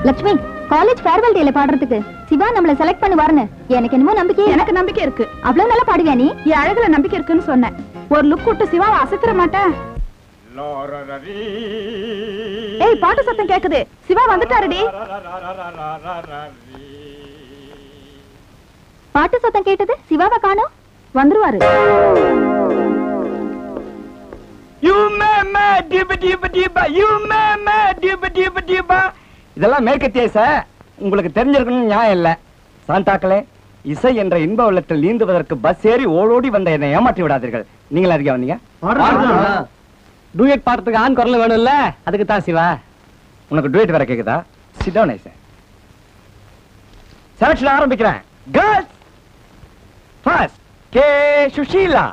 Lakshmi college farewell டேல பாடுறதுக்கு சிவா நம்மள செலக்ட் பண்ணுவாருன்னு எனக்கு என்னமோ நம்பிக்கை எனக்கு நம்பிக்கை இருக்கு அவ்வளவு நல்லா பாடுவியா நீ என் அழகுல நம்பிக்கை இருக்குன்னு சொன்னேன் ஒரு லுக் விட்டு சிவாவை அசைத்திர மாட்டேன் ஏய் பாட்டு சத்தம் கேக்குது சிவா வந்துட்டாருடி பாட்டு சத்தம் கேட்டது சிவாவை காணோம் வந்துருவாரு You mama, diba diba diba, you mama, diba diba diba. இதெல்லாம் மேற்கத்திய சார் உங்களுக்கு தெரிஞ்சிருக்கணும்னு நியாயம் இல்ல சாந்தாக்களே இசை என்ற இன்ப வெள்ளத்தில் நீந்துவதற்கு பஸ் ஏறி ஓடோடி வந்த என்னை ஏமாற்றி விடாதீர்கள் நீங்கள் அதிக வந்தீங்க டூயட் பாடுறதுக்கு ஆண் குரல் வேணும்ல அதுக்கு தான் சிவா உனக்கு டூயட் வேற கேக்குதா சிடோ நைஸ் செலக்ஷன் ஆரம்பிக்கிறேன் கேர்ள்ஸ் ஃபர்ஸ்ட் கே சுஷீலா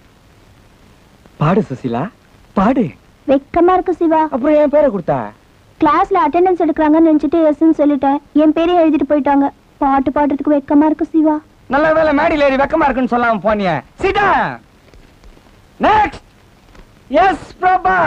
பாடு சுசீலா பாடு வெக்கமா இருக்கு சிவா அப்புறம் என் பேரை கொடுத்தா கிளாஸ்ல அட்டெண்டன்ஸ் எடுக்கிறாங்கன்னு நினைச்சிட்டு எஸ்ன்னு சொல்லிட்டேன் என் பேரே எழுதிட்டு போயிட்டாங்க பாட்டு பாடுறதுக்கு வெக்கமா இருக்கு சிவா நல்ல வேலை மேடையில் ஏறி வெக்கமா இருக்குன்னு சொல்லாம போனிய சிடா நெக்ஸ்ட் எஸ் பிரபா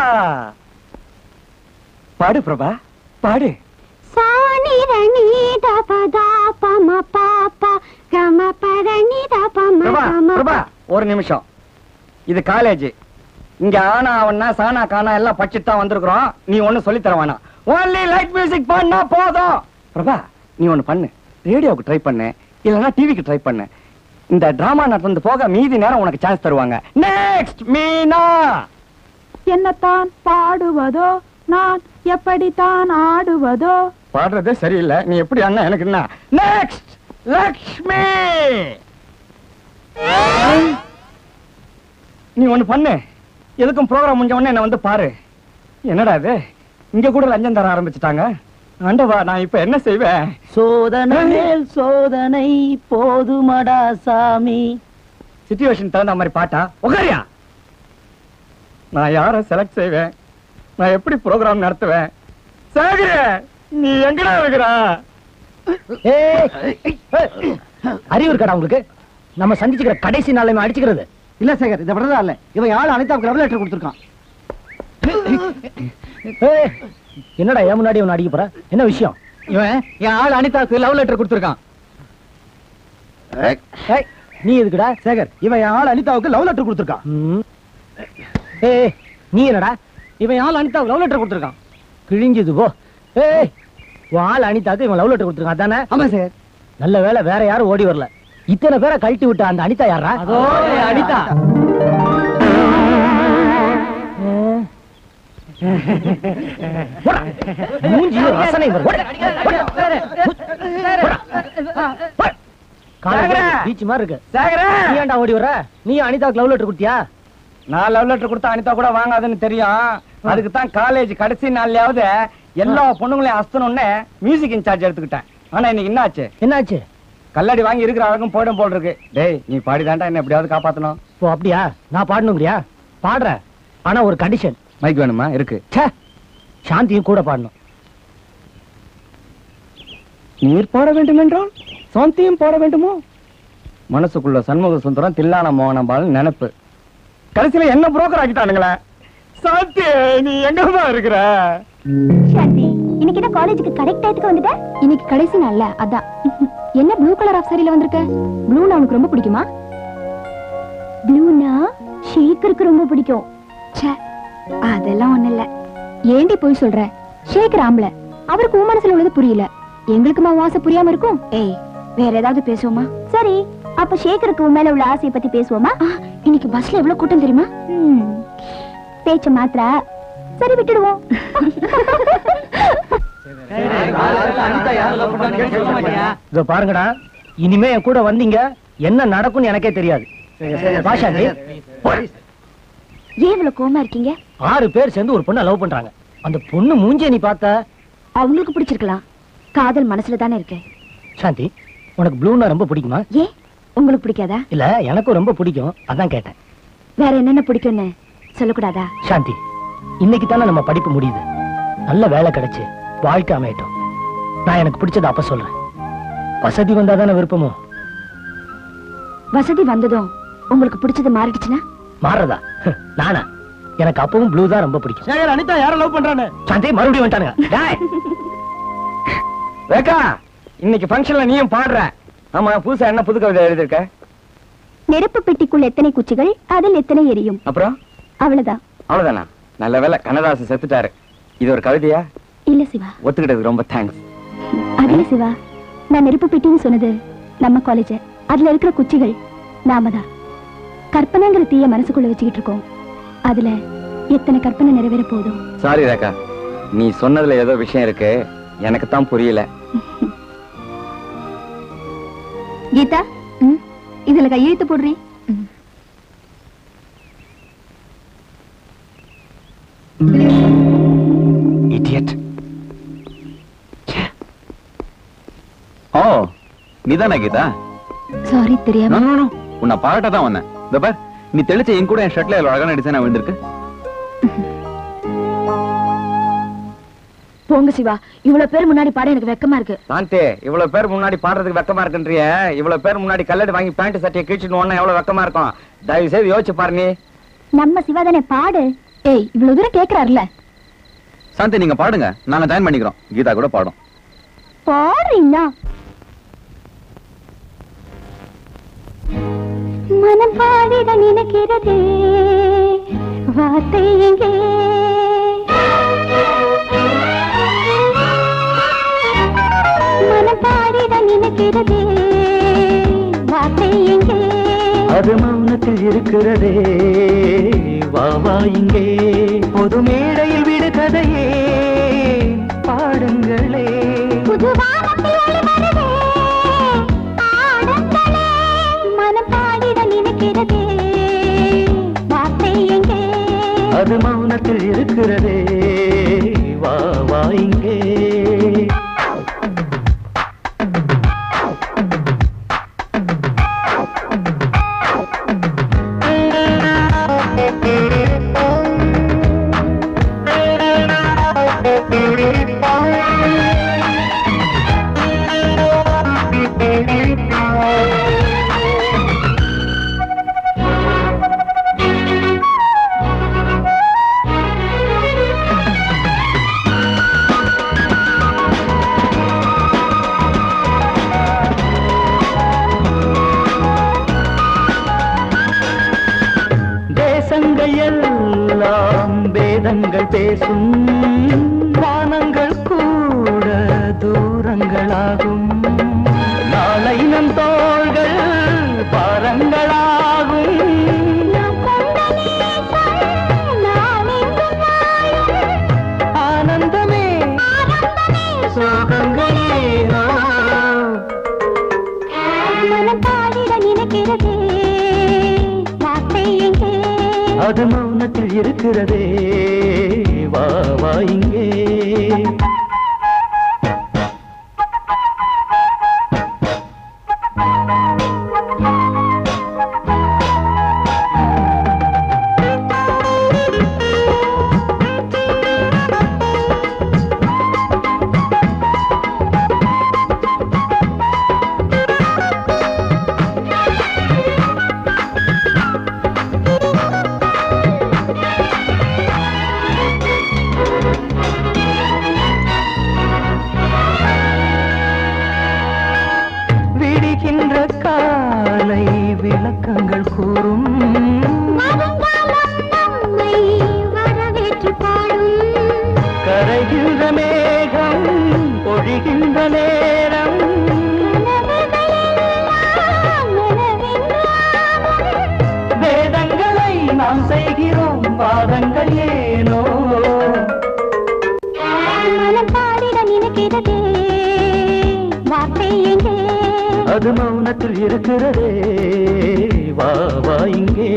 பாடு பிரபா பாடு சாணி ரணி தப தாபம பாப்பா கம பரணி தபம பிரபா பிரபா ஒரு நிமிஷம் இது காலேஜ் இங்க ஆனா அவனா சானா கானா எல்லாம் படிச்சுட்டு தான் வந்திருக்கிறோம் நீ ஒண்ணு சொல்லி தர வேணாம் ஒன்லி லைட் மியூசிக் பண்ணா போதும் பிரபா நீ ஒண்ணு பண்ணு ரேடியோவுக்கு ட்ரை பண்ணு இல்லைன்னா டிவிக்கு ட்ரை பண்ணு இந்த டிராமா நடந்து போக மீதி நேரம் உனக்கு சான்ஸ் தருவாங்க நெக்ஸ்ட் மீனா என்னத்தான் பாடுவதோ நான் எப்படித்தான் ஆடுவதோ பாடுறதே சரியில்லை நீ எப்படி அண்ணா எனக்கு என்ன நெக்ஸ்ட் லக்ஷ்மி நீ ஒண்ணு பண்ணு எதுக்கும் ப்ரோக்ராம் முடிஞ்ச உடனே என்ன வந்து பாரு என்னடா இது இங்க கூட லஞ்சம் தர ஆரம்பிச்சுட்டாங்க ஆண்டவா நான் இப்ப என்ன செய்வேன் சோதனை மேல் சோதனை போதுமடா சாமி சிச்சுவேஷன் தகுந்த மாதிரி பாட்டா உகாரியா நான் யார செலக்ட் செய்வேன் நான் எப்படி ப்ரோக்ராம் நடத்துவேன் சேகர நீ எங்கடா இருக்கிறா அறிவு இருக்கடா உங்களுக்கு நம்ம சந்திச்சுக்கிற கடைசி நாள் அடிச்சுக்கிறது இல்ல சேகர் இதை விடதா இல்ல இவன் ஆள் அனிதாவுக்கு லவ் லெட்டர் கொடுத்துருக்கான் என்னடா ஏன் முன்னாடி இவன் அடிக்க போற என்ன விஷயம் இவன் என் ஆள் அனிதாவுக்கு லவ் லெட்டர் கொடுத்துருக்கான் ஏய், நீ எதுக்குடா சேகர் இவன் என் ஆள் அனிதாவுக்கு லவ் லெட்டர் கொடுத்துருக்கான் ஏய் நீ என்னடா இவன் என் ஆள் அனிதாவுக்கு லவ் லெட்டர் கொடுத்துருக்கான் கிழிஞ்சது போ ஏய் உன் ஆள் அனிதாவுக்கு இவன் லவ் லெட்டர் கொடுத்துருக்கான் அதானே ஆமா சார் நல்ல வேளை வேற யாரும் ஓடி வரல இத்தனை பேரை கழட்டி விட்ட அந்த அனிதா யாரா அதோ அனிதா மூஞ்சி ரசனை வரும். ஓடு, ஓடு, ஓடு. காலையில சேகரே. பீச் மாதிரி இருக்கு சேகர நீ ஏன்டா ஓடி வர நீ அனிதாவுக்கு லவ் லெட்டர் கொடுத்தியா நான் லவ் லெட்டர் கொடுத்தா அனிதா கூட வாங்காதுன்னு தெரியும் அதுக்கு தான் காலேஜ் கடைசி நாள்லயாவது எல்லா பொண்ணுங்களையும் அஸ்தணும்னு மியூசிக் இன்சார்ஜ் எடுத்துக்கிட்டேன் ஆனா இன்னைக்கு என்ன ஆச்சு என்னாச்சு கல்லடி வாங்கி இருக்கிற அழகும் போயிடும் போல் இருக்கு டேய் நீ பாடிதான்டா என்ன எப்படியாவது காப்பாத்தணும் ஓ அப்படியா நான் பாடணுங்கிறியா பாடுறேன் ஆனா ஒரு கண்டிஷன் மைக் வேணுமா இருக்கு ச்சே சாந்தியும் கூட பாடணும் நீர் போட வேண்டும் என்றால் சாந்தியும் போட வேண்டுமோ மனசுக்குள்ள சண்முக சுந்தரம் தில்லான மோகனபால் நினைப்பு கடைசியில என்ன புரோக்கர் ஆக்கிட்டானுங்களே சாந்தி நீ எங்கம்மா இருக்கிற சாந்தி இன்னைக்கு என்ன காலேஜுக்கு கரெக்ட் டயத்துக்கு வந்துட்ட இன்னைக்கு கடைசி நாள்ல அதான் என்ன ப்ளூ கலர் ஆஃப் சாரில வந்திருக்க ப்ளூனா உனக்கு ரொம்ப பிடிக்குமா ப்ளூனா ஷேக்கருக்கு ரொம்ப பிடிக்கும் ச்சே அதெல்லாம் ஒண்ணு இல்ல ஏண்டி போய் சொல்ற ஷேக்கர் ஆம்பள அவருக்கு உன் மனசுல உள்ளது புரியல எங்களுக்குமா உன் ஆசை புரியாம இருக்கும் ஏய் வேற ஏதாவது பேசுவோமா சரி அப்ப ஷேக்கருக்கு உன் மேல உள்ள ஆசையை பத்தி பேசுவோமா இன்னைக்கு பஸ்ல எவ்வளவு கூட்டம் தெரியுமா பேச்ச மாத்திர சரி விட்டுடுவோம் இதோ பாருங்கடா இனிமே என் கூட வந்தீங்க என்ன நடக்கும்னு எனக்கே தெரியாது வா சாந்தி ஏன் இவ்வளவு கோமா இருக்கீங்க ஆறு பேர் சேர்ந்து ஒரு பொண்ணை லவ் பண்றாங்க அந்த பொண்ணு மூஞ்சிய நீ பார்த்த அவங்களுக்கு பிடிச்சிருக்கலாம் காதல் மனசுல தானே இருக்கு சாந்தி உனக்கு ப்ளூனா ரொம்ப பிடிக்குமா ஏன் உங்களுக்கு பிடிக்காதா இல்ல எனக்கும் ரொம்ப பிடிக்கும் அதான் கேட்டேன் வேற என்னென்ன பிடிக்கும்னு சொல்லக்கூடாதா சாந்தி இன்னைக்கு தானே நம்ம படிப்பு முடியுது நல்ல வேலை கிடைச்சு வாழ்க்கை அமையட்டும் நான் எனக்கு பிடிச்சத அப்ப சொல்றேன் வசதி வந்தா தானே விருப்பமோ வசதி வந்ததும் உங்களுக்கு பிடிச்சது மாறிடுச்சுன்னா மாறதா நானா எனக்கு அப்பவும் ப்ளூ தான் ரொம்ப பிடிக்கும் அனிதா யார லவ் பண்றானு சாந்தி மறுபடியும் வந்துட்டானுங்க டேய். ரேகா இன்னைக்கு ஃபங்க்ஷன்ல நீயும் பாடுற ஆமா புதுசா என்ன புது கவிதை எழுதிருக்க நெருப்பு பெட்டிக்குள் எத்தனை குச்சிகள் அதில் எத்தனை எரியும் அப்புறம் அவ்வளவுதான் அவ்வளவுதானா நல்ல வேளை கண்ணதாசன் செத்துட்டாரு இது ஒரு கவிதையா இல்ல சிவா ஒத்துக்கிட்டதுக்கு ரொம்ப தேங்க்ஸ் அதுல சிவா நான் நெருப்பு பெட்டின்னு சொன்னது நம்ம காலேஜ் அதுல இருக்கிற குச்சிகள் நாம தான் கற்பனைங்கிற தீய மனசுக்குள்ள வச்சுக்கிட்டு இருக்கோம் அதுல எத்தனை கற்பனை நிறைவேற போதும் சாரி ரேகா நீ சொன்னதுல ஏதோ விஷயம் இருக்கு எனக்கு தான் புரியல கீதா ம், இதுல கையெழுத்து போடுறீ இடியட் ஓ நீதானா கீதா சாரி தெரியாம நோ, நோ, நோ. உன்னை பாராட்ட தான் வந்தேன் இந்த பார் நீ தெளிச்ச என் கூட என் ஷர்ட்ல எவ்வளவு அழகான டிசைனா விழுந்திருக்கு போங்க சிவா இவ்வளவு பேர் முன்னாடி பாட எனக்கு வெக்கமா இருக்கு சாந்தே இவ்வளவு பேர் முன்னாடி பாடுறதுக்கு வெக்கமா இருக்குன்றிய இவ்வளவு பேர் முன்னாடி கல்லடி வாங்கி பேண்ட் சட்டையை கிழிச்சுட்டு ஒண்ணா எவ்வளவு வெக்கமா இருக்கும் தயவு செய்து யோசிச்சு பாரு நீ நம்ம சிவா தானே பாடு ஏய் இவ்வளவு தூரம் கேக்குறாருல சாந்தி நீங்க பாடுங்க நாங்க ஜாயின் பண்ணிக்கிறோம் கீதா கூட பாடும் பாடுறீங்களா மனம் பாடிட நினைக்கிறதே வார்த்தை எங்கே மனம் பாடிட நினைக்கிறதே வார்த்தை எங்கே அது மௌனத்தில் இருக்கிறதே வா வா இங்கே பொது மேடையில் விடு கதையே பாடுங்களே புது வானத்தில் ஒளி வருதே, பாடுங்களே. மனம் பாடிட நினைக்கிறதே வார்த்தை எங்கே அது மௌனத்தில் இருக்கிறதே வா வா இங்கே தேசங்கள் எல்லாம் வேதங்கள் பேசும் வானங்கள் கூட தூரங்களாகும் நாளை நம் தோள்கள் பாரங்களாகும் நாம் கொண்ட நேசம் நாம் எங்கும் வாழும் ஆனந்தமே ஆனந்தமே. சோகங்களே ஆ. மனம் பாடிட நினைக்கிறதே வார்த்தை எங்கே அது மௌனத்தில் இருக்கிறதே வா வா இங்கே விடுகின்ற காலை விளக்கங்கள் கூறும் வருங்காலம் நம்மை வரவேற்று பாடும் கரைகின்ற மேகம் பொழிகின்ற நேரம் வேதங்களை நாம் செய்கிறோம் வாதங்கள் ஏனோ மனம் பாடிட நினைக்கிறதே வார்த்தை எங்கே அது மௌனத்தில் இருக்கிறதே வா வா இங்கே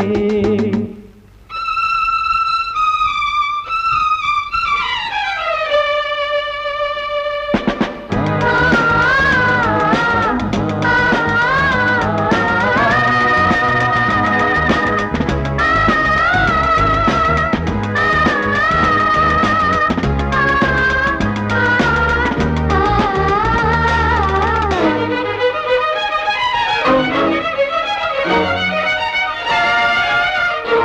ஆ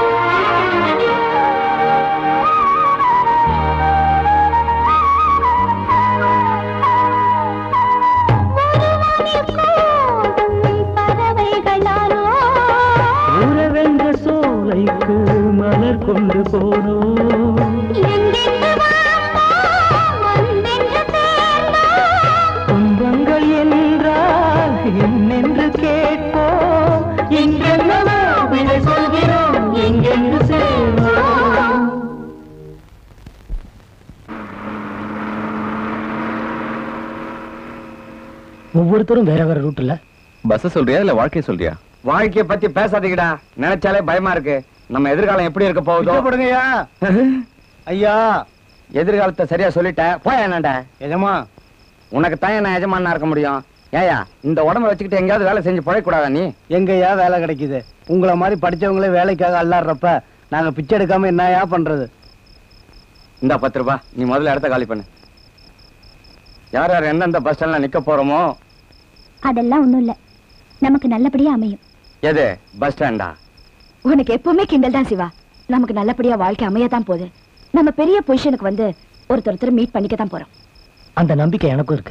ஒவ்வொருத்தரும் வேற வேற ரூட்ல பஸ் சொல்றியா இல்ல வாழ்க்கைய சொல்றியா வாழ்க்கைய பத்தி பேசாதீங்கடா நினைச்சாலே பயமா இருக்கு நம்ம எதிர்காலம் எப்படி இருக்க போகுதோ போடுங்கய்யா ஐயா எதிர்காலத்தை சரியா சொல்லிட்டேன் போய் என்னடா எஜமா உனக்கு தான் என்ன எஜமானா இருக்க முடியும் ஏயா இந்த உடம்ப வச்சுக்கிட்டு எங்கேயாவது வேலை செஞ்சு பழைக்கூடாதா நீ எங்கய்யா வேலை கிடைக்குது உங்கள மாதிரி படிச்சவங்களே வேலைக்காக அல்லாடுறப்ப நாங்க பிச்சை எடுக்காம என்னயா பண்றது இந்த பத்து ரூபாய் நீ முதல்ல இடத்த காலி பண்ணு யார் யார் எந்தெந்த பஸ் ஸ்டாண்ட்ல நிக்க போறோமோ அதெல்லாம் ஒண்ணும் இல்ல நமக்கு நல்லபடியா அமையும் எது பஸ் ஸ்டாண்டா உனக்கு எப்பவுமே கிண்டல் தான் சிவா நமக்கு நல்லபடியா வாழ்க்கை அமையத்தான் போகுது நம்ம பெரிய பொசிஷனுக்கு வந்து ஒருத்தர் ஒருத்தர் மீட் பண்ணிக்க தான் போறோம் அந்த நம்பிக்கை எனக்கும் இருக்கு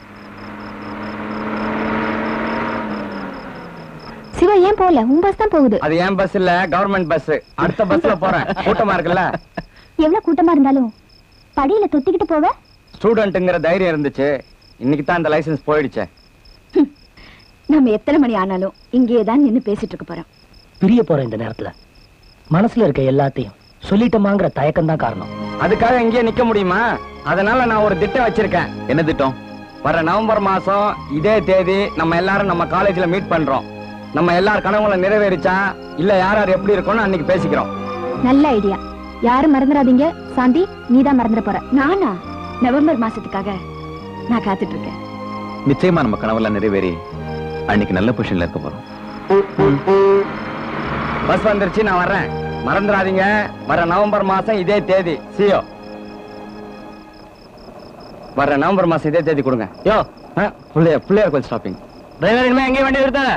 சிவா ஏன் போகல உன் பஸ் தான் போகுது அது ஏன் பஸ் இல்ல கவர்மெண்ட் பஸ் அடுத்த பஸ்ல போறேன் கூட்டமா இருக்குல்ல எவ்வளவு கூட்டமா இருந்தாலும் படியில தொத்திக்கிட்டு போவ ஸ்டூடெண்ட்ங்கிற தைரியம் இருந்துச்சு இன்னைக்கு தான் அந்த லைசென்ஸ் போயிடுச்சே நம்ம எத்தனை மணி ஆனாலும் இங்கேயே தான் நின்னு பேசிட்டு இருக்க போறோம் பிரிய போற இந்த நேரத்துல மனசுல இருக்க எல்லாத்தையும் சொல்லிட்டோமாங்கிற தயக்கம் தான் காரணம் அதுக்காக இங்கேயே நிக்க முடியுமா அதனால நான் ஒரு திட்டம் வச்சிருக்கேன் என்ன திட்டம் வர நவம்பர் மாசம் இதே தேதி நம்ம எல்லாரும் நம்ம காலேஜ்ல மீட் பண்றோம் நம்ம எல்லார் கனவுகளும் நிறைவேறிச்சா இல்ல யார் யார் எப்படி இருக்கோம்னு அன்னைக்கு பேசிக்கிறோம் நல்ல ஐடியா யாரும் மறந்துடாதீங்க சாந்தி நீதான் மறந்துட போற நானா நவம்பர் மாசத்துக்காக நான் காத்துட்டு இருக்கேன் நிச்சயமா நம்ம கனவெல்லாம் நிறைவேறி அன்னைக்கு நல்ல பொசிஷன்ல இருக்க போறோம் பஸ் வந்துருச்சு நான் வர்றேன் மறந்துடாதீங்க வர நவம்பர் மாசம் இதே தேதி சியோ வர நவம்பர் மாசம் இதே தேதி கொடுங்க யோ ஆ, பிள்ளையார் பிள்ளையார் கோயில் ஸ்டாப்பிங் டிரைவர் இனிமே எங்கேயும் வண்டி நிறுத்தாத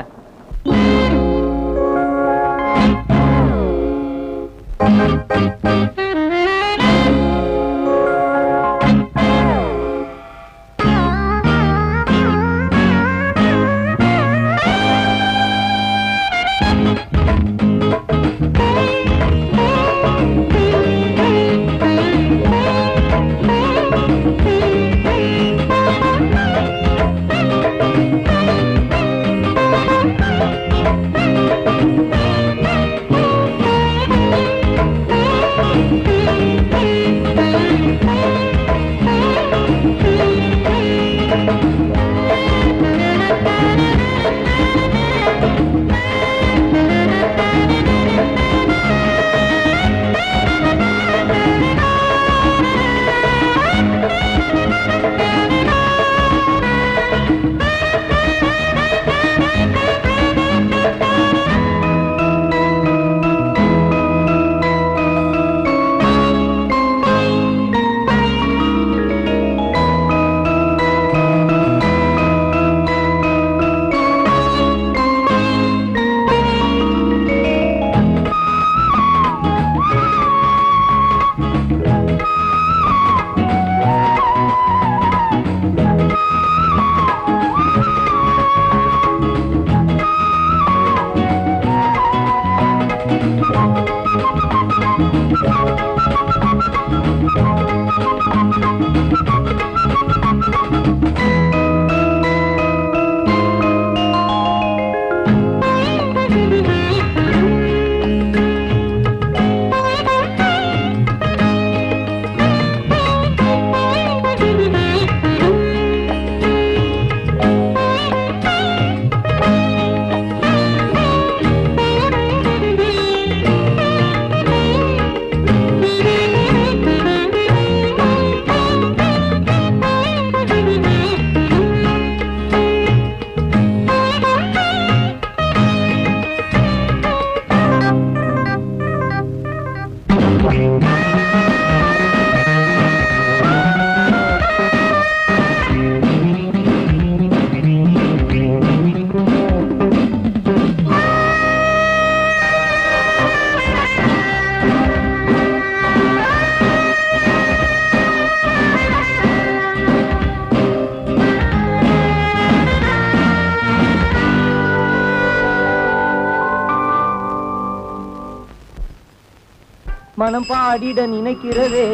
மனம் பாடிட நினைக்கிறதே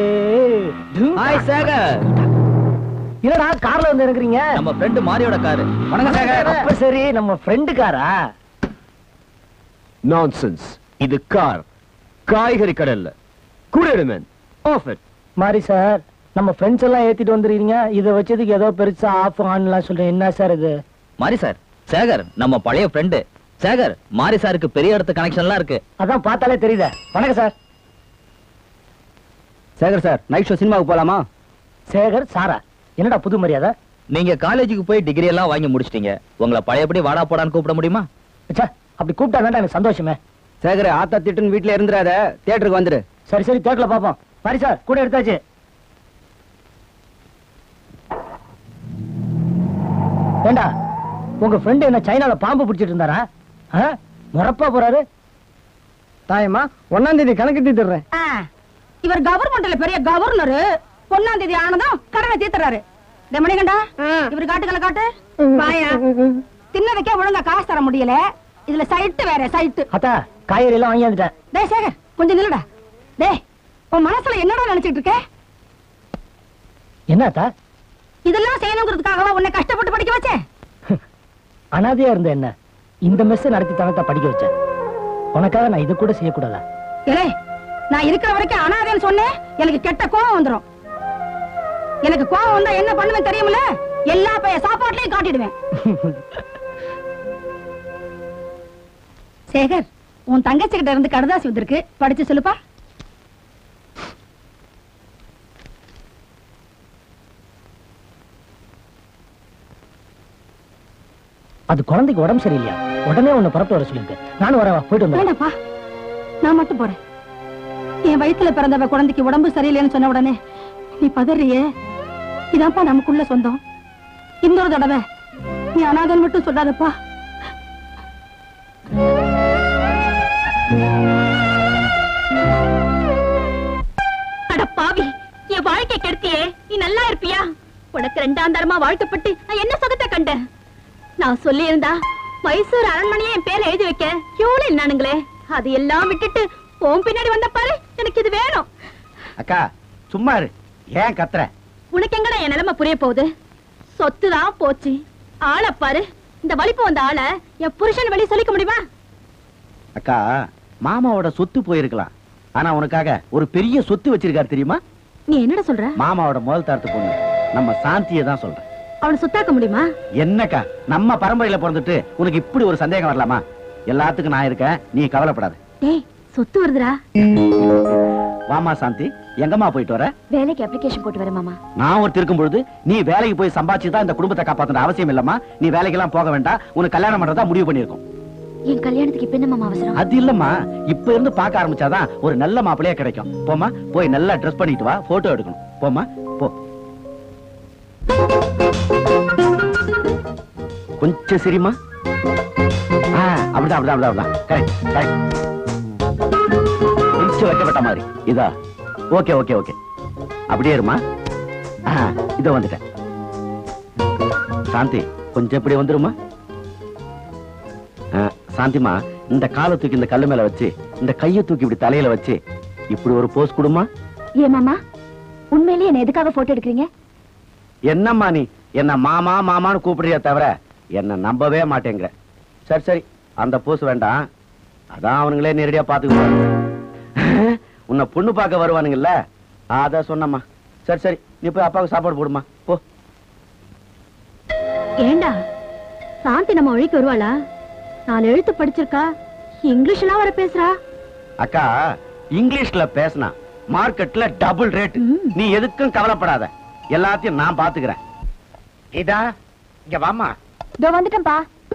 ஹாய் சேகர் என்னடா கார்ல வந்து இறங்குறீங்க நம்ம ஃப்ரெண்டு மாரியோட காரு வணக்கம் சேகர் அப்ப சரி நம்ம ஃப்ரெண்டு காரா நான்சென்ஸ் இது கார் காய்கறி கடல்ல குடிடுமேன் ஆஃப் இட் மாரி சார் நம்ம ஃப்ரெண்ட்ஸ் எல்லாம் ஏத்திட்டு வந்துருக்கீங்க இதை வச்சதுக்கு ஏதோ பெருசா ஆஃப் ஆன்லாம் சொல்றேன் என்ன சார் இது மாரி சார் சேகர் நம்ம பழைய ஃப்ரெண்டு சேகர் மாரி சாருக்கு பெரிய இடத்து கனெக்ஷன்லாம் இருக்கு அதான் பார்த்தாலே தெரியுதே வணக்கம் sir Sekar sir night show சினிமாவுக்கு போலாமா சேகர் சாரா என்னடா புது மரியாதை நீங்க காலேஜுக்கு போய் டிகிரி எல்லாம் வாங்கி முடிச்சிட்டீங்க உங்களை பழையபடி வாடா போடான்னு கூப்பிட முடியுமா ச்சே, அப்படி கூப்பிட்டா தான்டா எனக்கு சந்தோஷமே சேகர் ஆத்தா திட்டுன்னு வீட்டுல இருந்துறாத தியேட்டருக்கு வந்துரு சரி சரி தேட்டர்ல பாப்போம் பாரி சார் கூட எடுத்தாச்சு ஏண்டா உங்க ஃப்ரெண்ட் என்ன சைனால பாம்பு பிடிச்சிட்டு இருந்தாரா ஆ? முறப்பா போறாரு தாயம்மா ஒன்னாம் தேதி கணக்கு தீட்டுறேன் ஆ, இவர் கவர்மெண்ட்ல பெரிய கவர்னர் ஒன்னாம் தேதி ஆனதும் கடனை தீர்த்துறாரு இந்த மணிகண்டா இவர் காட்டுகளை காட்டு வாயா தின்னதுக்கே ஒழுங்கா காசு தர முடியல இதுல சைட்டு வேற சைட்டு அத்தா காய்கறி எல்லாம் வாங்கி வந்துட்டேன் டேய் சேகர் கொஞ்சம் நில்லுடா டேய் உன் மனசுல என்னடா நினைச்சிட்டு இருக்க என்ன அத்தா இதெல்லாம் செய்யணுங்கிறதுக்காகவா உன்னை கஷ்டப்பட்டு படிக்க வச்சேன் அனாதையா இருந்த என்ன இந்த மெஸ் நடத்தி தனத்தை படிக்க வச்சேன் உனக்காக நான் இது கூட செய்யக்கூடாதா ஏலே நான் இருக்கிற வரைக்கும் அனாதைன்னு சொன்னேன் எனக்கு கெட்ட கோவம் வந்துரும் எனக்கு கோவம் வந்தா என்ன பண்ணுவேன் தெரியுமில்ல எல்லா பைய சாப்பாட்லயும் காட்டிடுவேன் சேகர் உன் தங்கச்சி கிட்ட இருந்து கடதாசி வந்திருக்கு படிச்சு சொல்லுப்பா அது குழந்தைக்கு உடம்பு சரியில்லையா உடனே உன்னை புறப்பட்டு வர சொல்லிருக்கு நானும் வரவா போயிட்டு வந்தேன் வேண்டாப்பா நான் மட்டும் போறேன் என் வயித்துல பிறந்தவ குழந்தைக்கு உடம்பு சரியில்லைன்னு சொன்ன உடனே நீ பதறியே இதான்ப்பா நமக்குள்ள சொந்தம் இன்னொரு தடவை நீ அனாதன் மட்டும் சொல்லாதப்பா அட பாவி என் வாழ்க்கை கெடுத்தியே நீ நல்லா இருப்பியா உனக்கு ரெண்டாம் தரமா வாழ்க்கப்பட்டு நான் என்ன சுகத்தை கண்டேன் நான் சொல்லி இருந்தா மைசூர் அரண்மனையை என் பேர்ல எழுதி வைக்க எவ்வளவு என்னானுங்களே அது எல்லாம் விட்டுட்டு உன் பின்னாடி வந்த பாரு எனக்கு இது வேணும் அக்கா சும்மா இரு ஏன் கத்துற உனக்கு எங்கடா என் நிலைமை புரிய போகுது சொத்து தான் போச்சு ஆளை பாரு இந்த வலிப்பு வந்த ஆளை என் புருஷன் வெளியே சொல்லிக்க முடியுமா அக்கா மாமாவோட சொத்து போயிருக்கலாம் ஆனா உனக்காக ஒரு பெரிய சொத்து வச்சிருக்காரு தெரியுமா நீ என்னடா சொல்ற மாமாவோட முதல் தரத்து பொண்ணு நம்ம சாந்தியை தான் சொல்றேன் அவனை சொத்தாக்க முடியுமா என்னக்கா நம்ம பரம்பரையில பிறந்துட்டு உனக்கு இப்படி ஒரு சந்தேகம் வரலாமா எல்லாத்துக்கும் நான் இருக்கேன் நீ கவலைப்படாத டேய் சொத்து வருதுடா வாமா சாந்தி எங்கம்மா போயிட்டு வர வேலைக்கு அப்ளிகேஷன் போட்டு வரேன் மாமா நான் ஒரு இருக்கும் பொழுது நீ வேலைக்கு போய் சம்பாதிச்சு தான் இந்த குடும்பத்தை காப்பாத்துற அவசியம் இல்லம்மா நீ வேலைக்கெல்லாம் போக வேண்டாம் உனக்கு கல்யாணம் பண்றதா முடிவு பண்ணிருக்கோம் என் கல்யாணத்துக்கு இப்ப என்ன மாமா அவசரம் அது இல்லம்மா இப்ப இருந்து பார்க்க ஆரம்பிச்சாதான் ஒரு நல்ல மாப்பிளையா கிடைக்கும் போமா போய் நல்லா ட்ரெஸ் பண்ணிட்டு வா போட்டோ எடுக்கணும் போமா போ கொஞ்சம் சரிம்மா ஆ, அப்படிதான் அப்படிதான் அப்படிதான் அப்படிதான் கரெக்ட் கரெக்ட் கொஞ்சம் வைக்கப்பட்ட மாதிரி இதா ஓகே ஓகே ஓகே அப்படியே இருமா ஆ, இதோ வந்துட்டேன் சாந்தி கொஞ்சம் இப்படி வந்துருமா ஆ, சாந்திமா இந்த காலை தூக்கி இந்த கல்லு மேல வச்சு இந்த கையை தூக்கி இப்படி தலையில வச்சு இப்படி ஒரு போஸ் கொடுமா ஏன் மாமா உண்மையிலேயே என்ன எதுக்காக போட்டோ எடுக்கிறீங்க என்னம்மா நீ என்ன மாமா மாமான்னு கூப்பிடுறிய தவிர என்ன நம்பவே மாட்டேங்கிற சரி சரி அந்த போஸ் வேண்டாம் அதான் அவனுங்களே நேரடியா பாத்துக்குவாங்க உன்னை பொண்ணு பார்க்க வருவானுங்கல்ல அத சொன்னம்மா சரி சரி நீ போய் அப்பாவுக்கு சாப்பாடு போடுமா போ ஏண்டா சாந்தி நம்ம வழிக்கு வருவாளா நாலு எழுத்து படிச்சிருக்கா இங்கிலீஷ் எல்லாம் வர பேசுறா அக்கா இங்கிலீஷ்ல பேசினா மார்க்கெட்ல டபுள் ரேட் நீ எதுக்கும் கவலைப்படாத எல்லாத்தையும் நான் பாத்துக்கிறேன் கீதா இங்க வாமா இதோ வந்துட்டேன்ப்பா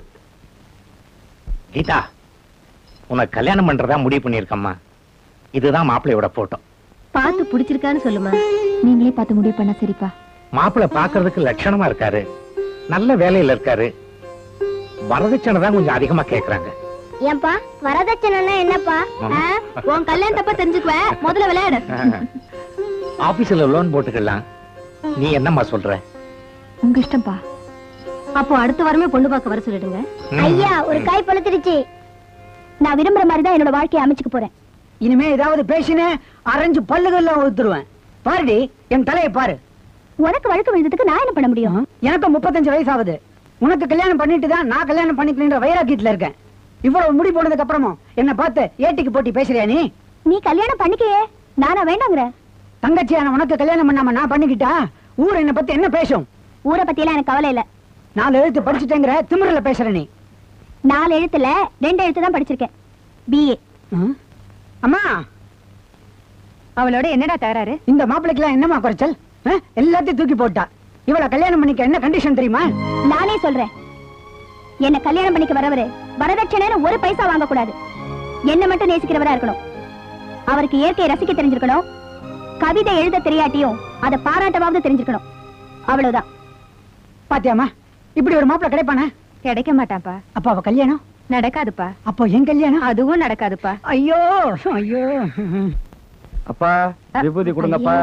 கீதா உனக்கு கல்யாணம் பண்றதா முடிவு பண்ணிருக்கம்மா இதுதான் மாப்பிள்ளையோட போட்டோ பார்த்து பிடிச்சிருக்கான்னு சொல்லுமா நீங்களே பார்த்து முடிவு பண்ணா சரிப்பா மாப்பிள்ளை பாக்குறதுக்கு லட்சணமா இருக்காரு நல்ல வேலையில இருக்காரு வரதட்சணை தான் கொஞ்சம் அதிகமா கேக்குறாங்க ஏன்பா வரதட்சணைன்னா என்னப்பா ஆ? உன் கல்யாணத்தப்ப தெரிஞ்சுக்குவ முதல்ல விளையாடு ஆபீஸ்ல லோன் போட்டுக்கலாம் நீ என்னம்மா சொல்ற உங்க இஷ்டம்ப்பா அப்போ அடுத்த வாரமே பொண்ணு பார்க்க வர சொல்லிடுங்க ஐயா ஒரு காய் பழுத்துருச்சு நான் விரும்புற மாதிரி தான் என்னோட வாழ்க்கையை அமைச்சுக்க போறேன் இனிமே ஏதாவது பேசினே அரைஞ்சு பல்லுகள்ல ஊத்துருவேன் பாருடி என் தலையை பாரு உனக்கு வழக்கு விழுந்ததுக்கு நான் என்ன பண்ண முடியும் எனக்கு முப்பத்தஞ்சு வயசு ஆகுது உனக்கு கல்யாணம் பண்ணிட்டு தான் நான் கல்யாணம் பண்ணிக்கலன்ற வைராக்கியத்துல இருக்கேன் இவ்வளவு முடி போனதுக்கு அப்புறமும் என்ன பார்த்து ஏட்டிக்கு போட்டி பேசுறியா நீ நீ கல்யாணம் பண்ணிக்கையே நானா வேண்டாங்கிற தங்கச்சியான உனக்கு கல்யாணம் பண்ணாம நான் பண்ணிக்கிட்டா ஊர் என்ன பத்தி என்ன பேசும் ஊரை பத்தியெல்லாம் எனக்கு கவலை இல்ல நாலு எழுத்து படிச்சுட்டேங்கிற திமிரல பேசுற நீ நாலு எழுத்துல ரெண்டு எழுத்து தான் படிச்சிருக்கேன் பிஏ ம்? அம்மா அவளோட என்னடா தகராறு இந்த மாப்பிள்ளைக்கெல்லாம் என்னம்மா குறைச்சல் ஆ? எல்லாத்தையும் தூக்கி போட்டா இவள கல்யாணம் பண்ணிக்க என்ன கண்டிஷன் தெரியுமா நானே சொல்றேன் என்ன கல்யாணம் பண்ணிக்க வரவரு வரதட்சணைன்னு ஒரு பைசா வாங்க கூடாது என்ன மட்டும் நேசிக்கிறவரா இருக்கணும் அவருக்கு இயற்கையை ரசிக்க தெரிஞ்சிருக்கணும் கவிதை எழுத தெரியாட்டியும் அதை பாராட்டவாவது தெரிஞ்சிருக்கணும் அவ்வளவுதான் பாத்தியாமா இப்படி ஒரு மாப்பிள்ளை கிடைப்பானே கிடைக்க மாட்டான்ப்பா அப்ப அவ கல்யாணம் நடக்காதுப்பா அப்போ என் கல்யாணம் அதுவும் நடக்காதுப்பா ஐயோ ஐயோ அப்பா விபூதி கொடுங்கப்பா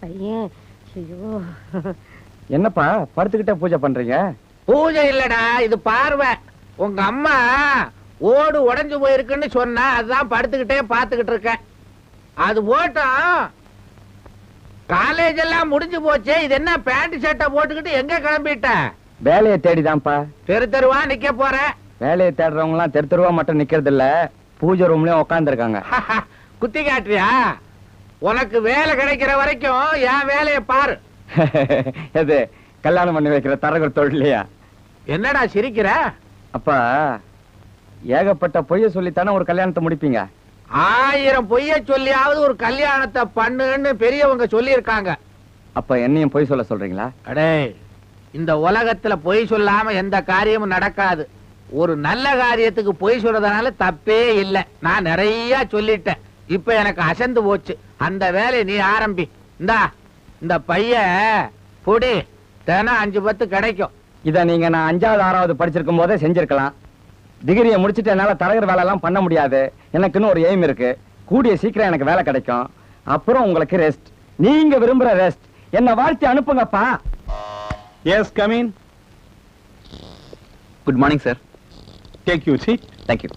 என்னப்பா படுத்துக்கிட்டே பூஜை பண்றீங்க பூஜை இல்லடா இது பார்வை உங்க அம்மா ஓடு உடைஞ்சு போயிருக்குன்னு சொன்னா அதுதான் படுத்துக்கிட்டே பாத்துக்கிட்டு இருக்கேன் அது போட்டோம் காலேஜ் எல்லாம் முடிஞ்சு போச்சே இது என்ன பேண்ட் ஷர்ட்டை போட்டுக்கிட்டு எங்க கிளம்பிட்ட வேலையை தேடிதான்ப்பா தெரு தெருவா நிக்க போற வேலையை தேடுறவங்க எல்லாம் தெரு தெருவா மட்டும் நிக்கிறது இல்ல பூஜை ரூம்லயும் உட்கார்ந்து இருக்காங்க குத்தி காட்டுறியா உனக்கு வேலை கிடைக்கிற வரைக்கும் என் வேலையை பாரு எது கல்யாணம் பண்ணி வைக்கிற தரகர் தொழிலையா என்னடா சிரிக்கிற அப்பா ஏகப்பட்ட பொய்ய சொல்லித்தானே ஒரு கல்யாணத்தை முடிப்பீங்க ஆயிரம் பொய்ய சொல்லியாவது ஒரு கல்யாணத்தை பண்ணுன்னு பெரியவங்க சொல்லியிருக்காங்க அப்ப என்னையும் பொய் சொல்ல சொல்றீங்களா அடே இந்த உலகத்துல பொய் சொல்லாம எந்த காரியமும் நடக்காது ஒரு நல்ல காரியத்துக்கு பொய் சொல்றதுனால தப்பே இல்ல நான் நிறைய சொல்லிட்டேன் இப்ப எனக்கு அசந்து போச்சு அந்த வேலையை நீ ஆரம்பி இந்தா இந்த பைய பொடி தினம் அஞ்சு பத்து கிடைக்கும் இத நீங்க நான் அஞ்சாவது ஆறாவது படிச்சிருக்கும் போதே செஞ்சிருக்கலாம் டிகிரியை முடிச்சிட்டு என்னால தரகர் வேலை எல்லாம் பண்ண முடியாது எனக்குன்னு ஒரு எய்ம் இருக்கு கூடிய சீக்கிரம் எனக்கு வேலை கிடைக்கும் அப்புறம் உங்களுக்கு ரெஸ்ட் நீங்க விரும்புற ரெஸ்ட் என்ன வாழ்த்தி அனுப்புங்கப்பா yes come in good morning sir take you seat thank you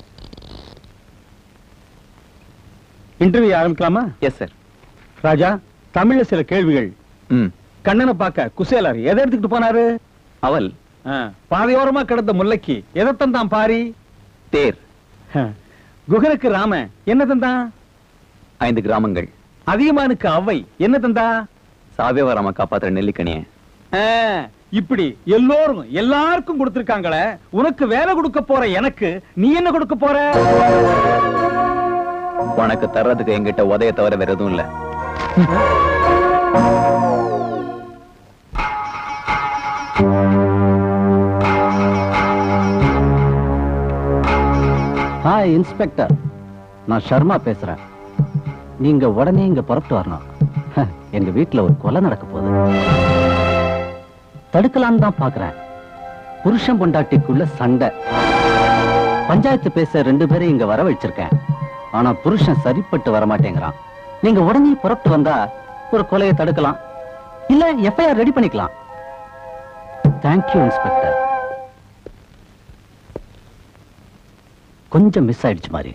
interview ஆரம்பிக்கலாமா எஸ் சார் ராஜா தமிழ்ல சில கேள்விகள் ம் கண்ணனை பார்க்க குசேலர் எதை எடுத்துக்கிட்டு போனாரு அவல் ஆ, பாதையோரமா கிடந்த முல்லைக்கு எதை தந்தான் பாரி தேர் ஆ, குகனுக்கு ராம என்ன தந்தான் ஐந்து கிராமங்கள் அதிகமானுக்கு அவ்வை என்ன தந்தா சாவியவராம காப்பாத்துற நெல்லிக்கனிய ஆ, இப்படி எல்லோரும் எல்லாருக்கும் கொடுத்திருக்காங்களே உனக்கு வேலை கொடுக்க போற எனக்கு நீ என்ன கொடுக்க போற உனக்கு தர்றதுக்கு என்கிட்ட உதய தவிர வேற எதுவும் இல்ல ஹாய் இன்ஸ்பெக்டர் நான் சர்மா பேசுறேன் நீங்க உடனே இங்க புறப்பட்டு வரணும் எங்க வீட்டுல ஒரு கொலை நடக்க போகுது தடுக்கலான்னு தான் பாக்குறேன் புருஷன் பொண்டாட்டிக்குள்ள சண்டை பஞ்சாயத்து பேச ரெண்டு பேரும் இங்க வர வச்சிருக்கேன் ஆனா புருஷன் சரிப்பட்டு வர மாட்டேங்கிறான் நீங்க உடனே புறப்பட்டு வந்தா ஒரு கொலையை தடுக்கலாம் இல்ல எஃப்ஐஆர் ரெடி பண்ணிக்கலாம் தேங்க்யூ இன்ஸ்பெக்டர் கொஞ்சம் மிஸ் ஆயிடுச்சு மாதிரி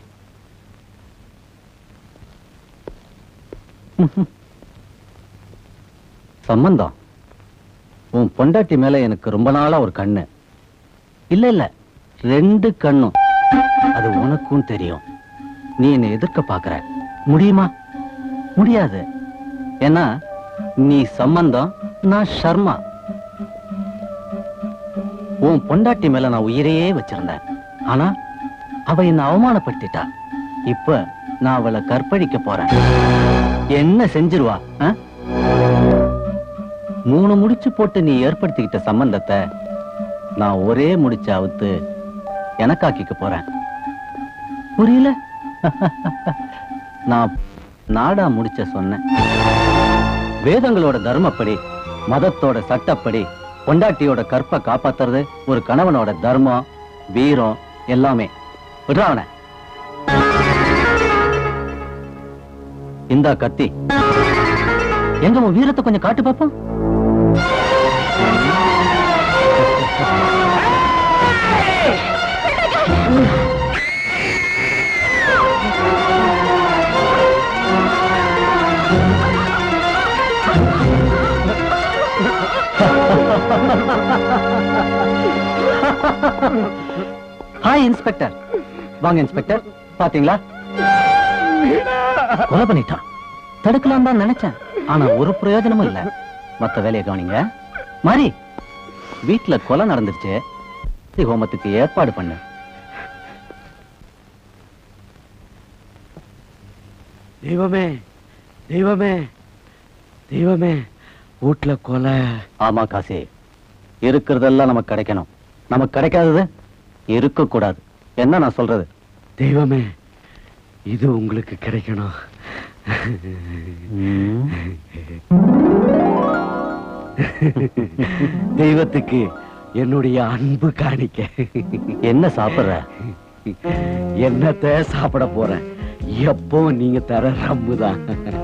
சம்பந்தம் உன் பொண்டாட்டி மேல எனக்கு ரொம்ப நாளா ஒரு கண்ணு இல்ல இல்ல ரெண்டு கண்ணும் அது உனக்கும் தெரியும் நீ என்னை எதிர்க்க பாக்குற முடியுமா முடியாது ஏன்னா நீ சம்பந்தம் நான் சர்மா உன் பொண்டாட்டி மேல நான் உயிரையே வச்சிருந்தேன் ஆனா அவ என்ன அவமானப்படுத்திட்டா இப்ப நான் அவளை கற்பழிக்க போறேன் என்ன செஞ்சிருவா ஆ? மூணு முடிச்சு போட்டு நீ ஏற்படுத்திக்கிட்ட சம்பந்தத்தை நான் ஒரே முடிச்சு அவுத்து எனக்காக்கிக்க போறேன் புரியல நான் நாடா முடிச்ச சொன்னேன் வேதங்களோட தர்மப்படி மதத்தோட சட்டப்படி பொண்டாட்டியோட கற்பை காப்பாத்துறது ஒரு கணவனோட தர்மம் வீரம் எல்லாமே விட்றா அவனை இந்தா கத்தி எங்க உன் வீரத்தை கொஞ்சம் காட்டு பாப்போம் ஹாய் இன்ஸ்பெக்டர் வாங்க இன்ஸ்பெக்டர் பாத்தீங்களா கொலை பண்ணிட்டான் தடுக்கலாம் தான் நினைச்சேன் ஆனா ஒரு பிரயோஜனமும் இல்ல மத்த வேலையை கவனிங்க மாறி வீட்டுல கொலை நடந்துருச்சு சக்தி ஹோமத்துக்கு ஏற்பாடு பண்ணு தெய்வமே தெய்வமே தெய்வமே வீட்டுல கொலை ஆமா காசி இருக்கிறதெல்லாம் நமக்கு கிடைக்கணும் நமக்கு கிடைக்காதது இருக்க கூடாது என்ன நான் சொல்றது தெய்வமே இது உங்களுக்கு கிடைக்கணும் ம். தெய்வத்துக்கு என்னுடைய அன்பு காணிக்க என்ன சாப்பிடுற என்னத்த சாப்பிட போறேன் எப்போ நீங்க தர ரம்மு தான்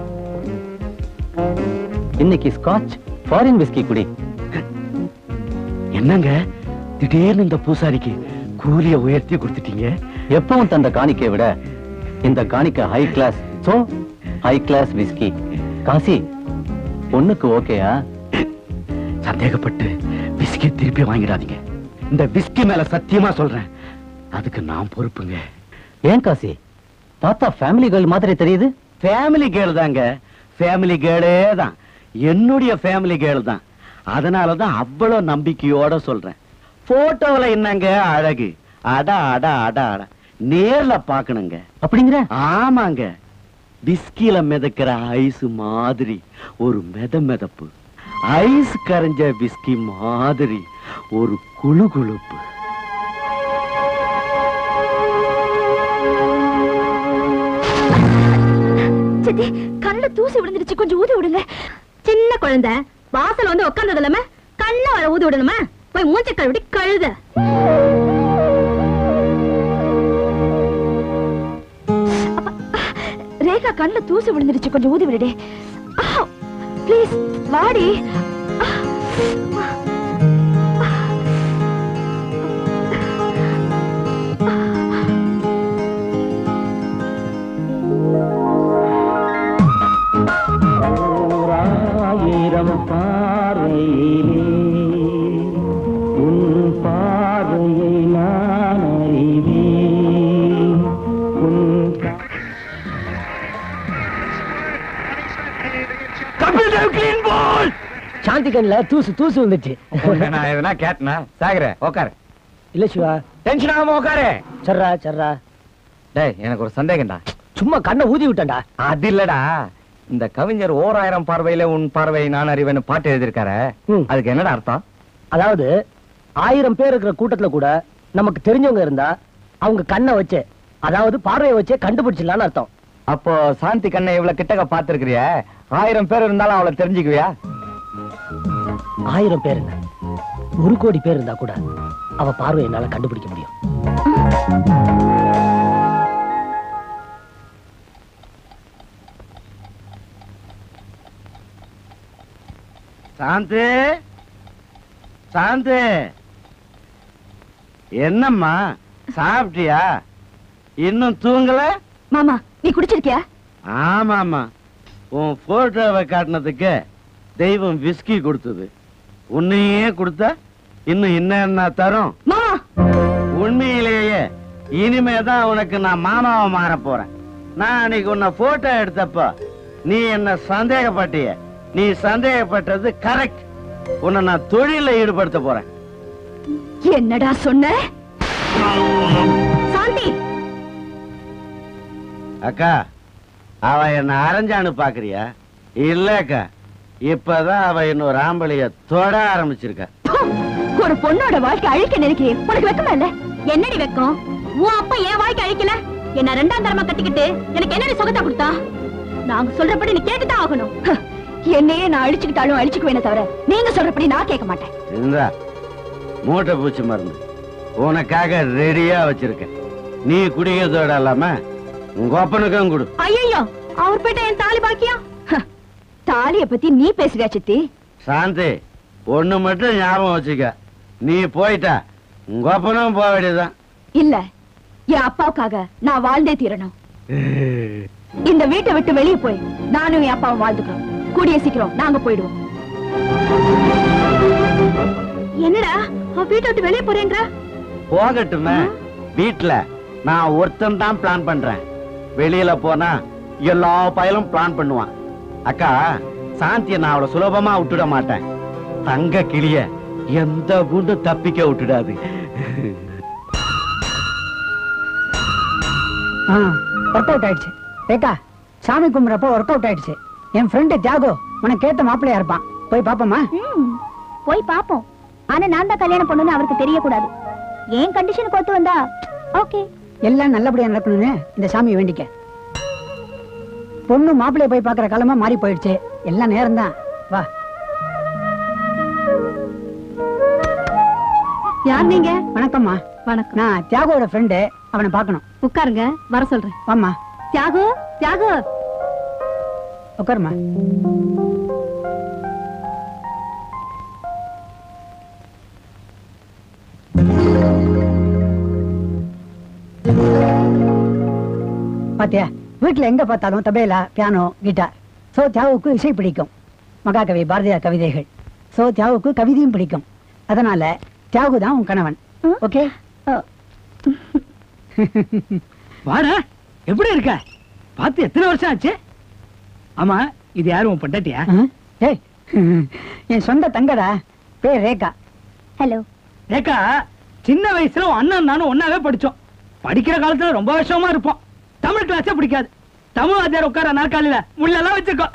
இன்னைக்கு ஸ்காட்ச் ஃபாரின் விஸ்கி குடி என்னங்க திடீர்னு இந்த பூசாரிக்கு கூலிய உயர்த்தி கொடுத்துட்டீங்க எப்பவும் தந்த காணிக்கையை விட இந்த காணிக்கை high class so high class whisky காசி பொண்ணுக்கு ஓகேயா சந்தேகப்பட்டு விஸ்கி திருப்பி வாங்கிடாதீங்க இந்த விஸ்கி மேல சத்தியமா சொல்றேன் அதுக்கு நான் பொறுப்புங்க ஏன் காசி பார்த்தா ஃபேமிலி கேர்ள் மாதிரி தெரியுது ஃபேமிலி கேர்ள் தாங்க ஃபேமிலி கேர்ளே தான் என்னுடைய ஃபேமிலி கேர்ள் தான் அதனால தான் அவ்வளவு நம்பிக்கையோட சொல்றேன் போட்டோல என்னங்க அழகு அட அட அட அட நேர்ல பாக்கணுங்க அப்படிங்கிற ஆமாங்க விஸ்கில மிதக்கிற ஐஸ் மாதிரி ஒரு மெத மெதப்பு ஐஸ் கரைஞ்ச விஸ்கி மாதிரி ஒரு குழு குழுப்பு சித்தி கண்ணுல தூசி விழுந்துருச்சு கொஞ்சம் ஊதி விடுங்க சின்ன குழந்தை வாசல் வந்து உட்கார்ந்தது இல்லாம கண்ண வர ஊதி விடணுமா போய் மூஞ்ச கழுவிட்டு கழுத ரேகா கண்ணுல தூசி விழுந்துருச்சு கொஞ்சம் ஊதி விடுடே ப்ளீஸ் வாடி ஆயிரம் பார்வையிலே உன் பார்வையை நான் அறிவேன் உன் சாந்தி கண்ணுல தூசு தூசு வந்துச்சு நான் எதனா கேட்டனா சாகர உக்காரு இல்ல சிவா டென்ஷன் ஆகாம உக்காரு சர்ரா சர்ரா டேய் எனக்கு ஒரு சந்தேகம்டா சும்மா கண்ணை ஊதி விட்டேன்டா அது இல்லடா இந்த கவிஞர் ஓர் ஆயிரம் பார்வையில உன் பார்வை நான் அறிவேன்னு பாட்டு எழுதியிருக்காரு ம். அதுக்கு என்னடா அர்த்தம் அதாவது ஆயிரம் பேர் இருக்கிற கூட்டத்துல கூட நமக்கு தெரிஞ்சவங்க இருந்தா அவங்க கண்ணை வச்சு அதாவது பார்வையை வச்சே கண்டுபிடிச்சிடலாம்னு அர்த்தம் அப்போ சாந்தி கண்ணை இவ்வளவு கிட்டக்க பாத்துருக்கிறிய ஆயிரம் பேர் இருந்தாலும் அவளை தெரிஞ்சுக்குவியா ஆயிரம் பேர் என்ன ஒரு கோடி பேர் இருந்தா கூட அவ பார்வை என்னால கண்டுபிடிக்க முடியும் சாந்து சாந்து என்னம்மா சாப்பிட்டியா இன்னும் தூங்கல மாமா நீ குடிச்சிருக்கியா ஆமாமா உன் போட்டோவை காட்டினதுக்கு தெய்வம் விஸ்கி கொடுத்தது உன்னையே கொடுத்தா இன்னும் என்ன தரும் மாமா உண்மையிலேயே இனிமே தான் உனக்கு நான் மாமாவை மாற போறேன் நான் அன்னைக்கு உன்னை போட்டோ எடுத்தப்போ நீ என்ன சந்தேகப்பட்டிய நீ சந்தேகப்பட்டது கரெக்ட் உன்னை நான் தொழில ஈடுபடுத்த போறேன் என்னடா சொன்ன சாந்தி அக்கா அவ என்ன அரைஞ்சான்னு பாக்குறியா இல்ல அக்கா இப்பதான் அவ இன்னொரு ஆம்பளைய தொட ஆரம்பிச்சிருக்கா ப்பு! ஒரு பொண்ணோட வாழ்க்கை அழிக்க நினைக்கிறேன் உனக்கு வெக்கமா இல்ல என்னடி வெக்கம் உன் அப்பா என் வாழ்க்கை அழிக்கல என்ன ரெண்டாம் தரமா கட்டிக்கிட்டு எனக்கு என்னடி சுகத்தை கொடுத்தா நாங்க சொல்றபடி நீ கேட்டுதான் ஆகணும் ஹ! என்னையே நான் அழிச்சுக்கிட்டாலும் அழிச்சுக்குவேனே தவிர நீங்க சொல்றபடி நான் கேட்க மாட்டேன் இந்தா மூட்டை பூச்சி மருந்து உனக்காக ரெடியா வச்சிருக்கேன் நீ குடிக்கிறதோட இல்லாம உங்க அப்பனுக்கும் கொடு ஐயோ அவர் போயிட்ட என் தாலி பாக்கியா ஹ! தாலிய பத்தி நீ பேசுறியா சித்தி சாந்தி ஒண்ணு மட்டும் ஞாபகம் வச்சுக்க நீ போயிட்டா உங்க அப்பனும் போக வேண்டியதுதான் இல்ல என் அப்பாவுக்காக நான் வாழ்ந்தே தீரணும் இந்த வீட்டை விட்டு வெளியே போய் நானும் என் அப்பாவும் வாழ்ந்துக்கிறோம் கூடிய சீக்கிரம் நாங்க போயிடுவோம் என்னடா அவ வீட்டை விட்டு வெளியே போறேங்கிற போகட்டுமே வீட்டுல நான் ஒருத்தன் தான் பிளான் பண்றேன் வெளியில போனா எல்லா பயலும் பிளான் பண்ணுவான் அக்கா சாந்திய நான் அவ்வளவு சுலபமா விட்டுட மாட்டேன் தங்க கிளிய எந்த குண்டு தப்பிக்க விட்டுடாது ஒர்க் அவுட் ஆயிடுச்சு ரேகா சாமி கும்பிட்றப்போ ஒர்க் அவுட் ஆயிடுச்சு என் ஃப்ரெண்டு தியாகோ உனக்கு ஏத்த மாப்பிள்ளையா இருப்பான் போய் பாப்போமா ம், போய் பாப்போம் ஆனா நான் தான் கல்யாணம் பண்ணணும்னு அவருக்கு தெரியக்கூடாது ஏன் கண்டிஷனுக்கு ஒத்து வந்தா ஓகே எல்லாம் நல்லபடியா நடக்கணும்னு இந்த சாமி வேண்டிக்க பொண்ணு மாப்பிள்ளைய போய் பார்க்குற காலமா மாறி போயிடுச்சு எல்லாம் நேரம் தான் வா யார் நீங்க வணக்கம்மா வணக்கம் நான் தியாகோட ஃப்ரெண்டு அவனை பார்க்கணும் உட்காருங்க வர சொல்றேன் வாம்மா தியாகு தியாகு உட்காருமா பாத்தியா வீட்டுல எங்க பார்த்தாலும் தபேலா பியானோ கிட்டார் சோ தியாவுக்கு இசை பிடிக்கும் மகாகவி பாரதியார் கவிதைகள் சோ தியாவுக்கு கவிதையும் பிடிக்கும் அதனால தியாகு தான் உன் கணவன் ஓகே வாடா எப்படி இருக்க பார்த்து எத்தனை வருஷம் ஆச்சு ஆமா இது யாரும் உன் பொண்டாட்டியா ஏய் என் சொந்த தங்கடா பேர் ரேகா ஹலோ ஏக்கா சின்ன வயசுல உன் அண்ணன் நானும் ஒன்னாவே படிச்சோம் படிக்கிற காலத்துல ரொம்ப வருஷமா இருப்போம் தமிழ் கிளாஸே பிடிக்காது தமிழ் வாத்தியார் உட்கார நாற்காலியில முள்ளெல்லாம் வச்சிருக்கோம்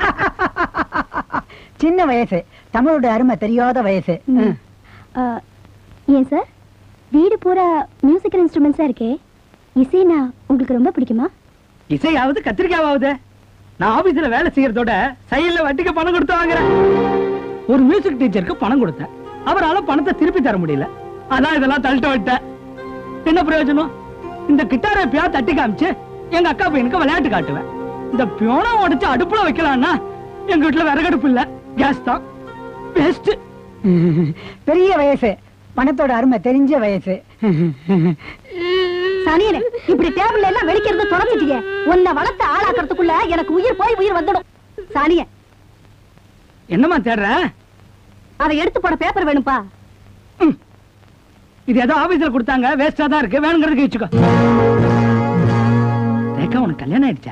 சின்ன வயசு தமிழோட அருமை தெரியாத வயசு ம். அஹ், ஏன் சார் வீடு பூரா மியூசிக்கல் இன்ஸ்ட்ருமெண்ட்ஸா இருக்கே இசைனா உங்களுக்கு ரொம்ப பிடிக்குமா இசையாவது கத்திரிக்காவது நான் ஆபீஸ்ல வேலை செய்யறதோட சைடுல வட்டிக்கு பணம் கொடுத்து வாங்குறேன் ஒரு மியூசிக் டீச்சருக்கு பணம் கொடுத்தேன் அவரால பணத்தை திருப்பி தர முடியல அதான் இதெல்லாம் தள்ளிட்டு விட்டேன் என்ன பிரயோஜனம் இந்த கிட்டாரை பியா தட்டி காமிச்சு எங்க அக்கா பையனுக்கு விளையாட்டு காட்டுவேன் இந்த பியோனை உடைச்சு அடுப்புல வைக்கலாம்னா எங்க வீட்டுல விறகடுப்பு இல்ல கேஸ் தான் பெஸ்ட் பெரிய வயசு பணத்தோட அருமை தெரிஞ்ச வயசு சனியனே இப்படி டேபிள்ல எல்லாம் வெடிக்கிறது தொடச்சிட்டீங்க உன்னை வளர்த்து ஆளாக்குறதுக்குள்ள எனக்கு உயிர் போய் உயிர் வந்துடும் சானிய என்னம்மா தேடுற அதை எடுத்து போட பேப்பர் வேணும்பா இது ஏதோ ஆபீஸ்ல கொடுத்தாங்க வேஸ்டா தான் இருக்கு வேணுங்கிறதுக்கு வச்சுக்கோ ரேகா உனக்கு கல்யாணம் ஆயிடுச்சா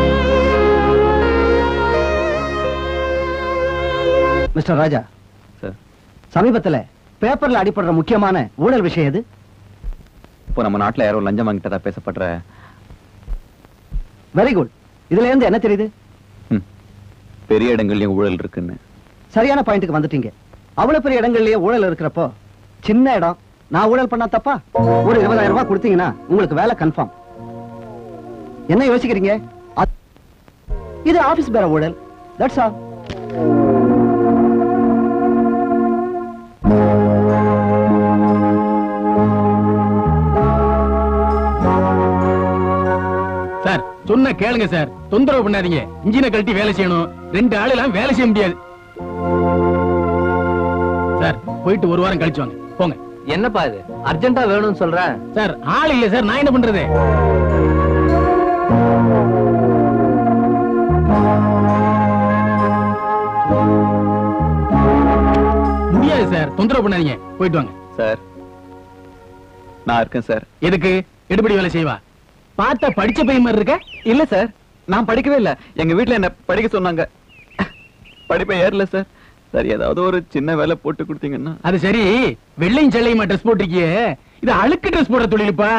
மிஸ்டர் ராஜா சார் சமீபத்துல பேப்பர்ல அடிப்படுற முக்கியமான ஊழல் விஷயம் எது இப்போ நம்ம நாட்டுல யாரோ லஞ்சம் வாங்கிட்டதா பேசப்படுற வெரி குட் இதுல இருந்து என்ன தெரியுது ம், பெரிய இடங்கள்லயும் ஊழல் இருக்குன்னு சரியான பாயிண்ட்டுக்கு வந்துட்டீங்க அவ்வளவு பெரிய இடங்கள்லயே ஊழல் இருக்கிறப்போ சின்ன இடம் நான் ஊழல் பண்ணா தப்பா ஒரு இருபதாயிரம் ரூபாய் கொடுத்தீங்கன்னா உங்களுக்கு வேலை கன்ஃபார்ம் என்ன யோசிக்கிறீங்க அ- இது ஆபீஸ் பேர ஊழல் தட்ஸ் ஆல் சார் சொன்ன கேளுங்க சார் தொந்தரவு பண்ணாதீங்க இன்ஜினை கழட்டி வேலை செய்யணும் ரெண்டு ஆள் எல்லாம் வேலை செய்ய முடியாது சார் போயிட்டு ஒரு வாரம் கழிச்சு வாங்க போங்க என்னப்பா இது அர்ஜென்ட்டா வேணும்னு சொல்றேன் சார் ஆள் இல்ல சார் நான் என்ன பண்றது முடியாது சார் தொந்தரவு பண்ணாதீங்க போயிட்டு வாங்க சார் நான் இருக்கேன் சார் எதுக்கு எடுபடி வேலை செய்வா பார்த்தா படிச்ச பையன் மாதிரி இருக்க இல்ல சார் நான் படிக்கவே இல்ல எங்க வீட்ல என்ன படிக்க சொன்னாங்க படிப்பை ஏறல சார் சார் ஏதாவது ஒரு சின்ன வேலை போட்டு கொடுத்தீங்கன்னா அது சரி வெள்ளையும் செள்ளையுமா ட்ரெஸ் போட்டிருக்கியே இது அழுக்கு ட்ரெஸ் போடுற தொழிலுப்பா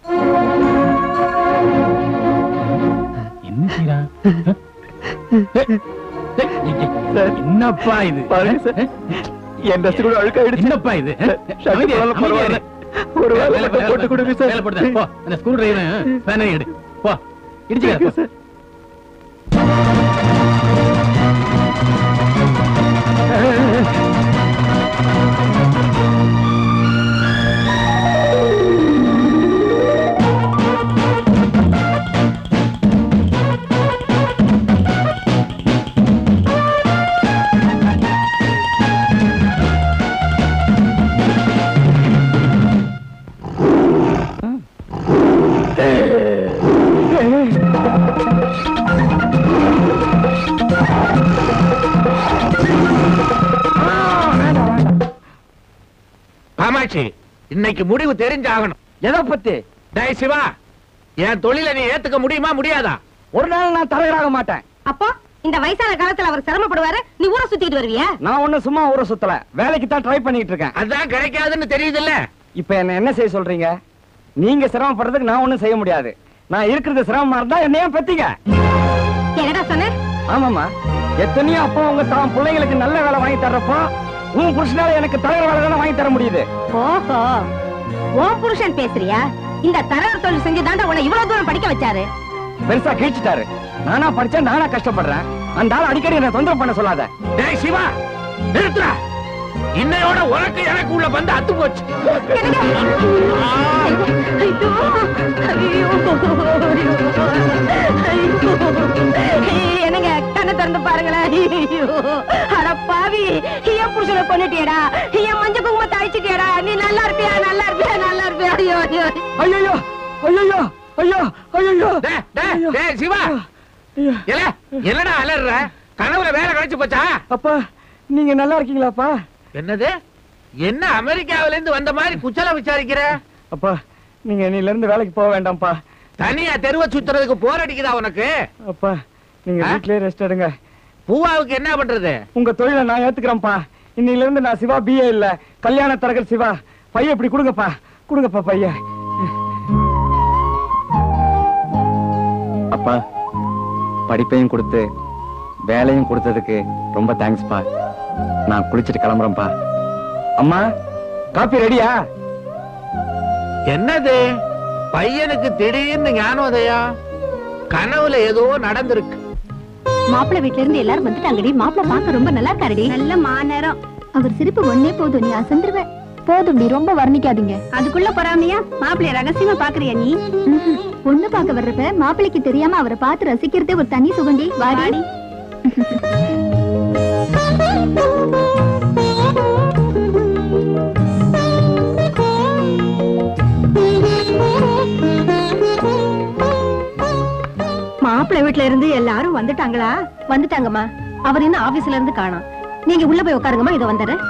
என்ன செய்றா? ஏய், ஏய், ஏய், என்னப்பா இது பாருங்க சார் என் ட்ரெஸ் கூட அழுக்காயிடுச்சு என்னப்பா இது ஷர்ட் அமைதியா இரு, போடலாம் பரவாயில்ல. அமைதியா இரு. ஒரு வேலை வேலை மட்டும் வேலை போட்டு கொடுங்க சார். வேலை போடுதா? போ அந்த ஸ்க்ரூ டிரைவர் பேனர் எடு போ இடிச்சு சார் காமாட்சி இன்னைக்கு முடிவு தெரிஞ்சாகணும் எதை பத்தி டேய் சிவா என் தொழிலை நீ ஏத்துக்க முடியுமா முடியாதா ஒரு நாள் நான் தலைவராக மாட்டேன் அப்போ இந்த வயசான காலத்துல அவர் சிரமப்படுவாரு நீ ஊரை சுத்திட்டு வருவியா நான் ஒண்ணும் சும்மா ஊரை சுத்தல வேலைக்கு தான் ட்ரை பண்ணிட்டு இருக்கேன் அதான் கிடைக்காதுன்னு தெரியுதுல்ல இப்ப என்ன என்ன செய்ய சொல்றீங்க நீங்க சிரமப்படுறதுக்கு நான் ஒண்ணும் செய்ய முடியாது நான் இருக்கிறது சிரமமா இருந்தா என்னைய பத்திங்க என்னடா சொன்ன ஆமாமா எத்தனையோ அப்பா உங்க தான் பிள்ளைங்களுக்கு நல்ல வேலை வாங்கி தர்றப்போ உன் புருஷனால எனக்கு தலைவர் வேலை தானே வாங்கி தர முடியுது ஓஹோ உன் புருஷன் பேசுறியா இந்த தரகர் தொழில் செஞ்சு தாண்டா உன்னை இவ்வளவு தூரம் படிக்க வச்சாரு பெருசா கீழ்ச்சிட்டாரு நானா படிச்சேன் நானா கஷ்டப்படுறேன் அந்த ஆள் அடிக்கடி என்ன தொந்தரவு பண்ண சொல்லாத டேய் சிவா நிறுத்துறா இன்னையோட உனக்கு எனக்கு உள்ள வந்து அத்து போச்சு என்னங்க கண்ணை திறந்து பாருங்களேன் ஐயோ, அட பாவி என் புருஷனை கொண்டுட்டியடா என் மஞ்ச குங்குமத்தை அழிச்சிட்டியடா நீ நல்லா இருப்பியா நல்லா இருப்பியா நல்லா இருப்பியா ஐயோ ஐயோ ஐயோ ஐயோ ஐயோ ஐயோ டேய், டேய், டேய், சிவா ஏல, என்னடா அலறுற கனவுல வேலை கிடைச்சு போச்சா அப்பா நீங்க நல்லா இருக்கீங்களாப்பா என்னது என்ன அமெரிக்காவில இருந்து வந்த மாதிரி குச்சல விசாரிக்கிற அப்பா நீங்க இன்னில இருந்து வேலைக்கு போக வேண்டாம்ப்பா தனியா தெருவ சுத்துறதுக்கு போர் அடிக்குதா உனக்கு அப்பா நீங்க ஆ? வீட்லயே ரெஸ்ட் எடுங்க பூவாவுக்கு என்ன பண்றது உங்க தொழிலை நான் ஏத்துக்கிறேன்ப்பா இன்னில இருந்து நான் சிவா பிஏ இல்ல கல்யாண தரகர் சிவா பையன் இப்படி கொடுங்கப்பா கொடுங்கப்பா பையன் அப்பா படிப்பையும் கொடுத்து வேலையும் கொடுத்ததுக்கு ரொம்ப தேங்க்ஸ்ப்பா நான் குளிச்சிட்டு கிளம்புறேன்ப்பா அம்மா காப்பி ரெடியா என்னது பையனுக்கு திடீர்னு ஞானோதயம் கனவுல ஏதோ நடந்திருக்கு மாப்பிள்ளை வீட்ல இருந்து எல்லாரும் வந்துட்டாங்கடி மாப்பிள்ளை பார்க்க ரொம்ப நல்லா இருக்காருடி நல்ல மாநேரம் அவர் சிரிப்பு ஒன்னே போதும் நீ அசந்துருவ போதும்டி ரொம்ப வர்ணிக்காதீங்க அதுக்குள்ள பொறாமையா மாப்பிள்ளைய ரகசியமா பாக்குறியா நீ ம்ஹும். பொண்ணு பார்க்க வர்றப்ப மாப்பிள்ளைக்கு தெரியாம அவரை பார்த்து ரசிக்கிறதே ஒரு தனி சுகண்டி வாடி மாப்பிள்ளை வீட்ல இருந்து எல்லாரும் வந்துட்டாங்களா வந்துட்டாங்கம்மா அவர் இன்னும் ஆபீஸ்ல இருந்து காணோம் நீங்க உள்ள போய் உட்காருங்கம்மா இத வந்துடுறேன்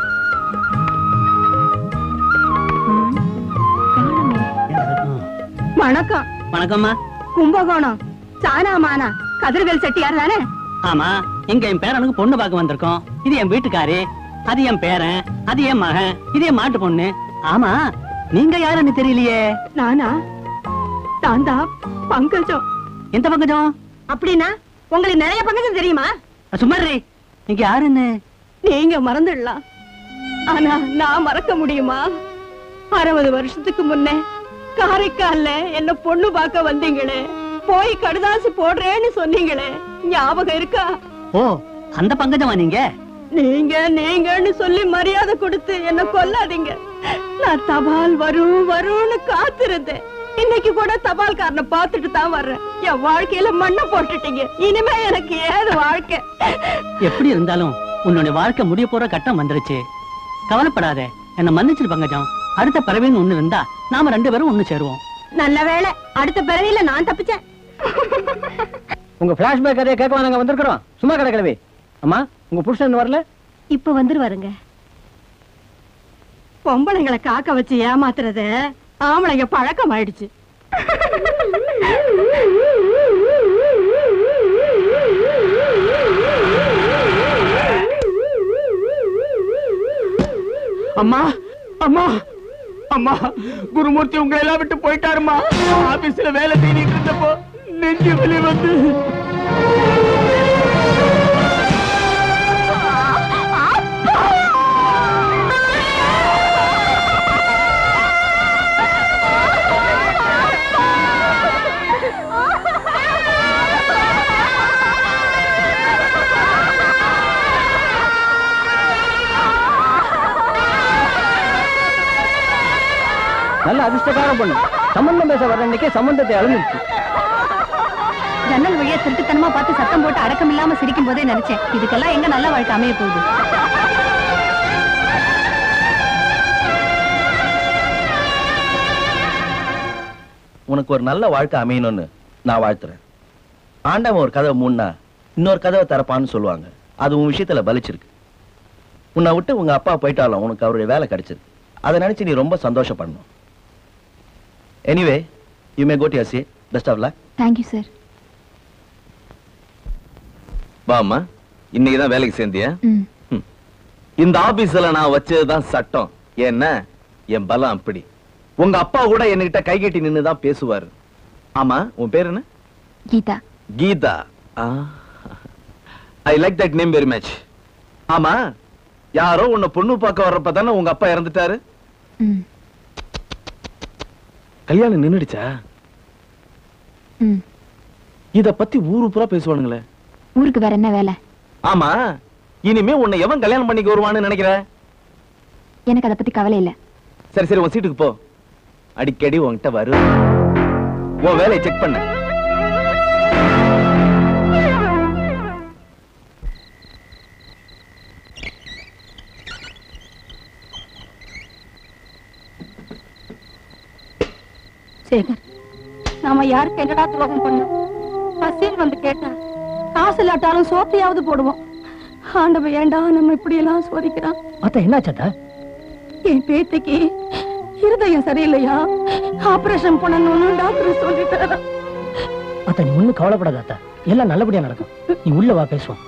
வணக்கம் வணக்கம்மா கும்பகோணம் சானா மானா கதிர்வேல் செட்டியார் தானே ஆமா இங்க என் பேரனுக்கு பொண்ணு பார்க்க வந்திருக்கோம் இது என் வீட்டுக்காரி அது என் பேரன் அது என் மகன் இது என் மாட்டு பொண்ணு ஆமா நீங்க யாருன்னு தெரியலையே நானா நான் தான் பங்கஜம் எந்த பக்கஜம் அப்படின்னா உங்களுக்கு நிறைய பங்கஜம் தெரியுமா சுமாரி நீங்க யாருன்னு நீங்க மறந்துடலாம் ஆனா நான் மறக்க முடியுமா அறுபது வருஷத்துக்கு முன்னே காரைக்கால்ல என்ன பொண்ணு பார்க்க வந்தீங்களே போய் கடுதாசு போடுறேன்னு சொன்னீங்களே ஞாபகம் இருக்கா ஓ அந்த பங்கஜமா நீங்க நீங்க நீங்கன்னு சொல்லி மரியாதை கொடுத்து என்ன கொல்லாதீங்க நான் தபால் வரும் வரும்னு காத்திருந்தேன் இன்னைக்கு கூட தபால்காரனை பார்த்துட்டு தான் வர்றேன் என் வாழ்க்கையில மண்ணை போட்டுட்டீங்க இனிமே எனக்கு ஏது வாழ்க்கை எப்படி இருந்தாலும் உன்னுடைய வாழ்க்கை முடிய போற கட்டம் வந்துருச்சு கவலைப்படாத என்ன மன்னிச்சிரு பங்கஜம் அடுத்த பறவைன்னு ஒண்ணு இருந்தா நாம ரெண்டு பேரும் ஒண்ணு சேருவோம் நல்ல வேளை அடுத்த பிறவியில நான் தப்பிச்சேன் உங்க பிளாஷ்பேக் கதையை கேட்க நாங்க வந்திருக்கிறோம் சும்மா கிடக்கலவே அம்மா உங்க புருஷன் வரல இப்ப வந்துருவாருங்க பொம்பளைங்களை காக்க வச்சு ஏமாத்துறது ஆம்பளைங்க பழக்கம் ஆயிடுச்சு அம்மா அம்மா அம்மா குருமூர்த்தி உங்களை எல்லாம் விட்டு போயிட்டாருமா ஆபீஸ்ல வேலை தேடிட்டு இருந்தப்போ நெஞ்சு வலி வந்து நல்ல அதிர்ஷ்டக்கார பொண்ணு சம்பந்தம் பேச வர அன்னைக்கே சம்பந்தத்தை அளந்துருச்சு ஜன்னல் வழியா திருட்டுத்தனமா பார்த்து சத்தம் போட்டு அடக்கம் இல்லாம சிரிக்கும் போதே நினைச்சேன் இதுக்கெல்லாம் எங்க நல்ல வாழ்க்கை அமைய போகுது உனக்கு ஒரு நல்ல வாழ்க்கை அமையணும்னு நான் வாழ்த்துறேன் ஆண்டவன் ஒரு கதவை மூடினா இன்னொரு கதவை திறப்பான்னு சொல்லுவாங்க அது உன் விஷயத்துல பலிச்சிருக்கு உன்னை விட்டு உங்க அப்பா போயிட்டாலும் உனக்கு அவருடைய வேலை கிடைச்சிருக்கு அதை நினைச்சு நீ ரொம்ப சந்தோஷப்படணும் anyway you may go to your best of luck thank you sir வாம்மா இன்னைக்கு தான் வேலைக்கு சேர்ந்தியா ம் ம். இந்த ஆபீஸ்ல நான் வச்சதுதான் சட்டம் ஏன்னா என் பலம் அப்படி உங்க அப்பா கூட என்கிட்ட கை கட்டி நின்னு தான் பேசுவாரு ஆமா உன் பேர் என்ன Geetha Geetha I like that name very much ஆமா யாரோ உன்னை பொண்ணு பார்க்க வர்றப்ப தானே உங்க அப்பா இறந்துட்டாரு ம் கல்யாணம் நின்னுடுச்சா ம் இத பத்தி ஊரு பூரா பேசுவானுங்களே ஊருக்கு வேற என்ன வேலை ஆமா இனிமே உன்னை எவன் கல்யாணம் பண்ணிக்க வருவான்னு நினைக்கிற எனக்கு அதை பத்தி கவலை இல்ல சரி சரி உன் சீட்டுக்கு போ அடிக்கடி உன்கிட்ட வரு உன் வேலையை செக் பண்ண சேகர் நாம யாருக்கு என்னடா துரோகம் பண்ணோம் பசின்னு வந்து கேட்டா காசு இல்லாட்டாலும் சோத்தையாவது போடுவோம் ஆண்டவன் ஏண்டா நம்ம இப்படி எல்லாம் சோதிக்கிறான் அத்தா என்னாச்சாத்தா என் பேத்திக்கு இருதயம் சரியில்லையா ஆபரேஷன் பண்ணணும்னு டாக்டர் சொல்லிட்டாரா அத்தா நீ ஒண்ணும் கவலைப்படாத அத்தா எல்லாம் நல்லபடியா நடக்கும் நீ உள்ள வா பேசுவோம்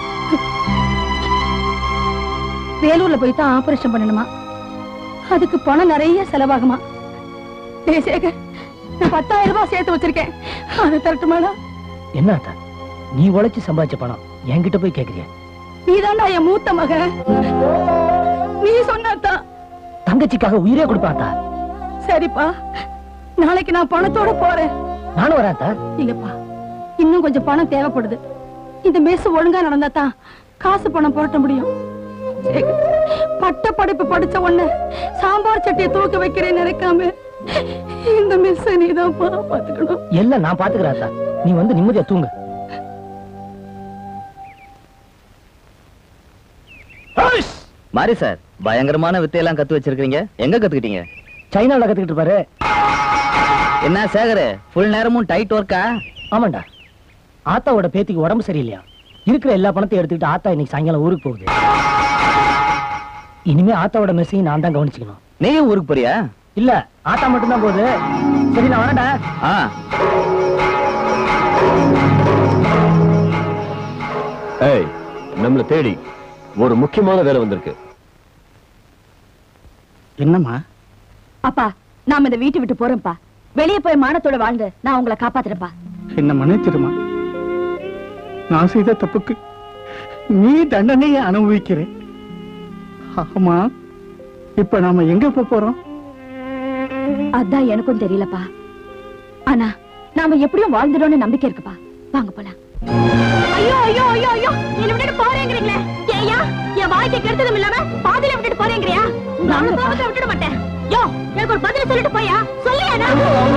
வேலூர்ல போய் தான் ஆபரேஷன் பண்ணணுமா அதுக்கு பணம் நிறைய செலவாகுமா டேய் சேகர் நான் பத்தாயிரம் ரூபாய் சேர்த்து வச்சிருக்கேன் அதை தரட்டுமாடா என்ன அத்தா நீ உழைச்சு சம்பாதிச்ச பணம் என்கிட்ட போய் கேக்குறிய நீதான்டா என் மூத்த மகன் நீ சொன்னாதான் தங்கச்சிக்காக உயிரே கொடுப்பா அத்தா சரிப்பா நாளைக்கு நான் பணத்தோட போறேன் நானும் வரேன் அத்தா இல்லப்பா இன்னும் கொஞ்சம் பணம் தேவைப்படுது இந்த மெஸ் ஒழுங்கா நடந்தா தான் காசு பணம் புரட்ட முடியும் சேகர், பட்ட படிப்பு படிச்ச உடனே சாம்பார் சட்டியை தூக்க வைக்கிறேன்னு நினைக்காம இந்த மெஸ் நீதான் பாத்துக்கணும் எல்லாம் நான் பாத்துக்கிறேன் அத்தா நீ வந்து நிம்மதியா தூங்கு மாரி சார் பயங்கரமான வித்தையெல்லாம் கத்து வச்சிருக்கீங்க எங்க கத்துக்கிட்டீங்க சைனால கத்துக்கிட்டு இருப்பாரு என்ன சேகர் ஃபுல் நேரமும் டைட் ஒர்க்கா ஆமாண்டா ஆத்தாவோட பேத்திக்கு உடம்பு சரியில்லையா இருக்கிற எல்லா பணத்தையும் எடுத்துக்கிட்டு ஆத்தா இன்னைக்கு சாயங்காலம் ஊருக்கு போகுது இனிமே ஆத்தாவோட மெஸ்ஸையும் நான் தான் கவனிச்சுக்கணும் நீயும் ஊருக்கு போறியா இல்ல ஆத்தா மட்டும்தான் போகுது சரி நான் வரேன்டா ஆ ஏய் நம்மள தேடி ஒரு முக்கியமான வேலை வந்திருக்கு என்னம்மா அப்பா நாம இந்த வீட்டை விட்டு போறோம்ப்பா வெளியே போய் மானத்தோட வாழ்ந்து நான் உங்களை காப்பாத்துறேன்ப்பா என்ன மன்னிச்சிருமா நான் செய்த தப்புக்கு நீ தண்டனையை அனுபவிக்கிற ஆமா இப்ப நாம எங்க போப் போறோம் அதான் எனக்கும் தெரியலப்பா ஆனா நாம எப்படியும் வாழ்ந்துடோம்னு நம்பிக்கை இருக்குப்பா வாங்க போலாம் ஐயோ ஐயோ ஐயோ ஐயோ என்ன விட்டுட்டு போறேங்கிறீங்களே ஏயா என் வாழ்க்கை கெடுத்ததும் இல்லாம பாதியில விட்டுட்டு போறேங்கிறியா நான் கோபத்தை விட்டுட மாட்டேன் யோ எனக்கு ஒரு பதில் சொல்லிட்டு போயா சொல்லியா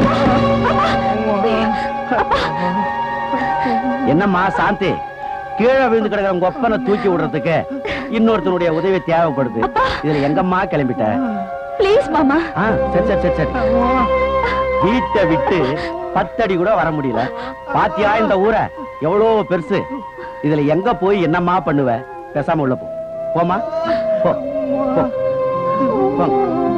என்னம்மா சாந்தி கீழே விழுந்து கிடக்கிற உங்க ஒப்பனை தூக்கி விடுறதுக்கு இன்னொருத்தனுடைய உதவி தேவைப்படுது இதுல எங்கம்மா கிளம்பிட்ட ப்ளீஸ் மாமா ஆ, சரி சரி சரி சரி வீட்டை விட்டு பத்தடி கூட வர முடியல பாத்தியா இந்த ஊரை எவ்வளவு பெருசு இதுல எங்க போய் என்னம்மா பண்ணுவ பேசாம உள்ள போ போமா போ போ போங்க.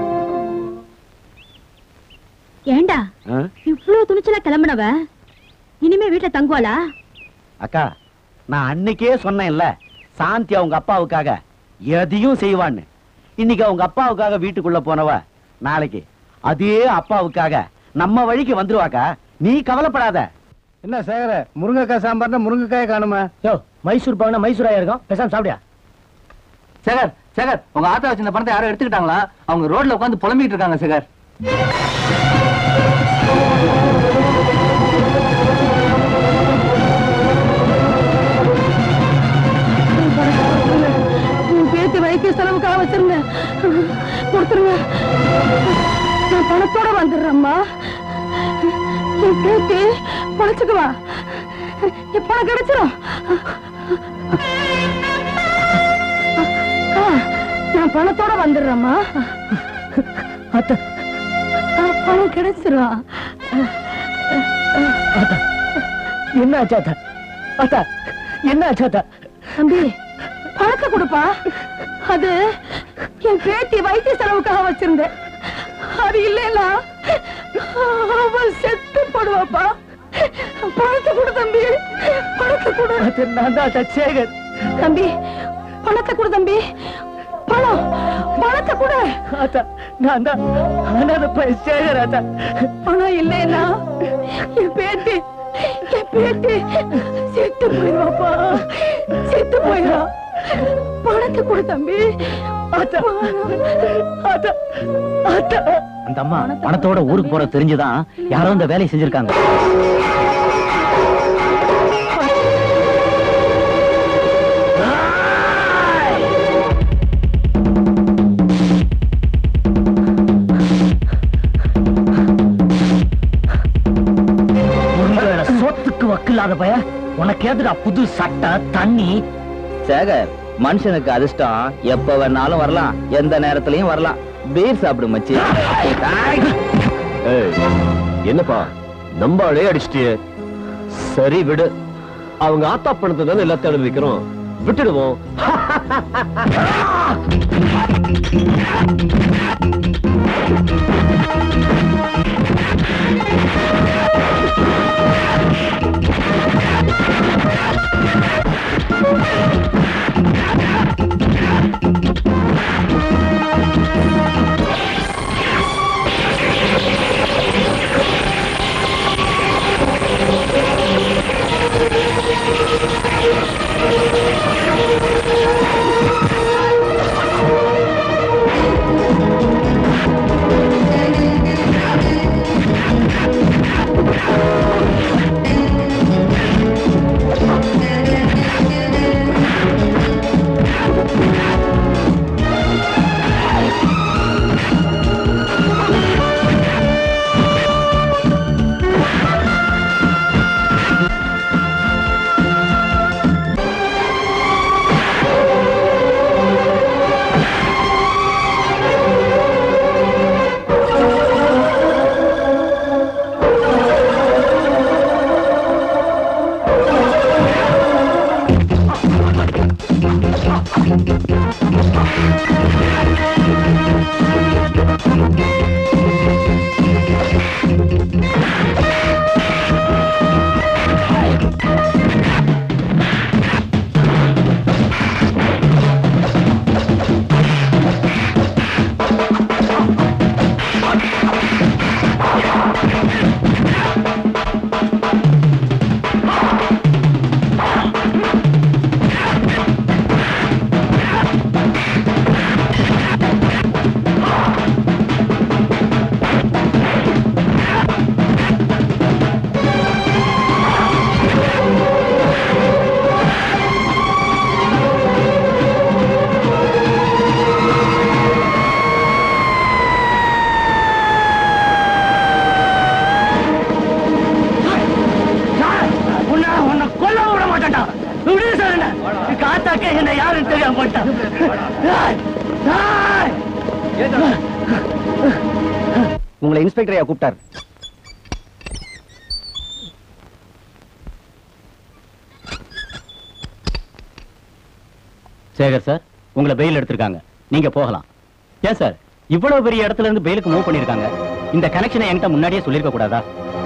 ஏண்டா ஆ? இவ்வளவு துணிச்சலா கிளம்புனவ இனிமே வீட்டுல தங்குவாளா அக்கா நான் அன்னைக்கே சொன்னேன்ல சாந்தி அவங்க அப்பாவுக்காக எதையும் செய்வான்னு இன்னைக்கு அவங்க அப்பாவுக்காக வீட்டுக்குள்ள போனவ நாளைக்கு அதே அப்பாவுக்காக நம்ம வழிக்கு வந்துருவாக்கா நீ கவலைப்படாத என்ன சேகர முருங்கைக்காய் சாம்பார்னா முருங்கைக்காய் காணுமா யோ மைசூர் பாவனா மைசூராயா இருக்கும் பேசாம சாப்பிடியா சேகர் சேகர் உங்க ஆத்தா வச்சிருந்த பணத்தை யாரும் எடுத்துக்கிட்டாங்களா அவங்க ரோட்ல உட்காந்து புலம்பிட்டு இருக்காங்க சேகர் உன் பேத்தி வைத்திய செலவுக்காக வச்சிருங்க கொடுத்துருங்க நான் பணத்தோட வந்துடுறேம்மா என் பேத்தி பழச்சுக்குவா என் பணம் கிடைச்சிரும் ஆ, நான் பணத்தோட வந்துடுறேம்மா அத்தை ஆ, பணம் கிடைச்சிரும் என்ன ஆச்சு அத்தா அத்தா என்ன ஆச்சு அத்தா தம்பி பணத்தை கொடுப்பா அது என் பேத்தி வைத்திய செலவுக்காக வச்சிருந்தேன் அது இல்லைன்னா அவ செத்து போடுவாப்பா பணத்தை கொடு தம்பி பணத்தை கொடு நான் தான் சேகர் தம்பி பணத்தை கொடு தம்பி பணம் பணத்தை கொடு ஆத்தா நான் தான் அனாதை பையன் சேகர் ஆத்தா பணம் இல்லைன்னா என் பேத்தி என் பேத்தி செத்து போயிடுவாப்பா செத்து போயிடுவா பணத்தை கொடு தம்பி ஆத்தா ஆத்தா ஆத்தா அந்த அம்மா பணத்தோட ஊருக்கு போற தெரிஞ்சுதான் யாரோ இந்த வேலையை செஞ்சிருக்காங்க ஒருவேளை சொத்துக்கு வக்கில்லாத பய உனக்கு எதுடா புது சட்டை தண்ணி சேகர் மனுஷனுக்கு அதிர்ஷ்டம் எப்ப வேணாலும் வரலாம் எந்த நேரத்திலயும் வரலாம் பீர் சாப்பிடு மச்சி என்னப்பா நம்பாளே அடிச்சிட்டியே சரி விடு அவங்க ஆத்தா பணத்தை தானே எல்லாத்தையும் அனுபவிக்கிறோம் விட்டுடுவோம் உன்னை உன்னை கொல்ல விட மாட்டேன்டா விடு சொல்லுங்க காத்தாக்கே என்ன யாருன்னு தெரியாம போட்டான் ஏய், ஏய். உங்களை இன்ஸ்பெக்டரையா கூப்பிட்டார் சேகர் சார் உங்களை பெயில் எடுத்திருக்காங்க நீங்க போகலாம் ஏன் சார் இவ்வளவு பெரிய இடத்துல இருந்து பெயிலுக்கு மூவ் பண்ணிருக்காங்க இந்த கனெக்ஷனை என்கிட்ட முன்னாடியே சொல்லிருக்க கூடாதா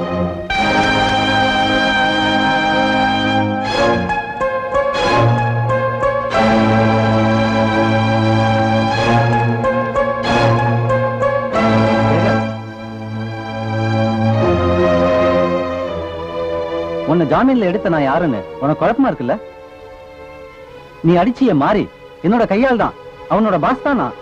உன்னை ஜாமீன்ல எடுத்த நான் யாருன்னு உனக்கு குழப்பமா இருக்குல்ல நீ அடிச்சிய மாறி என்னோட கையால் தான் அவனோட பாஸ் தான் நான்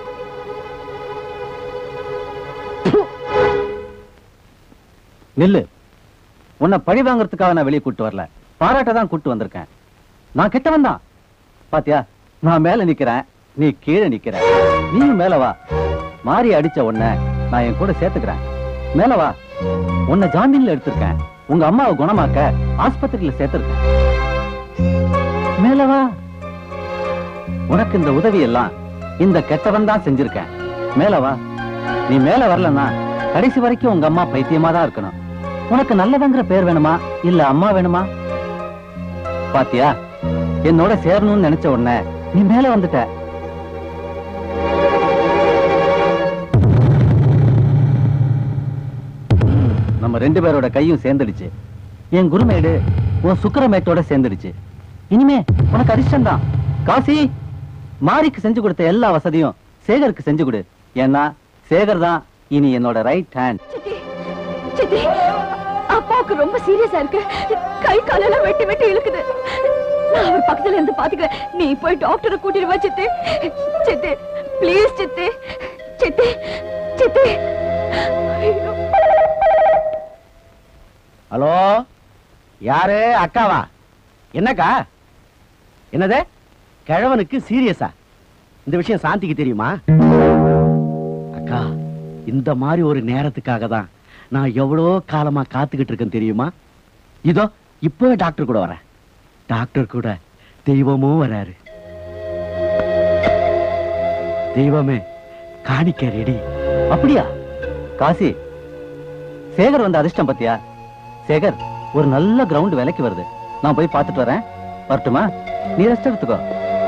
நில்லு உன்னை பழி வாங்குறதுக்காக நான் வெளியே கூட்டு வரல பாராட்ட தான் கூட்டு வந்திருக்கேன் நான் கெட்டவன் தான் பாத்தியா நான் மேல நிக்கிறேன் நீ கீழே நிக்கிற நீயும் மேல வா மாறி அடிச்ச உன்னை நான் என் கூட சேர்த்துக்கிறேன் மேல வா உன்னை ஜாமீன்ல எடுத்திருக்கேன் உங்க அம்மாவை குணமாக்க ஆஸ்பத்திரியில சேர்த்திருக்கேன் மேல வா உனக்கு இந்த உதவி எல்லாம் இந்த கெட்டவன் தான் செஞ்சிருக்கேன் மேல வா நீ மேல வரலன்னா கடைசி வரைக்கும் உங்க அம்மா பைத்தியமா தான் இருக்கணும் உனக்கு நல்லவங்கிற பேர் வேணுமா இல்ல அம்மா வேணுமா பாத்தியா என்னோட சேரணும்னு நினைச்ச உடனே நீ மேல வந்துட்ட நம்ம ரெண்டு பேரோட கையும் சேர்ந்துடுச்சு என் குருமேடு உன் சுக்கரமேட்டோட சேர்ந்துடுச்சு இனிமே உனக்கு அதிர்ஷ்டம் தான் காசி மாரிக்கு செஞ்சு கொடுத்த எல்லா வசதியும் சேகருக்கு செஞ்சு கொடு ஏன்னா சேகர் தான் இனி என்னோட ரைட் ஹேண்ட் சித்தி அப்பாவுக்கு ரொம்ப சீரியஸா இருக்கு கை காலெல்லாம் வெட்டி வெட்டி இழுக்குது நான் அவர் பக்கத்துல இருந்து பாத்துக்கிறேன் நீ போய் டாக்டரை கூட்டிட்டு வா சித்தி சித்தி ப்ளீஸ் சித்தி சித்தி சித்தி ஐயோ. ஹலோ யாரு அக்காவா என்னக்கா என்னது கிழவனுக்கு சீரியஸா இந்த விஷயம் சாந்திக்கு தெரியுமா அக்கா இந்த மாதிரி ஒரு நேரத்துக்காக தான் நான் எவ்வளோ காலமா காத்துக்கிட்டு இருக்கேன் தெரியுமா இதோ இப்போ டாக்டர் கூட வரேன் டாக்டர் கூட தெய்வமும் வராரு தெய்வமே காணிக்க ரெடி அப்படியா காசி சேகர் வந்த அதிர்ஷ்டம் பத்தியா சேகர் ஒரு நல்ல கிரவுண்ட் விலைக்கு வருது நான் போய் பார்த்துட்டு வரேன் வரட்டுமா நீ ரெஸ்ட் எடுத்துக்கோ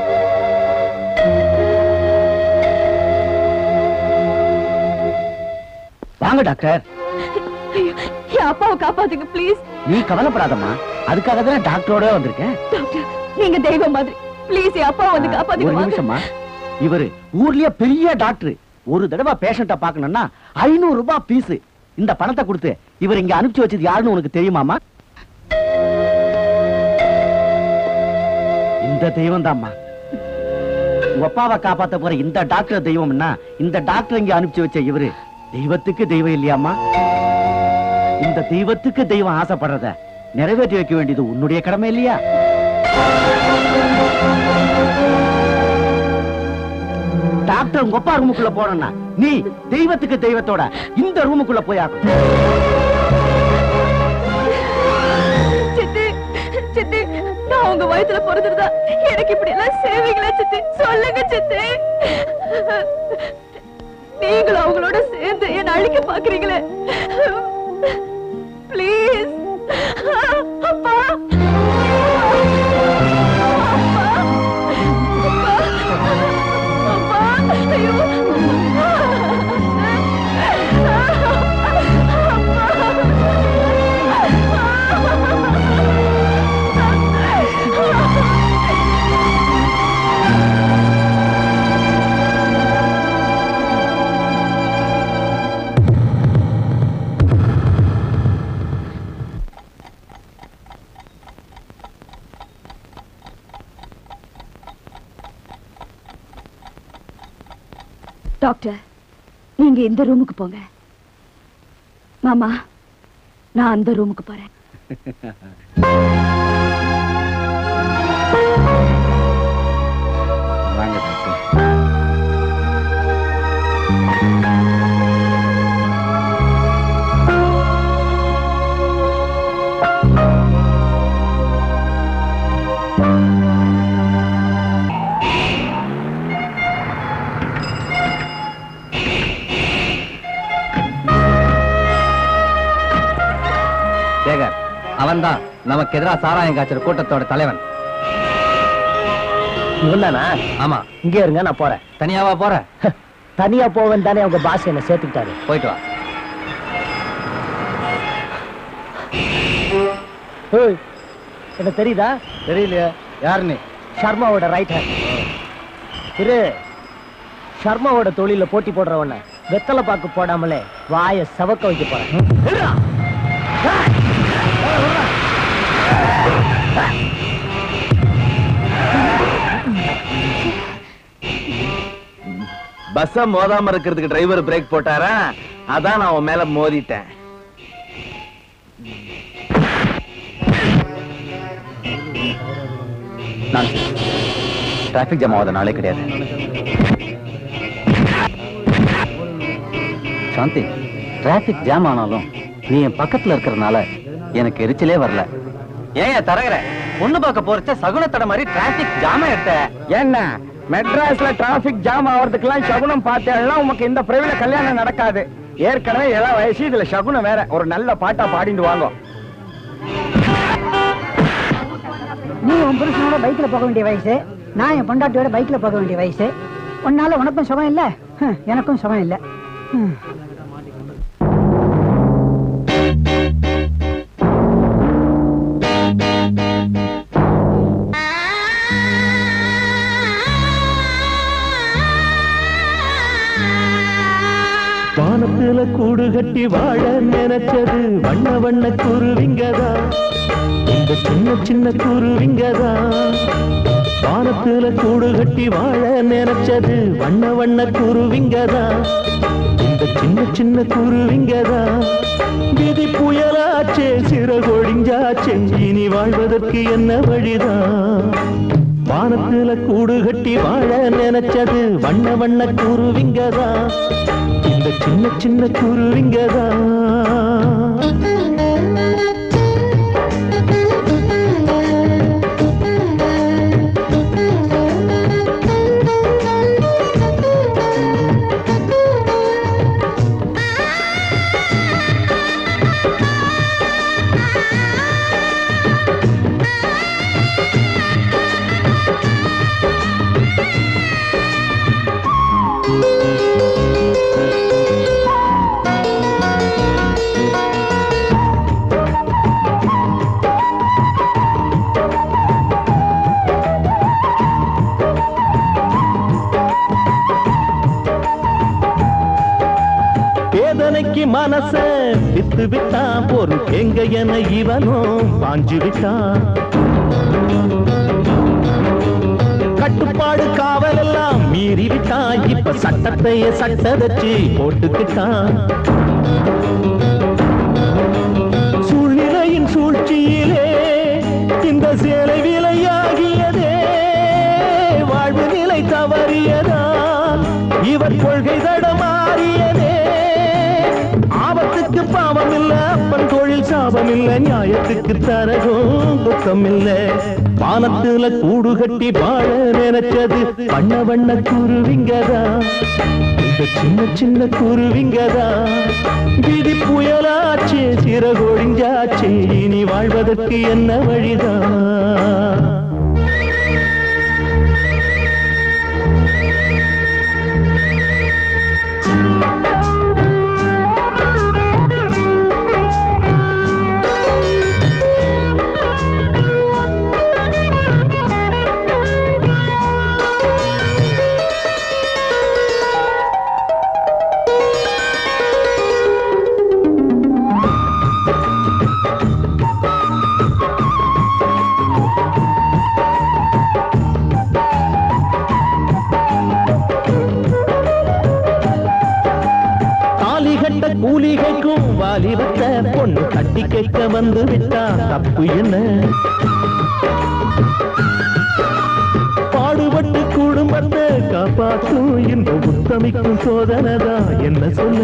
வாங்க டாக்டர் ஐயோ, என் அப்பாவை காப்பாத்துங்க ப்ளீஸ் நீ கவலைப்படாதம்மா அதுக்காக தான் டாக்டரோட வந்திருக்கேன் டாக்டர் நீங்க தெய்வம் மாதிரி ப்ளீஸ் என் அப்பாவை வந்து ஒரு காப்பாத்துங்க வாங்க. நிமிஷமா இவரு ஊர்லயே பெரிய டாக்டர் ஒரு தடவை பேஷண்ட பார்க்கணும்னா ஐநூறு ரூபாய் பீஸ் இந்த பணத்தை கொடுத்து இவர் இங்க அனுப்பிச்சு வச்சது யாருன்னு உனக்கு தெரியுமாமா இந்த தெய்வம் தான்மா உங்க அப்பாவை காப்பாத்த போற இந்த டாக்டர் தெய்வம்னா இந்த டாக்டர் இங்க அனுப்பிச்சு வச்ச இவரு தெய்வத்துக்கு தெய்வம் இல்லையாமா இந்த தெய்வத்துக்கு தெய்வம் ஆசைப்படுறத நிறைவேற்றி வைக்க வேண்டியது உன்னுடைய கடமை இல்லையா டாக்டர் உங்க அப்பா ரூமுக்குள்ள போறேன்னா நீ தெய்வத்துக்கு தெய்வத்தோட இந்த ரூமுக்குள்ள போய் ஆகணும் சித்தி சித்தி நான் உங்க வயித்துல பிறந்திருந்தா எனக்கு இப்படி எல்லாம் சேவைங்களா சித்தி சொல்லுங்க சித்தி நீங்களும் அவங்களோட சேர்ந்து என்ன அழிக்க பாக்குறீங்களே ப்ளீஸ் அப்பா டாக்டர் நீங்க இந்த ரூமுக்கு போங்க மாமா நான் அந்த ரூமுக்கு போறேன் வாங்க டாக்டர் சேகர் அவன்தான் நமக்கு எதிரா சாராயம் காய்ச்சல் கூட்டத்தோட தலைவன் இவன்தானா ஆமா இங்கே இருங்க நான் போறேன் தனியாவா போற தனியா போவேன் தானே உங்க பாஸ் என்ன சேர்த்துக்கிட்டாரு போயிட்டு வா ஏய், என்ன தெரியுதா தெரியலையா யாரு நீ சர்மாவோட ரைட் ஹேண்ட் இரு சர்மாவோட தொழில போட்டி போடுறவன வெத்தலை பாக்கு போடாமலே வாய சவக்க வைக்க போறேன் இருடா. பஸ்ஸ மோதாம இருக்கிறதுக்கு டிரைவர் பிரேக் போட்டாரா அதான் நான் உன் மேல மோதிட்டேன் நான் டிராபிக் ஜாம் ஆகாத நாளே கிடையாது சாந்தி டிராபிக் ஜாம் ஆனாலும் நீ என் பக்கத்துல இருக்கிறதுனால எனக்கு எரிச்சலே வரல ஏன் தரகற பொண்ணு பார்க்க போறச்ச சகுனத்தட மாதிரி டிராபிக் ஜாம எடுத்த என்ன மெட்ராஸ்ல டிராபிக் ஜாம் ஆவறதுக்கெல்லாம் சகுனம் பார்த்தேன்னா உமக்கு இந்த பிரிவுல கல்யாணம் நடக்காது ஏற்கனவே எல்லாம் வயசு இதுல சகுனம் வேற ஒரு நல்ல பாட்டா பாடிட்டு வாங்க நீ உன் புருஷனோட பைக்ல போக வேண்டிய வயசு நான் என் பொண்டாட்டியோட பைக்ல போக வேண்டிய வயசு உன்னால உனக்கும் சுகம் இல்ல ஹம், எனக்கும் சுகம் இல்ல ஹம். வானத்துல கூடு கட்டி வாழ நினைச்சது வண்ண வண்ண குருவிங்கதா இந்த சின்ன சின்ன குருவிங்கதா வானத்துல கூடு கட்டி வாழ நினைச்சது வண்ண வண்ண குருவிங்கதா இந்த சின்ன சின்ன குருவிங்கதா விதி புயலாச்சே சிறகொழிஞ்சாச்சே இனி வாழ்வதற்கு என்ன வழிதான் வானத்துல கூடு கட்டி வாழ நினைச்சது வண்ண வண்ண குருவிங்கதா இந்த சின்ன சின்ன குருவிங்கதா வேதனைக்கு மனச வித்து விட்டான் பொருள் எங்க என இவனும் பாஞ்சு விட்டான் கட்டுப்பாடு காவல் எல்லாம் மீறி விட்டான் இப்ப சட்டத்தையே சட்ட வச்சு போட்டுக்கிட்டான் சூழ்நிலையின் சூழ்ச்சியிலே இந்த சேலை விலையாகியதே வாழ்வு நிலை தவறியதான் இவர் கொள்கை தடமாறியதே ஆபத்துக்கு பாவம் இல்ல அப்பன் தொழில் சாபம் இல்ல நியாயத்துக்கு தரகும் துக்கம் இல்ல வானத்துல கூடு கட்டி வாழ நினைச்சது வண்ண வண்ண குருவிங்கதா இந்த சின்ன சின்ன குருவிங்கதா விதி புயலாச்சே சிறகொழிஞ்சாச்சே இனி வாழ்வதற்கு என்ன வழிதான் தாலி கட்ட கூலிகைக்கும் வாலிபத்த பொண்ணு கட்டி கேட்க வந்து விட்டா தப்பு என்ன பாடுபட்டு குடும்பத்தை காப்பாற்றும் இந்த உத்தமிக்கும் சோதனைதா என்ன சொல்ல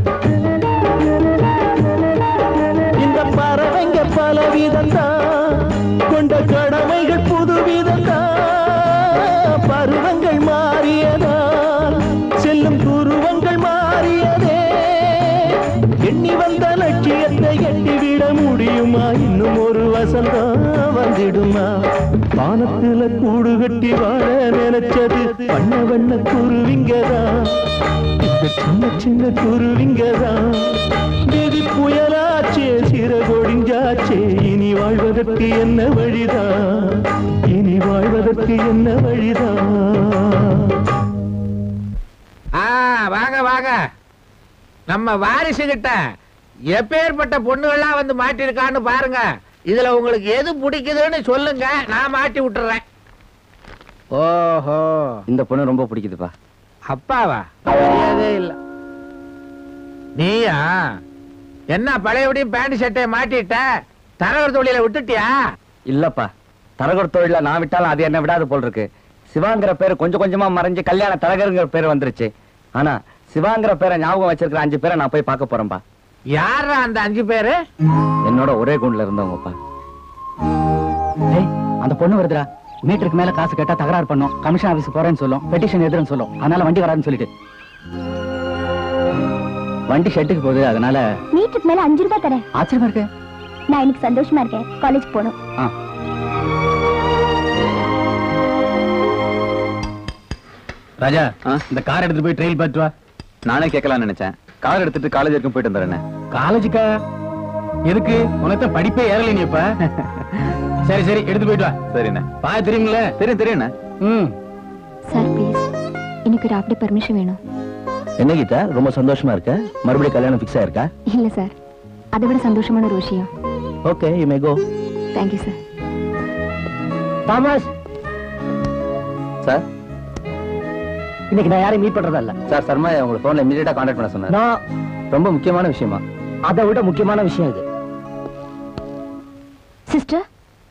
இந்த பறவைங்க பல விதம்தான் கொண்ட கடமைகள் புது விதம்தான் பருவங்கள் மாறியதால் செல்லும் துருவங்கள் மாறியதே எண்ணி வந்த லட்சியத்தை எட்டிவிட முடியுமா இன்னும் ஒரு வசந்தம் வந்திடுமா வானத்துல கூடு கட்டி வாழ நினைச்சது வண்ண வண்ண குருவிங்கதா இந்த சின்ன சின்ன குருவிங்கதா விதி புயலாச்சே சிறகொடிஞ்சாச்சே இனி வாழ்வதற்கு என்ன வழிதான் இனி வாழ்வதற்கு என்ன வழிதான் ஆ வாங்க வாங்க நம்ம வாரிசு கிட்ட எப்பேற்பட்ட பொண்ணுகள்லாம் வந்து மாட்டிருக்கான்னு பாருங்க இதுல உங்களுக்கு எது பிடிக்குதுன்னு சொல்லுங்க நான் மாட்டி விட்டுறேன் ஓஹோ இந்த பொண்ணு ரொம்ப பிடிக்குதுப்பா அப்பாவா தெரியாதே இல்ல நீயா என்ன பழையபடியும் பேண்ட் சட்டையை மாட்டிட்ட தரகர் தொழில விட்டுட்டியா இல்லப்பா தரகர் தொழில நான் விட்டாலும் அது என்ன விடாது போல் இருக்கு சிவாங்கிற பேர் கொஞ்சம் கொஞ்சமா மறைஞ்சு கல்யாண தரகருங்கிற பேர் வந்துருச்சு ஆனா சிவாங்கிற பேரை ஞாபகம் வச்சிருக்கிற அஞ்சு பேரை நான் போய் பார்க்க போறேன்பா யாரா அந்த அஞ்சு பேரு என்னோட ஒரே குண்ல இருந்தவங்கப்பா ஏய் அந்த பொண்ணு வருதுடா மீட்டருக்கு மேல காசு கேட்டா தகராறு பண்ணும் கமிஷன் ஆபீஸ் போறேன்னு சொல்லும் பெட்டிஷன் எதிர்ன்னு சொல்லும் அதனால வண்டி வராதுன்னு சொல்லிட்டு வண்டி ஷெட்டுக்கு போகுது அதனால மீட்டருக்கு மேல அஞ்சு ரூபாய் தரேன் ஆச்சரியமா இருக்கு நான் இன்னைக்கு சந்தோஷமா இருக்கேன் காலேஜ் போகணும் ஆ ராஜா இந்த கார் எடுத்து போய் ட்ரெயில் பார்த்து வா நானே கேட்கலாம்னு நினைச்சேன் கார் எடுத்துட்டு காலேஜ் வரைக்கும் போயிட்டு வந்துடுறேன் காலேஜுக்கா எதுக்கு உனக்கு தான் படிப்பே ஏறல நீ இப்ப சரி சரி எடுத்து போயிட்டு வா சரிண்ணே பா தெரியுங்களே தெரியும் தெரியுண்ணே ம் சார் ப்ளீஸ் எனக்கு ஒரு ஆஃப் டே பர்மிஷன் வேணும் என்ன கீதா ரொம்ப சந்தோஷமா இருக்க மறுபடியும் கல்யாணம் ஃபிக்ஸ் ஆயிருக்கா இல்ல சார் அதை விட சந்தோஷமான ஒரு விஷயம் okay you may go thank you sir Thomas sir இன்னைக்கு நான் யாரையும் மீட் பண்றதா இல்ல சார் சர்மா உங்களை போன்ல இமீடியட்டா கான்டாக்ட் பண்ண சொன்னார் நான் ரொம்ப முக்கியமான விஷயமா அதை விட முக்கியமான விஷயம் இது சிஸ்டர்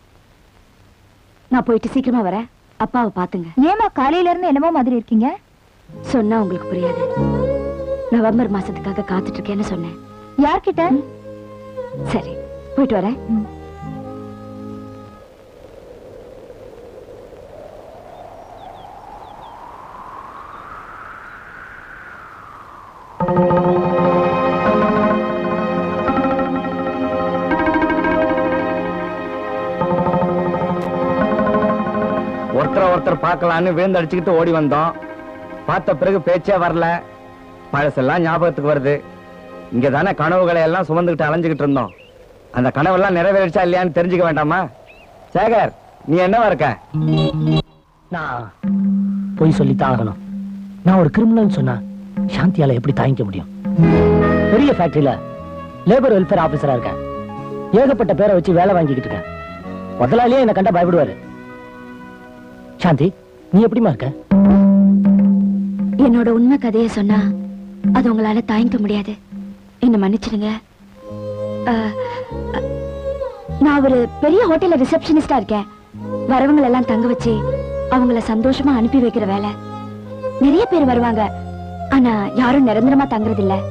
நான் போயிட்டு சீக்கிரமா வரேன் அப்பாவை பாத்துங்க ஏமா காலையில இருந்து என்னமோ மாதிரி இருக்கீங்க சொன்னா உங்களுக்கு புரியாது நவம்பர் மாசத்துக்காக காத்துட்டு இருக்கேன்னு சொன்னேன் யார்கிட்ட சரி போயிட்டு வரேன் ஒருத்தர் ஒருத்தர் பார்க்கலான்னு விழுந்து அடிச்சுக்கிட்டு ஓடி வந்தோம் பார்த்த பிறகு பேச்சே வரல பழசெல்லாம் ஞாபகத்துக்கு வருது இங்க தானே கனவுகளை எல்லாம் சுமந்துக்கிட்டு அலைஞ்சுக்கிட்டு இருந்தோம் அந்த கனவெல்லாம் நிறைவேறிச்சா இல்லையான்னு தெரிஞ்சுக்க வேண்டாமா சேகர் நீ என்னவா இருக்க நான் பொய் சொல்லித்தான் ஆகணும் நான் ஒரு கிரிமினல் சொன்னா சாந்தியால எப்படி தாங்கிக்க முடியும் பெரிய ஃபேக்டரியில லேபர் வெல்ஃபேர் ஆபீசரா இருக்கேன் ஏகப்பட்ட பேரை வச்சு வேலை வாங்கிக்கிட்டு இருக்கேன் முதலாளியே என்ன கண்டா பயப்படுவாரு சாந்தி நீ எப்படிமா இருக்க என்னோட உண்மை கதையை சொன்னா அது உங்களால தாங்கிக்க முடியாது என்ன மன்னிச்சிடுங்க அஹ், அஹ், நான் ஒரு பெரிய ஹோட்டல்ல ரிசப்ஷனிஸ்டா இருக்கேன் வரவங்களை எல்லாம் தங்க வச்சு அவங்கள சந்தோஷமா அனுப்பி வைக்கிற வேலை நிறைய பேர் வருவாங்க ஆனா யாரும் நிரந்தரமா தங்குறது இல்ல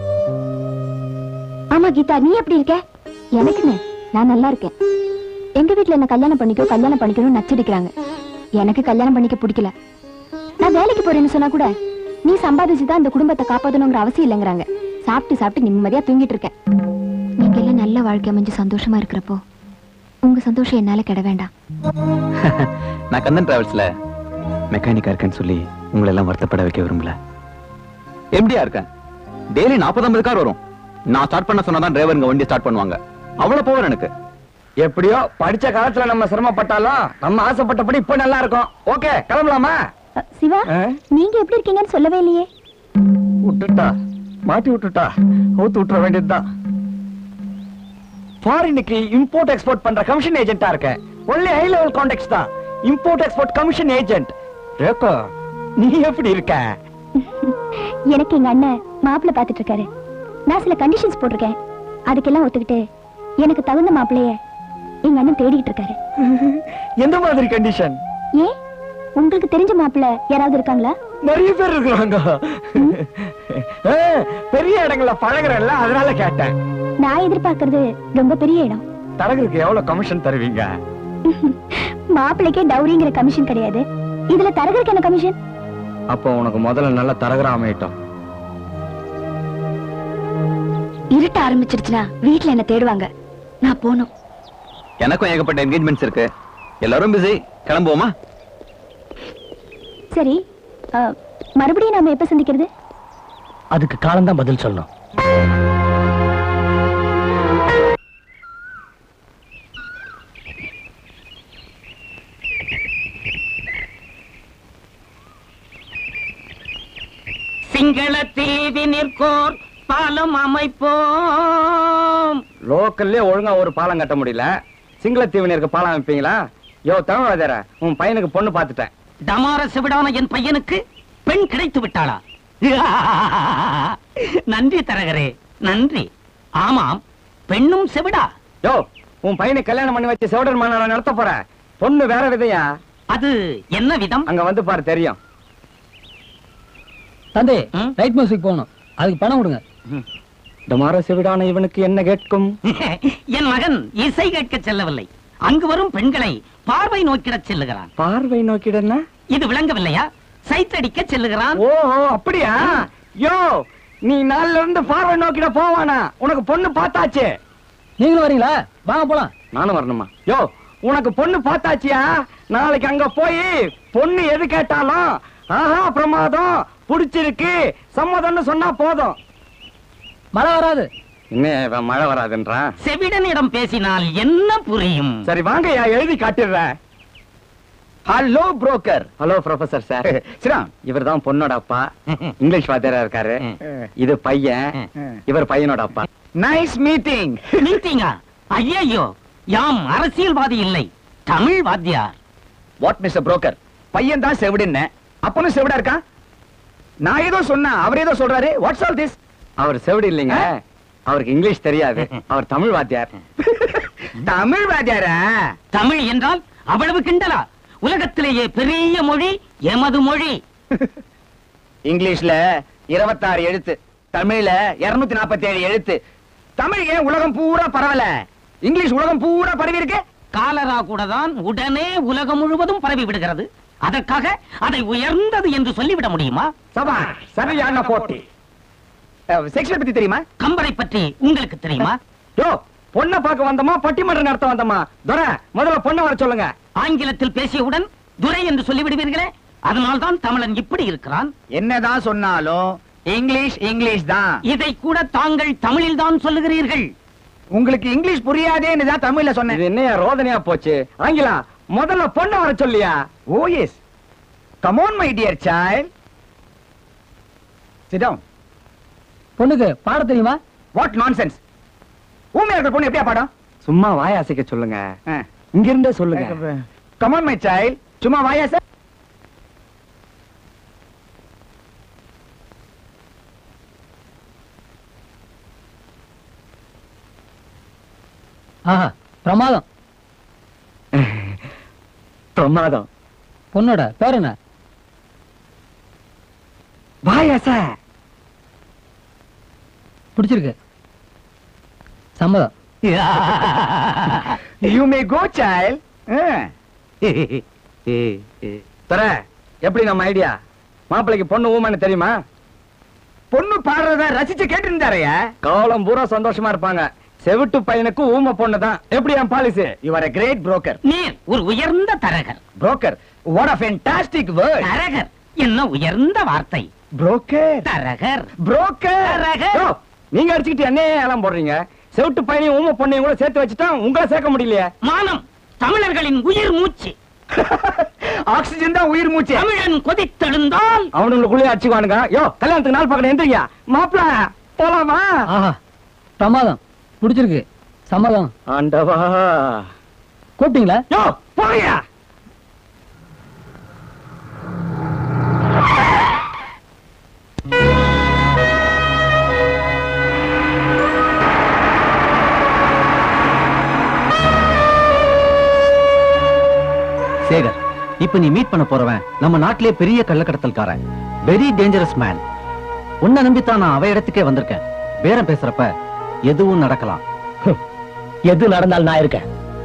ஆமா கீதா நீ எப்படி இருக்க எனக்குன்னு நான் நல்லா இருக்கேன் எங்க வீட்ல என்ன கல்யாணம் பண்ணிக்கோ கல்யாணம் பண்ணிக்கணும்னு நச்சடிக்கிறாங்க எனக்கு கல்யாணம் பண்ணிக்க பிடிக்கல நான் வேலைக்கு போறேன்னு சொன்னா கூட நீ சம்பாதிச்சுதான் இந்த குடும்பத்தை காப்பாத்தணுங்கிற அவசியம் இல்லைங்கிறாங்க சாப்பிட்டு சாப்பிட்டு நிம்மதியா தூங்கிட்டு இருக்கேன் நீங்க எல்லாம் நல்ல வாழ்க்கை அமைஞ்சு சந்தோஷமா இருக்கிறப்போ உங்க சந்தோஷம் என்னால கெட வேண்டாம் நான் கந்தன் டிராவல்ஸ்ல மெக்கானிக்கா இருக்கேன்னு சொல்லி உங்களை எல்லாம் வருத்தப்பட வைக்க விரும்பல எம்டியா இருக்கேன் டெய்லி நாற்பது ஐம்பது கார் வரும் நான் ஸ்டார்ட் பண்ண சொன்னாதான் டிரைவருங்க வண்டி ஸ்டார்ட் பண்ணுவாங்க அவ்வளவு பவர் எனக்கு எப்படியோ படிச்ச காலத்துல நம்ம சிரமப்பட்டாலும் நம்ம ஆசைப்பட்டபடி இப்ப நல்லா இருக்கும் ஓகே கிளம்பலாமா அ, சிவா ஆ? நீங்க எப்படி இருக்கீங்கன்னு சொல்லவே இல்லையே விட்டுட்டா மாட்டி விட்டுட்டா ஊத்து விட்டுற வேண்டியதுதான் ஃபாரினுக்கு இம்போர்ட் எக்ஸ்போர்ட் பண்ற கமிஷன் ஏஜென்ட்டா இருக்கேன் ஒன்லி ஹை லெவல் கான்டாக்ட்ஸ் தான் இம்போர்ட் எக்ஸ்போர்ட் கமிஷன் ஏஜென்ட் ரேக்கோ நீ எப்படி இருக்க எனக்கு எங்க அண்ணன் மாப்பிள்ளை பாத்துட்டு இருக்காரு நான் சில கண்டிஷன்ஸ் போட்டிருக்கேன் அதுக்கெல்லாம் ஒத்துக்கிட்டு எனக்கு தகுந்த மாப்பிள்ளைய எங்க அண்ணன் தேடிட்டு இருக்காரு எந்த மாதிரி கண்டிஷன் ஏன் உங்களுக்கு தெரிஞ்ச மாப்பிள்ளை யாராவது இருக்காங்களா நிறைய பேர் இருக்கிறாங்க ஆ, பெரிய இடங்கள்ல பழகுறேன்ல அதனால கேட்டேன் நான் எதிர்பார்க்கறது ரொம்ப பெரிய இடம் தரகருக்கு எவ்வளவு கமிஷன் தருவீங்க மாப்பிள்ளைக்கே டௌரிங்கிற கமிஷன் கிடையாது இதுல தரகருக்கு என்ன கமிஷன் அப்போ உனக்கு முதல்ல நல்ல தரகரா அமையட்டும் இருட்ட ஆரம்பிச்சிருச்சுன்னா வீட்ல என்ன தேடுவாங்க நான் போகணும் எனக்கும் ஏகப்பட்ட என்கேஜ்மெண்ட்ஸ் இருக்கு எல்லாரும் பிஸி கிளம்புவோமா சரி அ, மறுபடியும் நாம எப்ப சந்திக்கிறது அதுக்கு காலம்தான் பதில் சொல்லணும் சிங்கள தீவினிற்கோர் பாலம் அமைப்போம் லோக்கல்லே ஒழுங்கா ஒரு பாலம் கட்ட முடியல சிங்கள தீவனியருக்கு பாலம் அமைப்பீங்களா யோ தமிழ் உன் பையனுக்கு பொண்ணு பார்த்துட்டேன் டமார சிவிடான என் பையனுக்கு பெண் கிடைத்து விட்டாளா நன்றி தரகரே நன்றி ஆமாம் பெண்ணும் செவிடா யோ உன் பையனுக்கு கல்யாணம் பண்ணி வச்சு செவடர் மாநாட நடத்த போற பொண்ணு வேற விதையா அது என்ன விதம் அங்க வந்து பாரு தெரியும் தந்தை லைட் மியூசிக் போகணும் அதுக்கு பணம் கொடுங்க டமார செவிடான இவனுக்கு என்ன கேட்கும் என் மகன் இசை கேட்க செல்லவில்லை அங்கு வரும் பெண்களை பார்வை நோக்கிடச் செல்லுகிறான் பார்வை நோக்கிடன்னா இது விளங்கவில்லையா சைத்தடிக்க செல்லுகிறான் ஓஹோ அப்படியா யோ நீ நாள்ல இருந்து பார்வை நோக்கிட போவானா உனக்கு பொண்ணு பார்த்தாச்சு நீங்களும் வரீங்களா வாங்க போலாம் நானும் வரணுமா யோ உனக்கு பொண்ணு பார்த்தாச்சியா நாளைக்கு அங்க போய் பொண்ணு எது கேட்டாலும் ஆஹா பிரமாதம் புடிச்சிருக்கு சம்மதம்னு சொன்னா போதும் மழை வராது என்ன இவன் மழை வராதுன்றான் செவிடனிடம் பேசினால் என்ன புரியும் சரி வாங்கய்யா எழுதி காட்டிடுறேன் hello broker hello professor sir Sriram இவர் தான் பொண்ணோட அப்பா இங்கிலீஷ் வாத்தியாரா இருக்காரு இது பையன் இவர் பையனோட அப்பா நைஸ் மீட்டிங் மீட்டிங்கா ஐயோ யாம் அரசியல்வாதி இல்லை தமிழ் வாத்தியார் வாட் மிஸ்டர் புரோக்கர் பையன் தான் செவிடுன்னு அப்பனும் செவிடா இருக்கான் நான் ஏதோ சொன்னா அவர் ஏதோ சொல்றாரு வாட்ஸ் ஆல் திஸ் அவர் செவிடு இல்லைங்க அவருக்கு இங்கிலீஷ் தெரியாது அவர் தமிழ் வாத்தியார் தமிழ் வாத்தியாரா தமிழ் என்றால் அவ்வளவு கிண்டலா உலகத்திலேயே பெரிய மொழி எமது மொழி இங்கிலீஷ்ல இருபத்தாறு எழுத்து தமிழ்ல இருநூத்தி நாற்பத்தி ஏழு எழுத்து தமிழ் ஏன் உலகம் பூரா பரவல இங்கிலீஷ் உலகம் பூரா பரவி இருக்கு காலரா கூட தான் உடனே உலகம் முழுவதும் பரவி விடுகிறது அதற்காக அதை உயர்ந்தது என்று சொல்லிவிட முடியுமா சபா சரியான போட்டி செக்ஷன் பத்தி தெரியுமா கம்பரை பற்றி உங்களுக்கு தெரியுமா யோ பொண்ணை பார்க்க வந்தோமா பட்டிமன்றம் நடத்த வந்தோமா துரை முதல்ல பொண்ணை வர சொல்லுங்க ஆங்கிலத்தில் பேசியவுடன் துரை என்று சொல்லிவிடுவீர்களே அதனால்தான் தமிழன் இப்படி இருக்கிறான் என்னதான் சொன்னாலும் இங்கிலீஷ் இங்கிலீஷ் தான் இதை கூட தாங்கள் தமிழில் தான் சொல்லுகிறீர்கள் உங்களுக்கு இங்கிலீஷ் புரியாதேன்னு தான் தமிழ்ல சொன்னேன் இது என்னையா ரோதனையா போச்சு ஆங்கிலா முதல்ல பொண்ணை வர சொல்லியா oh yes come on my dear child sit down பொண்ணுக்கு பாட தெரியுமா வாட் நான்சென்ஸ் ஊமையா இருக்கிற பொண்ணு எப்படியா பாடம் சும்மா வாயாசிக்க சொல்லுங்க இங்க இருந்தே சொல்லுங்க கம் ஆன் மை சைல்ட் சும்மா வாயாச ஆஹா பிரமாதம் பிரமாதம் பொண்ணோட பேர் என்ன வாயாச பிடிச்சிருக்கு சம்மதம் யூ மே கோ சைல்ட் தர எப்படி நம்ம ஐடியா மாப்பிளைக்கு பொண்ணு ஊமன்னு தெரியுமா பொண்ணு பாடுறத ரசிச்சு கேட்டு இருந்தாரையா காலம் பூரா சந்தோஷமா இருப்பாங்க செவிட்டு பையனுக்கு ஊம பொண்ணு தான் எப்படி என் policy your a great broker நீர் ஒரு உயர்ந்த தரகர் broker what a fantastic word தரகர் என்ன உயர்ந்த வார்த்தை broker தரகர் broker தரகர். யோ, நீங்க அடிச்சுக்கிட்டு என்னையே ஏலம் போடுறீங்க செவிட்டு பையனையும் ஊம பொண்ணையும் கூட சேர்த்து வச்சுட்டா உங்களை சேர்க்க முடியலையே மானம் தமிழர்களின் உயிர் மூச்சு ஆக்சிஜன் தான் உயிர் மூச்சு தமிழன் கொதித்தெழுந்தால் அவனுங்களுக்குள்ளே அடிச்சுக்குவானுங்க யோ கல்யாணத்துக்கு நாள் பக்கம் எந்திரிங்க மாப்பிள போலாமா ஆஹா பிரமாதம் பிடிச்சிருக்கு சம்மதம் ஆண்டவா கூப்பிட்டீங்களா யோ போறியா சேகர் இப்ப நீ மீட் பண்ண போறவன் நம்ம நாட்டிலே பெரிய கள்ளக்கடத்தல்காரன் வெரி டேஞ்சரஸ் மேன் உன்னை நம்பித்தான் நான் அவ இடத்துக்கே வந்திருக்கேன் பேரம் பேசுறப்ப எதுவும் நடக்கலாம் எது நடந்தால் நான் இருக்கேன்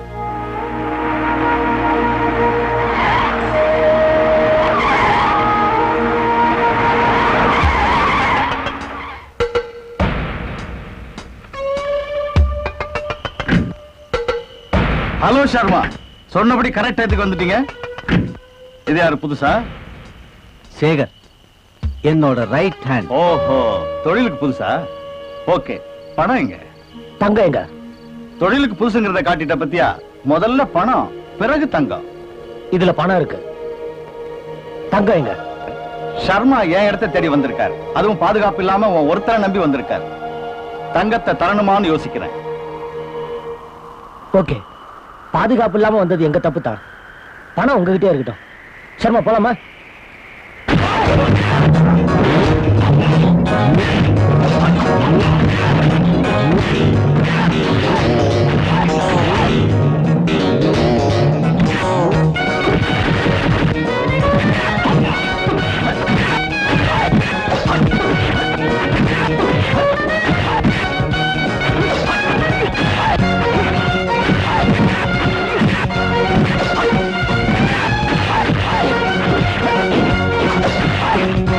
ஹலோ சர்மா சொன்னபடி கரெக்ட் டயத்துக்கு வந்துட்டீங்க இது யாரு புதுசா சேகர் என்னோட ரைட் ஹேண்ட் ஓஹோ தொழிலுக்கு புதுசா ஓகே பணம் எங்க தங்கம் எங்க தொழிலுக்கு புதுசுங்கிறத காட்டிட்ட பத்தியா முதல்ல பணம் பிறகு தங்கம் இதுல பணம் இருக்கு தங்கம் எங்க சர்மா என் இடத்த தேடி வந்திருக்காரு அதுவும் பாதுகாப்பு இல்லாம உன் ஒருத்தரை நம்பி வந்திருக்காரு தங்கத்தை தரணுமான்னு யோசிக்கிறேன் ஓகே பாதுகாப்பு இல்லாம வந்தது எங்க தப்பு தான் பணம் உங்ககிட்டயே இருக்கட்டும் சர்மா போலாமா Thank you.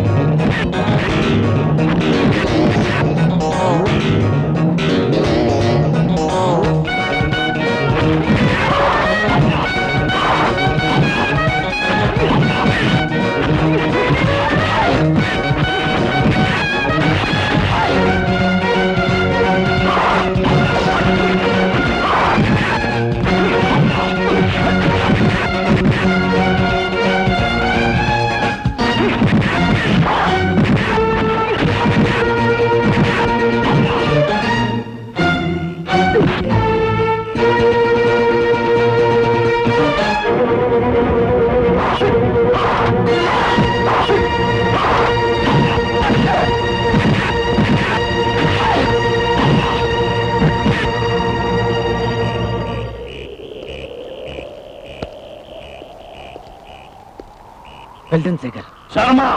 Well done Shekar Sharma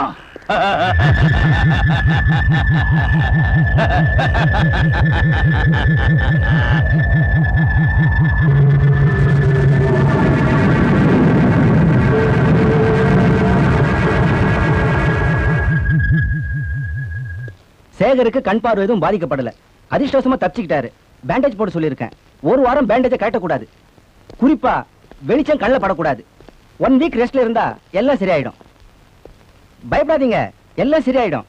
சேகருக்கு கண் பார்வை எதுவும் பாதிக்கப்படல அதிர்ஷ்டவசமா தப்பிச்சுக்கிட்டாரு பேண்டேஜ் போட சொல்லியிருக்கேன் ஒரு வாரம் பேண்டேஜை கட்டக்கூடாது குறிப்பா வெளிச்சம் கண்ணுல படக்கூடாது ஒன் வீக் ரெஸ்ட்ல இருந்தா எல்லாம் சரியாயிடும் பயப்படாதீங்க எல்லாம் சரியாயிடும்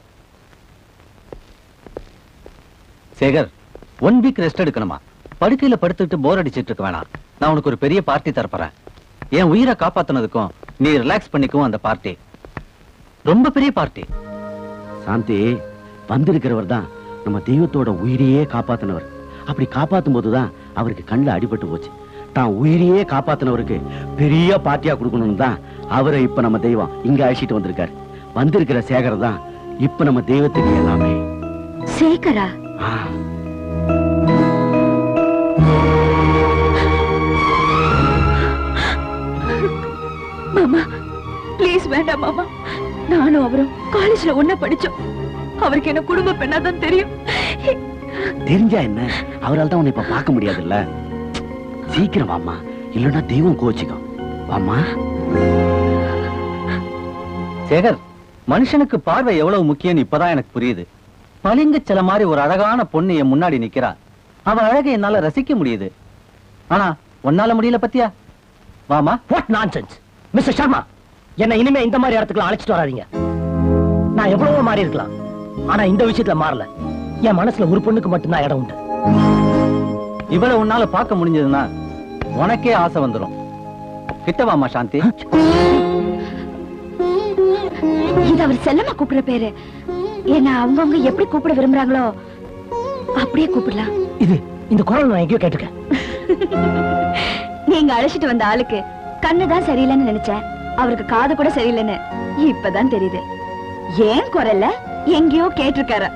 சேகர் ஒன் வீக் ரெஸ்ட் எடுக்கணுமா படுக்கையில படுத்துட்டு போர் அடிச்சிட்டு இருக்க வேணாம் நான் உனக்கு ஒரு பெரிய பார்ட்டி தரப்போறேன் என் உயிரை காப்பாத்துனதுக்கும் நீ ரிலாக்ஸ் பண்ணிக்கும் அந்த பார்ட்டி ரொம்ப பெரிய பார்ட்டி சாந்தி வந்திருக்கிறவர் தான் நம்ம தெய்வத்தோட உயிரையே காப்பாத்தினவர் அப்படி காப்பாத்தும் போதுதான் அவருக்கு கண்ணில் அடிபட்டு போச்சு தான் உயிரையே காப்பாத்தினவருக்கு பெரிய பார்ட்டியா கொடுக்கணும்னு தான் அவரை இப்ப நம்ம தெய்வம் இங்க அழைச்சிட்டு வந்திருக்காரு வந்திருக்கிற சேகர் தான் இப்ப நம்ம தெய்வத்துக்கு எல்லாமே சேகரா ஆ. மாமா ப்ளீஸ் வேண்டாம் மாமா நானும் அவரும் காலேஜ்ல ஒண்ணா படிச்சோம் அவருக்கு என்ன குடும்ப பெண்ணா தான் தெரியும் தெரிஞ்சா என்ன அவரால் தான் உன்னை இப்ப பார்க்க முடியாதுல்ல சீக்கிரம் வாம்மா இல்லைன்னா தெய்வம் கோச்சிக்கும் வாம்மா சேகர் மனுஷனுக்கு பார்வை எவ்வளவு முக்கியம்னு இப்பதான் எனக்கு புரியுது பளிங்கு சில மாதிரி ஒரு அழகான பொண்ணு என் முன்னாடி நிக்கிறா அவ அழகை என்னால ரசிக்க முடியுது ஆனா உன்னால முடியல பத்தியா வாமா வாட் நான்சென்ஸ் மிஸ்டர் சர்மா என்ன இனிமே இந்த மாதிரி இடத்துக்கு அழைச்சிட்டு வராதீங்க நான் எவ்வளவோ மாறி இருக்கலாம் ஆனா இந்த விஷயத்துல மாறல என் மனசுல ஒரு பொண்ணுக்கு மட்டும்தான் இடம் உண்டு இவளை உன்னால பார்க்க முடிஞ்சதுன்னா உனக்கே ஆசை வந்துரும் கிட்ட வாமா சாந்தி இது அவர் செல்லமா கூப்பிடுற பேரு ஏன்னா அவங்கவங்க எப்படி கூப்பிட விரும்புறாங்களோ அப்படியே கூப்பிடலாம் இது இந்த குரல் நான் எங்கேயோ கேட்டிருக்கேன் நீங்க அழைச்சிட்டு வந்த ஆளுக்கு கண்ணு தான் சரியில்லைன்னு நினைச்சேன் அவருக்கு காது கூட சரியில்லைன்னு இப்பதான் தெரியுது ஏன் குரல்ல எங்கேயோ கேட்டிருக்காரு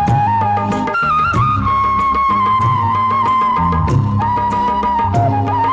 ஆ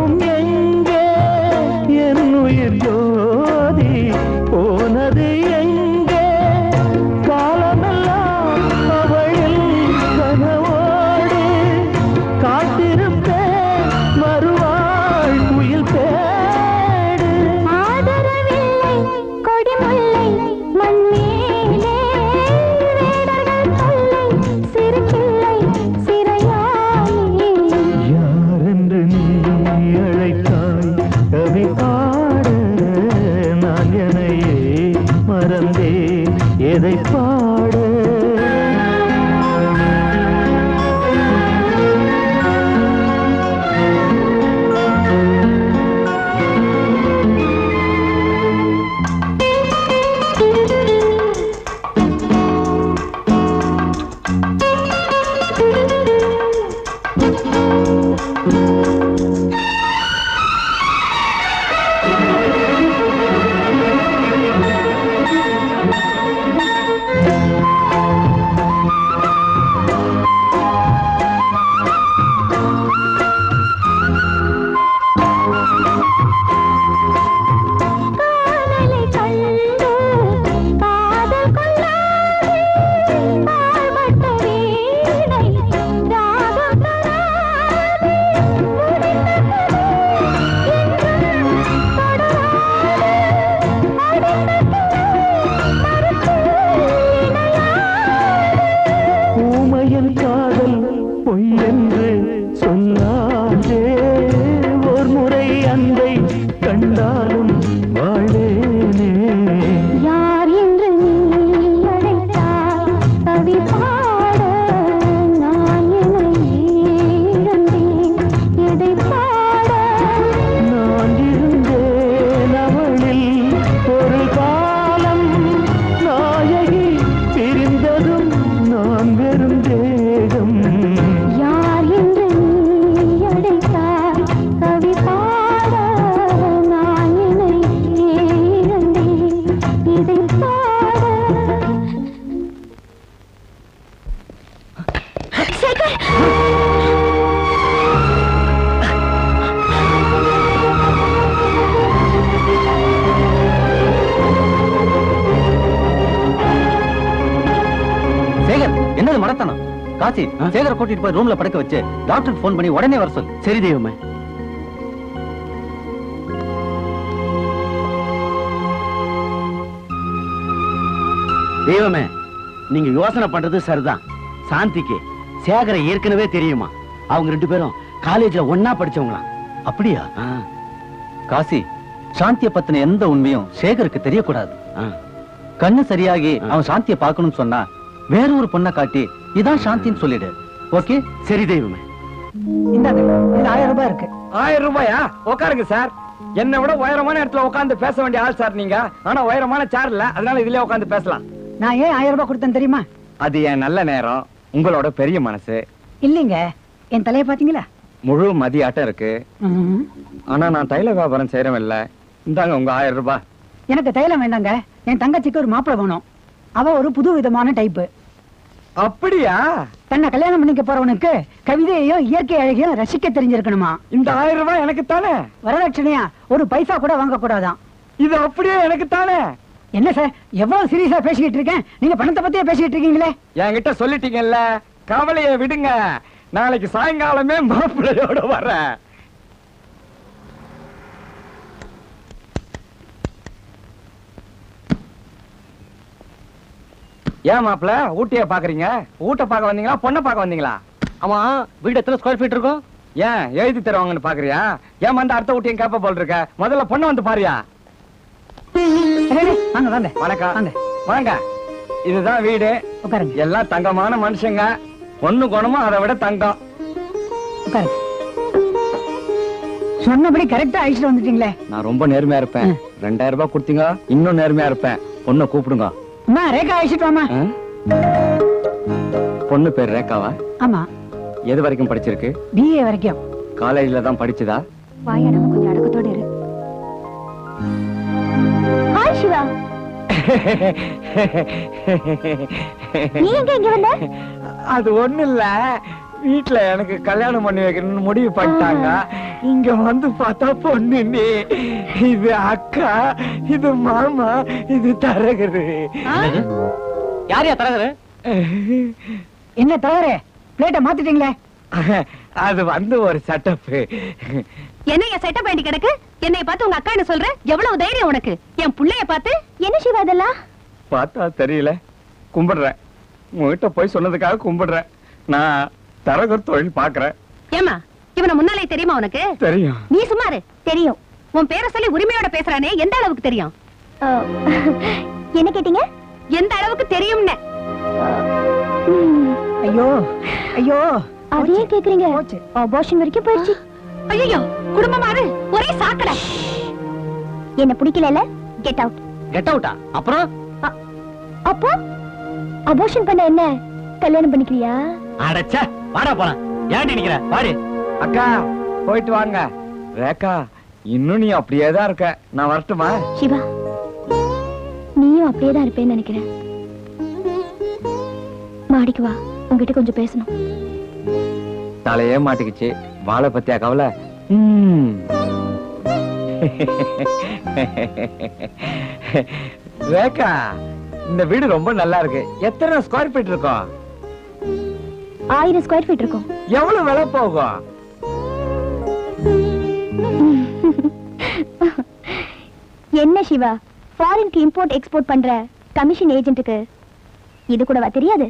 காலமும் எங்கே என் உயிர் ஜோதி போனது எங்கே காலமெல்லாம் அவளில் கனவோடு காத்திருப்பேன் மறுவாழ் குயில் தேடு ஆதரவில்லை கொடிமுல்லை மண்மேலே வேடர்கள் தொல்லை சிறுகில்லை சிறையானே யாரென்று நீ அழைத்தாய் கவி பாட நான் என்னையே மறந்தேன் எதை பாட காதலை கண்டு காதல் கொள்ளாதே பாழ்பட்ட வீணை ராகம் தராதே ஊமையன் காதல் பொய் என்று சொன்னாலே ஒரு முறை அன்பை கண்டாலும் வாழேனே யார் என்று நீ அழைத்தாய் கவி பாட நான் என்னை இழந்தேன் எதை பாட நான் இருந்தேன் அவளில் ஒரு காலம் நாயகி பிரிந்ததும் நான் வெறும் தேகம் யார் என்று நீ அழைத்தாய் கவி பாட நான் என்னை இழந்தேன் இதை பாட சேகர் சேகர் என்னது மடத்தனம் காசி சேகரை கூட்டிட்டு போய் ரூம்ல படுக்க வச்சு டாக்டருக்கு ஃபோன் பண்ணி உடனே வர சொல்லு சரி தெய்வமே தெய்வமே நீங்க யோசனை பண்றது சரிதான் சாந்திக்கு சேகரை ஏற்கனவே தெரியுமா அவங்க ரெண்டு பேரும் காலேஜ்ல ஒன்னா படிச்சவங்களாம் அப்படியா ஆ, காசி சாந்திய பத்தின எந்த உண்மையும் சேகருக்கு தெரியக்கூடாது ஆ. கண்ணு சரியாகி அவன் சாந்திய பார்க்கணும்னு சொன்னா வேற ஒரு பொண்ணை காட்டி இதான் சாந்தின்னு சொல்லிடு ஓகே சரி தெய்வமே இந்தாங்க இதுல ஆயிரம் ரூபாய் இருக்கு ஆயிரம் ரூபாயா உட்காருங்க சார் என்னை விட உயரமான இடத்துல உட்கார்ந்து பேச வேண்டிய ஆள் சார் நீங்க ஆனா உயரமான சேர் இல்ல அதனால இதுலயே உட்கார்ந்து பேசலாம் நான் ஏன் ஆயிரம் ரூபாய் கொடுத்தேன் தெரியுமா அது என் நல்ல நேரம் உங்களோட பெரிய மனசு இல்லைங்க என் தலையை பாத்தீங்களா முழு மதியாட்டம் இருக்கு ம்ம். ஆனா நான் தைல வியாபாரம் செய்யறவன் இல்ல இந்தாங்க உங்க ஆயிரம் ரூபாய் எனக்கு தைலம் வேண்டாங்க என் தங்கச்சிக்கு ஒரு மாப்பிளை வேணும் அவ ஒரு புது விதமான டைப்பு அப்படியா தன்னை கல்யாணம் பண்ணிக்க போறவனுக்கு கவிதையையும் இயற்கை அழகையும் ரசிக்க தெரிஞ்சிருக்கணுமா இந்த ஆயிரம் ரூபாய் எனக்கு தானே வரதட்சணையா ஒரு பைசா கூட வாங்க கூடாதாம் இது அப்படியே எனக்கு தானே என்ன சார் எவ்வளவு சீரியஸா பேசிக்கிட்டு இருக்கேன் நீங்க பணத்தை பத்தியே பேசிக்கிட்டு இருக்கீங்களே என்கிட்ட சொல்லிட்டீங்கல்ல கவலைய விடுங்க நாளைக்கு சாயங்காலமே மாப்பிள்ளையோட வரேன் ஏன் மாப்பிள்ள ஊட்டிய பாக்குறீங்க ஊட்ட பார்க்க வந்தீங்களா பொண்ணை பார்க்க வந்தீங்களா ஆமா வீடு எத்தனை ஸ்கொயர் ஃபீட் இருக்கும் ஏன் எழுதி தருவாங்கன்னு பாக்குறியா ஏன் வந்து அடுத்த ஊட்டியும் கேப்ப போல் இருக்க முதல்ல பொண்ணை வந்து பாரியா அடடே, வாங்க வாங்க வணக்கம் வாங்க வாங்க இதுதான் வீடு உட்காருங்க எல்லாம் தங்கமான மனுஷங்க பொண்ணு குணமும் அதை விட தங்கம் உட்காருங்க சொன்னபடி கரெக்டா அழிச்சிட்டு வந்துட்டீங்களே நான் ரொம்ப நேர்மையா இருப்பேன் ரெண்டாயிரம் ரூபாய் கொடுத்தீங்க இன்னும் நேர்மையா இருப்பேன் பொண்ணை கூப்பிடுங்க அம்மா ரேகா அழிச்சிட்டு வாமா ஆ? பொண்ணு பேர் ரேகாவா ஆமா எது வரைக்கும் படிச்சிருக்கு பிஏ வரைக்கும் காலேஜ்ல தான் படிச்சதா வாயா நம்ம கொஞ்சம் அடக்கத்தோட இரு ஹாய் சிவா நீ எங்க இங்க வந்த அது ஒண்ணு இல்ல வீட்டுல எனக்கு கல்யாணம் பண்ணி வைக்கணும்னு முடிவு பண்ணிட்டாங்க இங்க வந்து பார்த்தா பொண்ணு நீ இது அக்கா இது மாமா இது தரகரு யார் யா தரகரு என்ன தரகரே பிளேட்டை மாத்திட்டீங்களே அது வந்து ஒரு செட்டப் என்னைய செட்டப் வேண்டி கிடக்கு என்னைய பார்த்து உங்க அக்கா என்ன சொல்ற எவ்வளவு தைரியம் உனக்கு என் புள்ளைய பார்த்து என்ன சிவா அதெல்லாம் பார்த்தா தெரியல கும்பிடுறேன் உங்ககிட்ட போய் சொன்னதுக்காக கும்பிடுறேன் நான் தரகர் தொழில் பாக்குறேன் ஏமா இவனை முன்னாலே தெரியுமா உனக்கு தெரியும் நீ சும்மாரு தெரியும் உன் பேரை சொல்லி உரிமையோட பேசுறானே எந்த அளவுக்கு தெரியும் என்ன கேட்டீங்க எந்த அளவுக்கு தெரியும்னு ஐயோ ஐயோ அதே கேக்குறீங்க அபார்ஷன் வரைக்கும் போயிடுச்சு ஐயோ குடும்பமாறு ஒரே சாக்கடை என்ன பிடிக்கல கெட் அவுட் கெட் அவுட்டா அப்புறம் அப்போ அபார்ஷன் பண்ண என்ன கல்யாணம் பண்ணிக்கிறியா அடச்சே வாடா போலாம் ஏன்டி நிக்கிற பாரு அக்கா போயிட்டு வாங்க ரேகா இன்னும் நீ அப்படியே தான் இருக்க நான் வரட்டுமா சிவா நீயும் அப்படியே தான் இருப்பேன்னு நினைக்கிறேன் மாடிக்கு வா உங்ககிட்ட கொஞ்சம் பேசணும் தலையே மாட்டிக்கிச்சு வாழை பத்தியா கவலை ம். ரேகா இந்த வீடு ரொம்ப நல்லா இருக்கு எத்தனை ஸ்கொயர் ஃபீட் இருக்கும் ஆயிரம் ஸ்கொயர் ஃபீட் இருக்கும் எவ்வளவு விலை போகும் என்ன சிவா ஃபாரின்க்கு இம்போர்ட் எக்ஸ்போர்ட் பண்ற கமிஷன் ஏஜென்ட்டுக்கு இது கூடவா தெரியாது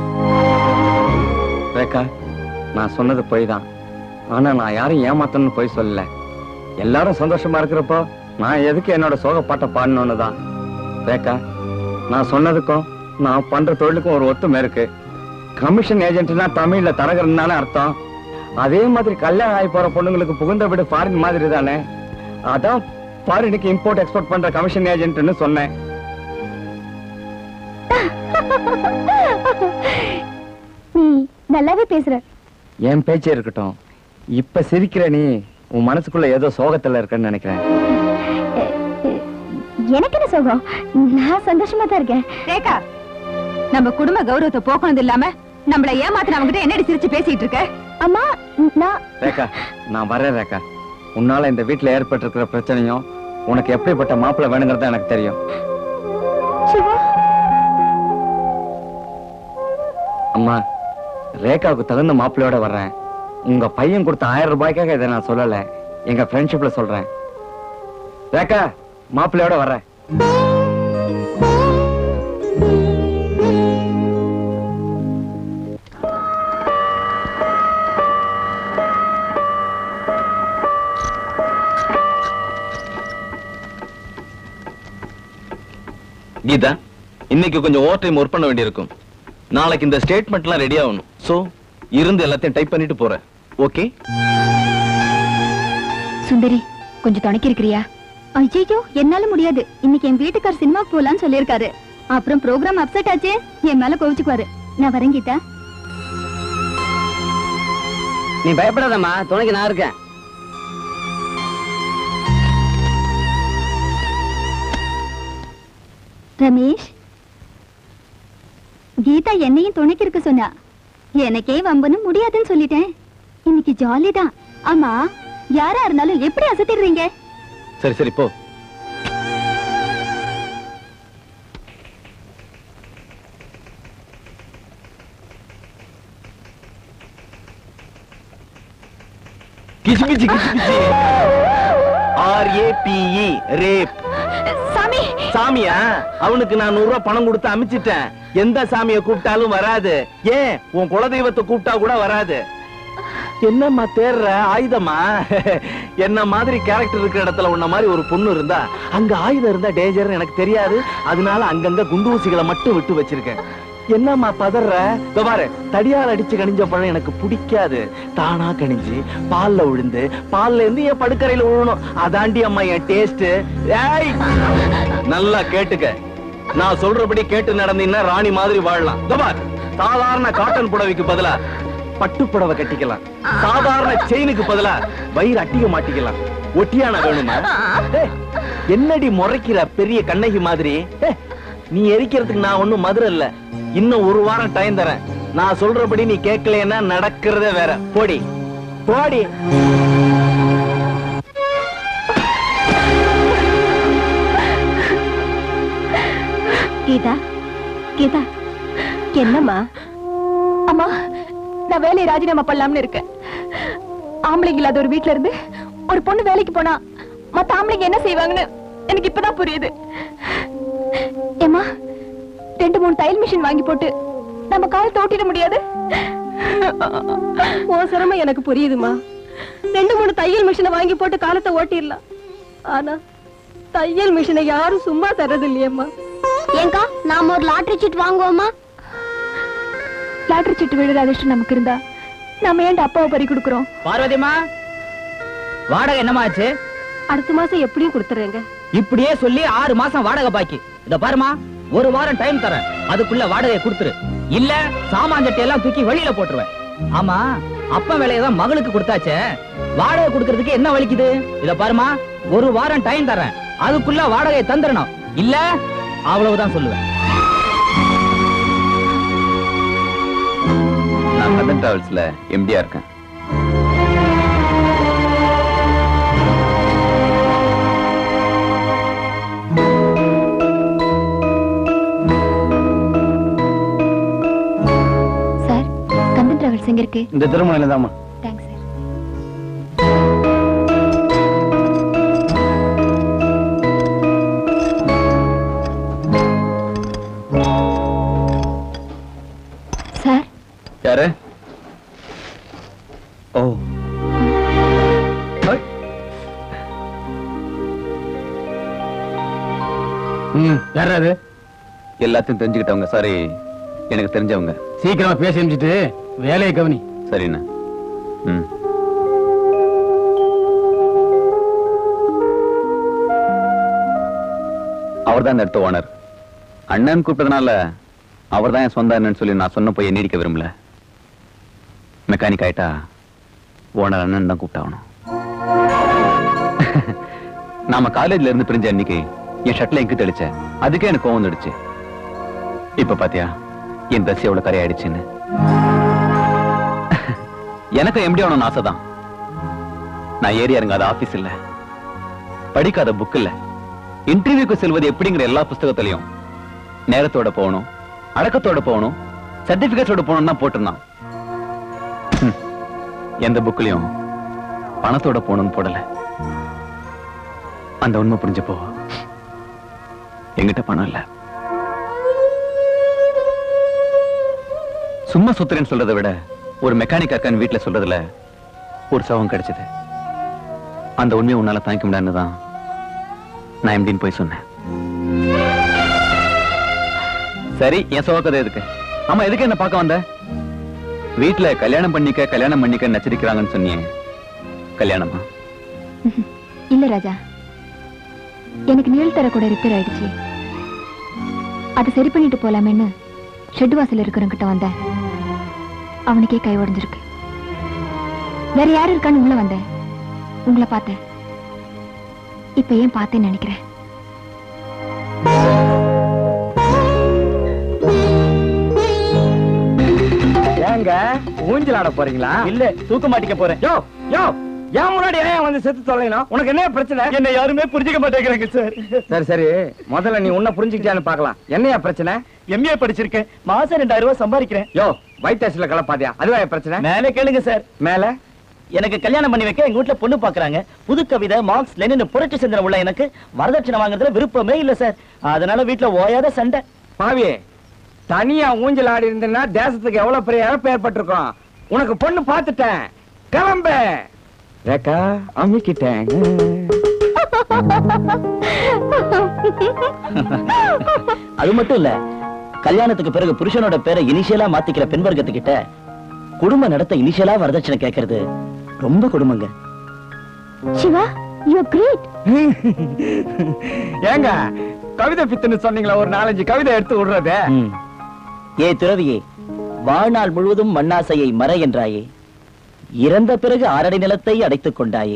ரேகா நான் சொன்னது பொய் தான் ஆனா நான் யாரும் ஏமாத்தணும்னு பொய் சொல்லல எல்லாரும் சந்தோஷமா இருக்கிறப்போ நான் எதுக்கு என்னோட சோகப்பாட்டை பாடணும்னு தான் ரேகா நான் சொன்னதுக்கும் நான் பண்ற தொழிலுக்கும் ஒரு ஒத்துமை இருக்கு கமிஷன் ஏஜென்ட்னா தமிழ்ல தரகர்னால அர்த்தம் அதே மாதிரி கல்யாணம் ஆகி போற பொண்ணுங்களுக்கு புகுந்த வீடு ஃபாரின் மாதிரி தானே அதான் ஃபாரினுக்கு இம்போர்ட் எக்ஸ்போர்ட் பண்ற கமிஷன் ஏஜென்ட்னு சொன்னேன் நீ நல்லாவே பேசுற என் பேச்சே இருக்கட்டும் இப்ப சிரிக்கிற நீ உன் மனசுக்குள்ள ஏதோ சோகத்துல இருக்கன்னு நினைக்கிறேன் எனக்கு என்ன சோகம் நான் சந்தோஷமா தான் இருக்கேன் ரேகா நம்ம குடும்ப கௌரவத்தை போக்குனது இல்லாம நம்மள ஏமாத்தினவங்க கிட்ட என்னடி சிரிச்சு பேசிட்டு இருக்க அம்மா நான் ரேகா நான் வரேன் ரேகா உன்னால இந்த வீட்டுல ஏற்பட்டிருக்கிற பிரச்சனையும் உனக்கு எப்படிப்பட்ட மாப்பிள்ளை வேணுங்கிறது எனக்கு தெரியும் சிவா அம்மா ரேகாவுக்கு தகுந்த மாப்பிள்ளையோட வர்றேன் உங்க பையன் கொடுத்த ஆயிரம் ரூபாய்க்காக இதை நான் சொல்லல எங்க ஃப்ரெண்ட்ஷிப்ல சொல்றேன் ரேகா மாப்பிள்ளையோட வர்றேன் கீதா இன்னைக்கு கொஞ்சம் ஓவர் டைம் ஒர்க் பண்ண வேண்டியிருக்கும் நாளைக்கு இந்த ஸ்டேட்மெண்ட்லாம் ரெடி ஆகணும் சோ இருந்து எல்லாத்தையும் டைப் பண்ணிட்டு போறேன் ஓகே சுந்தரி கொஞ்சம் துணைக்கி இருக்கிறியா ஐயோ என்னால முடியாது இன்னைக்கு என் வீட்டுக்கார் சினிமாக்கு போலான்னு சொல்லியிருக்காரு அப்புறம் ப்ரோக்ராம் அப்செட் ஆச்சே என் மேல கோவிச்சுக்குவாரு நான் வரேன் கீதா நீ பயப்படாதம்மா துணைக்கு நான் இருக்கேன் ரமேஷ் கீதா என்னையும் துணைக்கு இருக்க சொன்னா எனக்கே வம்புன்னு முடியாதுன்னு சொல்லிட்டேன் இன்னைக்கு ஜாலி தான் ஆமா யாரா இருந்தாலும் எப்படி அசத்திடுறீங்க சரி சரி போ கிச்சு கிச்சு கிச்சு கிச்சு R A P E rape சாமி சாமியா அவனுக்கு நான் நூறு ரூபாய் பணம் கொடுத்து அமிச்சிட்டேன் எந்த சாமியை கூப்பிட்டாலும் வராது ஏன் உன் குலதெய்வத்தை கூப்பிட்டா கூட வராது என்னம்மா தேர்ற ஆயுதமா என்ன மாதிரி கேரக்டர் இருக்கிற இடத்துல உன்ன மாதிரி ஒரு பொண்ணு இருந்தா அங்க ஆயுதம் இருந்தா டேஞ்சர்னு எனக்கு தெரியாது அதனால அங்கங்க குண்டு ஊசிகளை மட்டும் விட்டு வச்சிருக்கேன் என்னம்மா பதற இதோ பாரு தடியால் அடிச்சு கணிஞ்ச பழம் எனக்கு பிடிக்காது தானா கணிஞ்சு பால்ல விழுந்து பால்ல இருந்து என் படுக்கறையில விழணும் அதாண்டி அம்மா என் டேஸ்ட் ஏய் நல்லா கேட்டுக்க நான் சொல்றபடி கேட்டு நடந்தீங்கன்னா ராணி மாதிரி வாழலாம் இதோ பார் சாதாரண காட்டன் புடவைக்கு பதிலா பட்டு புடவை கட்டிக்கலாம் சாதாரண செயினுக்கு பதிலா வயிறு அட்டிக்க மாட்டிக்கலாம் ஒட்டியான வேணுமா ஏய், என்னடி முறைக்கிற பெரிய கண்ணகி மாதிரி ஏய், நீ எரிக்கிறதுக்கு நான் ஒண்ணும் மதுரை இல்ல இன்னும் ஒரு வாரம் டைம் தரேன் நான் சொல்றபடி நீ கேட்கலைன்னா நடக்கிறதே வேற போடி போடி கீதா கீதா என்னம்மா அம்மா நான் வேலையை ராஜினாமா பண்ணலாம்னு இருக்கேன் ஆம்பளைங்க இல்லாத ஒரு வீட்ல இருந்து ஒரு பொண்ணு வேலைக்கு போனா மத்த ஆம்பளைங்க என்ன செய்வாங்கன்னு எனக்கு இப்பதான் புரியுது ஏம்மா ரெண்டு மூணு தையல் மிஷின் வாங்கி போட்டு நம்ம காலத்தை ஓட்டிட முடியாது உன் சிரமம் எனக்கு புரியுதுமா ரெண்டு மூணு தையல் மிஷினை வாங்கி போட்டு காலத்தை ஓட்டிடலாம் ஆனா தையல் மிஷினை யாரும் சும்மா தர்றது இல்லையம்மா ஏங்கா நாம ஒரு லாட்டரி சீட் வாங்குவோமா லாட்டரி சீட்டு விழுற அதிர்ஷ்டம் நமக்கு இருந்தா நம்ம ஏன்டா அப்பாவை பறி கொடுக்குறோம் பார்வதிமா வாடகை என்னமா ஆச்சு அடுத்த மாசம் எப்படியும் கொடுத்துறேங்க இப்படியே சொல்லி ஆறு மாசம் வாடகை பாக்கி இத பாருமா ஒரு வாரம் டைம் தரேன் அதுக்குள்ள வாடகையை கொடுத்துரு இல்ல சாமான் சட்டை எல்லாம் தூக்கி வெளியில போட்டுருவேன் ஆமா அப்பா வேலையை தான் மகளுக்கு கொடுத்தாச்சே வாடகை கொடுக்கறதுக்கு என்ன வலிக்குது இத பாருமா ஒரு வாரம் டைம் தரேன் அதுக்குள்ள வாடகையை தந்துடணும் இல்ல அவ்வளவுதான் சொல்லுவேன் நான் கதன் டிராவல்ஸ்ல எம்டியா இருக்கேன் சார் கந்தன் டிராவல்ஸ் எங்க இருக்கு இந்த திருமணில தாமா தேங்க்ஸ் சார் சார் யாரு ஓ ம் யாராவது எல்லாத்தையும் தெரிஞ்சுக்கிட்டவங்க சாரி எனக்கு தெரிஞ்சவங்க சீக்கிரமா பேசி அனுப்பிச்சிட்டு வேலையை கவனி சரிண்ணா ம் அவர் தான் இந்த இடத்த ஓனர் அண்ணன் கூப்பிட்டதுனால அவர் தான் என் சொந்த அண்ணன் சொல்லி நான் சொன்ன போய் நீடிக்க விரும்பல மெக்கானிக் ஆயிட்டா ஓனர் அண்ணன் தான் கூப்பிட்டாகணும் நாம காலேஜ்ல இருந்து பிரிஞ்ச அன்னைக்கு என் ஷர்ட்ல எங்க தெளிச்சேன் அதுக்கே எனக்கு கோவம் வந்துடுச்சு இப்ப பாத்தியா என் ட்ரெஸ் எவ்வளவு கரையாயிடுச்சுன்னு எனக்கு எம்டி ஆகணும்னு ஆசைதான் நான் ஏறி இறங்காத ஆபீஸ் இல்ல படிக்காத புக் இல்ல இன்டர்வியூக்கு செல்வது எப்படிங்கிற எல்லா புஸ்தகத்திலையும் நேரத்தோட போகணும் அடக்கத்தோட போகணும் சர்டிபிகேட்டோட போகணும் தான் போட்டிருந்தான் ஹம். எந்த புக்லயும் பணத்தோட போகணும்னு போடல அந்த உண்மை புரிஞ்சப்போ என்கிட்ட பணம் இல்ல சும்மா சுத்துறேன்னு சொல்றதை விட ஒரு மெக்கானிக் அக்கான் வீட்டுல சொல்றதுல ஒரு சவம் கிடைச்சது அந்த உண்மையை உன்னால தாங்கிக்க முடியாதுன்னு தான் நான் எம்டின்னு போய் சொன்னேன் சரி என் சோகதை எதுக்கு ஆமா எதுக்கு என்ன பார்க்க வந்த வீட்டுல கல்யாணம் பண்ணிக்க கல்யாணம் பண்ணிக்க நச்சரிக்கிறாங்கன்னு சொன்னியே கல்யாணமா இல்ல ராஜா எனக்கு நிழல் தர கூட ரிப்பேர் ஆயிடுச்சு அதை சரி பண்ணிட்டு போலாமேன்னு ஷெட் வாசல் இருக்கிறவங்கிட்ட வந்தேன் அவனுக்கே கை உடைஞ்சிருக்கு வேற யாரு இருக்கான்னு உள்ள வந்தேன் உங்களை பார்த்தேன் இப்ப ஏன் பார்த்தேன்னு நினைக்கிறேன் ஏங்க ஊஞ்சல் ஆட போறீங்களா இல்ல தூக்க மாட்டிக்க போறேன் யோ யோ ஏன் முன்னாடி ஏன் வந்து செத்து தொலைணும் உனக்கு என்ன பிரச்சனை என்ன யாருமே புரிஞ்சுக்க மாட்டேங்கிறாங்க சார் சரி சரி முதல்ல நீ உன்ன புரிஞ்சுக்கிட்டியான்னு பார்க்கலாம் என்னையா பிரச்சனை எம்ஏ படிச்சிருக்கேன் மாசம் ரெண்டாயிரம் ரூபாய் சம்பாதிக்கிறேன் யோ ஒயிட் ஹவுஸ்ல கலப்பாதியா அதுவா என் பிரச்சனை மேலே கேளுங்க சார் மேல எனக்கு கல்யாணம் பண்ணி வைக்க எங்க வீட்டுல பொண்ணு பாக்குறாங்க புது கவிதை மார்க்ஸ் லெனின் புரட்சி சிந்தனை உள்ள எனக்கு வரதட்சணை வாங்குறதுல விருப்பமே இல்ல சார் அதனால வீட்டுல ஓயாத சண்டை பாவி தனியா ஊஞ்சல் ஆடி இருந்தேன்னா தேசத்துக்கு எவ்வளவு பெரிய இழப்பு ஏற்பட்டிருக்கும் உனக்கு பொண்ணு பார்த்துட்டேன் கிளம்பு ரேக்கா அம்மிக்கிட்டேன் அது மட்டும் இல்ல கல்யாணத்துக்கு பிறகு புருஷனோட பேரை இனிஷியலா மாத்திக்கிற பெண் வர்க்கத்துக்கிட்ட குடும்ப நடத்த இனிஷியலா வரதட்சணை கேட்கறது ரொம்ப கொடுமைங்க சிவா யூ கிரேட் ஏங்க கவிதை பித்துன்னு சொன்னீங்களா ஒரு நாலஞ்சு கவிதை எடுத்து விடுறது ஏ துறவியே வாழ்நாள் முழுவதும் மண்ணாசையை மற என்றாயே இறந்த பிறகு ஆறடி நிலத்தை அடைத்துக் கொண்டாயே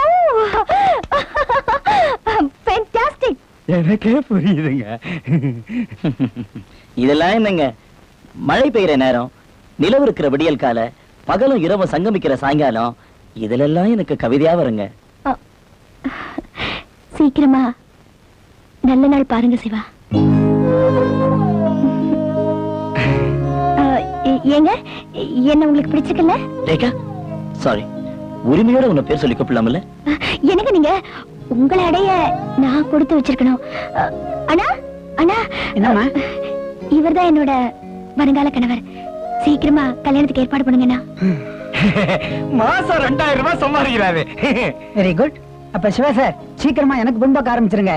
ஃபேண்டாஸ்டிக் எனக்கே புரியுதுங்க இதெல்லாம் என்னங்க மழை பெய்யற நேரம் நிலவு இருக்கிற விடியல் கால பகலும் இரவும் சங்கமிக்கிற சாயங்காலம் இதுலெல்லாம் எனக்கு கவிதையா வருங்க சீக்கிரமா நல்ல நாள் பாருங்க சிவா ஏங்க என்ன உங்களுக்கு பிடிச்சிக்கல ரேகா சாரி உரிமையோட உன்னை பேர் சொல்லி கூப்பிடலாம்ல எனக்கு நீங்க உங்களை அடைய நான் கொடுத்து வச்சிருக்கணும் அ, அண்ணா அண்ணா என்னம்மா இவர்தான் என்னோட வருங்கால கணவர் சீக்கிரமா கல்யாணத்துக்கு ஏற்பாடு பண்ணுங்கண்ணா மாசம் ரெண்டாயிரம் ரூபாய் சம்பாதிக்கிறாரு வெரி குட் அப்ப சிவா சார் சீக்கிரமா எனக்கு புண்பாக்க ஆரம்பிச்சிருங்க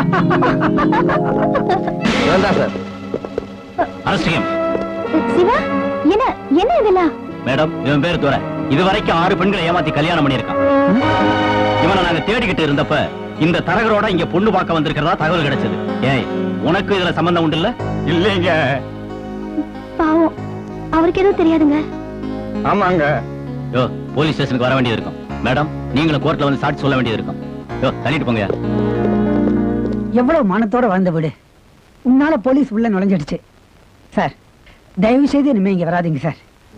சார் அரசியம் சிவா என்ன என்ன இதெல்லாம் மேடம் இவன் பேர் துரை இது வரைக்கும் ஆறு பெண்களை ஏமாத்தி கல்யாணம் பண்ணியிருக்கான் இவனை நாங்க தேடிக்கிட்டு இருந்தப்ப இந்த தரகரோட இங்க பொண்ணு பார்க்க வந்திருக்கிறதா தகவல் கிடைச்சது ஏய் உனக்கு இதுல சம்பந்தம் உண்டு இல்ல இல்லைங்க பாவம் அவருக்கு எதுவும் தெரியாதுங்க ஆமாங்க யோ போலீஸ் ஸ்டேஷனுக்கு வர வேண்டியது இருக்கும் மேடம் நீங்களும் கோர்ட்ல வந்து சாட்சி சொல்ல வேண்டியது இருக்கும் யோ தள்ளிட்டு போங்க எவ்வளவு மானத்தோட வாழ்ந்த வீடு உன்னால போலீஸ் உள்ள நுழைஞ்சிடுச்சு சார் தயவு செய்து இனிமே இங்க வராதீங்க சார்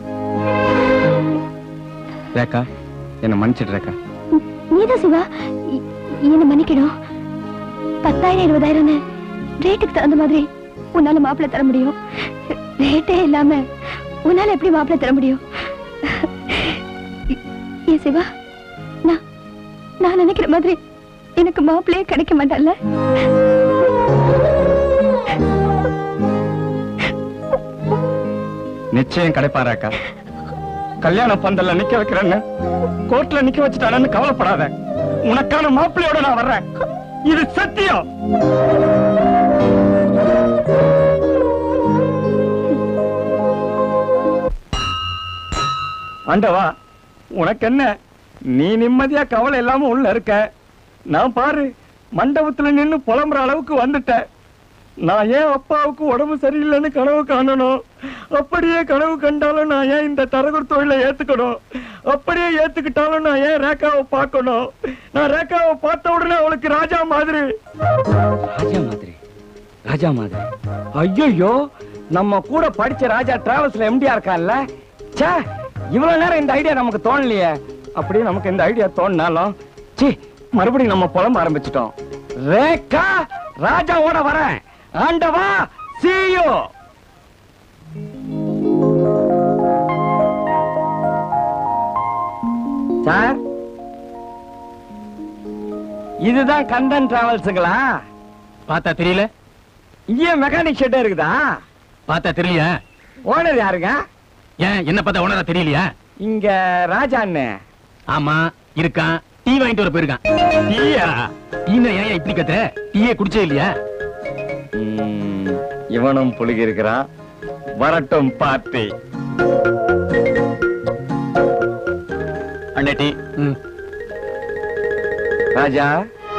ரேக்கா என்ன மன்னிச்சிட்டு ரேக்கா நீதான் சிவா இ- என்ன மன்னிக்கணும் பத்தாயிரம் இருபதாயிரம்னு ரேட்டுக்கு தகுந்த மாதிரி உன்னால மாப்பிள்ளை தர முடியும் ரேட்டே இல்லாம உன்னால எப்படி மாப்பிள்ளை தர முடியும் ஏ சிவா நான் நான் நினைக்கிற மாதிரி எனக்கு மாப்பிள்ளையே கிடைக்க மாட்டல்ல நிச்சயம் கிடைப்பான் ரேக்கா கல்யாண பந்தல்ல நிக்க வைக்கிறேன்னு கோர்ட்ல நிக்க வச்சுட்டானு கவலைப்படாத உனக்கான மாப்பிள்ளையோட நான் வர்றேன் இது சத்தியம் ஆண்டவா உனக்கு என்ன நீ நிம்மதியா கவலை இல்லாம உள்ள இருக்க நான் பாரு மண்டபத்துல நின்னு புலம்புற அளவுக்கு வந்துட்டேன் நான் ஏன் அப்பாவுக்கு உடம்பு சரியில்லைன்னு கனவு காணணும் அப்படியே கனவு கண்டாலும் நான் ஏன் இந்த தரகர் தொழிலை ஏத்துக்கணும் அப்படியே ஏத்துக்கிட்டாலும் நான் ஏன் ரேகாவை பார்க்கணும் நான் ரேகாவை பார்த்த உடனே அவளுக்கு ராஜா மாதிரி ராஜா மாதிரி ராஜா மாதிரி ஐயோ நம்ம கூட படிச்ச ராஜா டிராவல்ஸ்ல எம்டியா இருக்கான்ல ச்சே இவ்வளவு நேரம் இந்த ஐடியா நமக்கு தோணலையே அப்படியே நமக்கு இந்த ஐடியா தோணினாலும் சி மறுபடியும் நம்ம புலம்ப ஆரம்பிச்சிட்டோம் ரேகா ராஜாவோட வரேன் ஆண்டவா சீயோ சார் இதுதான் கந்தன் டிராவல்ஸுங்களா பார்த்தா தெரியல இங்கே மெக்கானிக் ஷெட் இருக்குதா பார்த்தா தெரியலையா ஓனர் யாருங்க ஏன் என்ன பார்த்தா உனரா தெரியலையா இங்க ராஜா அண்ணன் ஆமா இருக்கான் டீ வாங்கிட்டு வர போயிருக்கான் டீயா டீனா ஏன் இப்படி கத்த டீயே குடிச்சே இல்லையா இவனும் புழுகி இருக்கிறான் வரட்டும் பார்ட்டி அண்ணே டீ ராஜா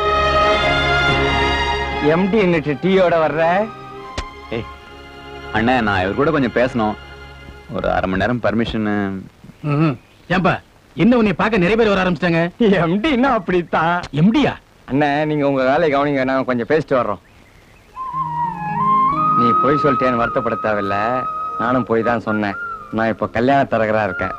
எம்டி இன்னிட்டு டீயோட வர்ற ஏய் அண்ணே நான் இவர் கூட கொஞ்சம் பேசணும் ஒரு அரை மணி நேரம் பர்மிஷன் ஏன்பா என்ன உன்னை பார்க்க நிறைய பேர் வர ஆரம்பிச்சிட்டாங்க எம்டின்னா அப்படித்தான் எம்டியா அண்ணே நீங்க உங்க வேலையை கவனிங்க நாங்க கொஞ்சம் பேசிட்டு வர்றோம் நீ போய் சொல்லிட்டேன்னு வருத்தப்பட தேவையில்ல நானும் போய் தான் சொன்னேன் நான் இப்ப கல்யாண தரகரா இருக்கேன்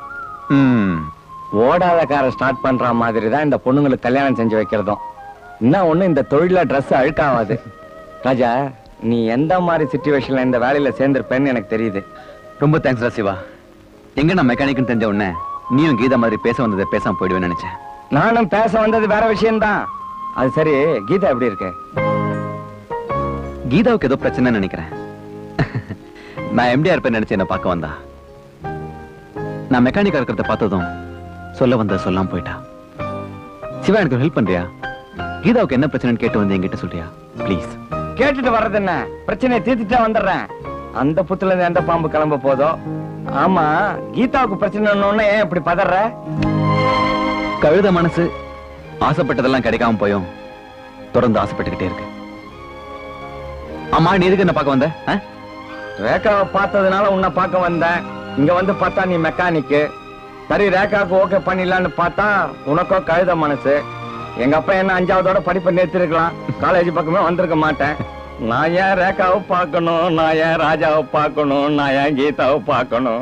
ஓடாத காரை ஸ்டார்ட் பண்ற மாதிரி தான் இந்த பொண்ணுங்களுக்கு கல்யாணம் செஞ்சு வைக்கிறதும் இன்னும் ஒண்ணு இந்த தொழில Dress அழுக்காவாது ராஜா நீ எந்த மாதிரி சுச்சுவேஷன்ல இந்த வேலையில சேர்ந்திருப்பேன்னு எனக்கு தெரியுது ரொம்ப தேங்க்ஸ் ரா சிவா எங்க நான் மெக்கானிக்னு தெரிஞ்ச உடனே நீயும் கீதா மாதிரி பேச வந்ததை பேசாம போயிடுவேன்னு நினைச்சேன் நானும் பேச வந்தது வேற விஷயம்தான் அது சரி கீதா எப்படி இருக்கு கீதாவுக்கு ஏதோ பிரச்சனைன்னு நினைக்கிறேன் நான் எம்டிஆர் இருப்பேன் நினைச்சு என்ன பார்க்க வந்தா நான் மெக்கானிக்கா இருக்கிறத பார்த்ததும் சொல்ல வந்த சொல்லாம போயிட்டா சிவா எனக்கு ஹெல்ப் பண்றியா கீதாவுக்கு என்ன பிரச்சனைன்னு கேட்டு வந்து என்கிட்ட சொல்றியா ப்ளீஸ் கேட்டுட்டு வர்றது என்ன பிரச்சனையை தீர்த்துட்டே வந்துடுறேன் அந்த புத்துல இருந்து எந்த பாம்பு கிளம்ப போதோ ஆமா கீதாவுக்கு பிரச்சனை ஏன் இப்படி பதற கழுத மனசு ஆசைப்பட்டதெல்லாம் கிடைக்காம போயும் தொடர்ந்து ஆசைப்பட்டுக்கிட்டே இருக்கு ஆமா நீ எதுக்கு என்ன பார்க்க வந்த ஆ? ரேகாவை பார்த்ததுனால உன்னை பார்க்க வந்தேன் இங்க வந்து பார்த்தா நீ மெக்கானிக்கு சரி ரேகாவுக்கு ஓகே பண்ணிடலான்னு பார்த்தா உனக்கோ கழுத மனசு எங்க அப்பா என்ன அஞ்சாவதோட படிப்பை நிறுத்திருக்கலாம் காலேஜ் பக்கமே வந்திருக்க மாட்டேன் நான் ஏன் ரேகாவை பார்க்கணும் நான் ஏன் ராஜாவை பார்க்கணும் நான் ஏன் கீதாவை பார்க்கணும்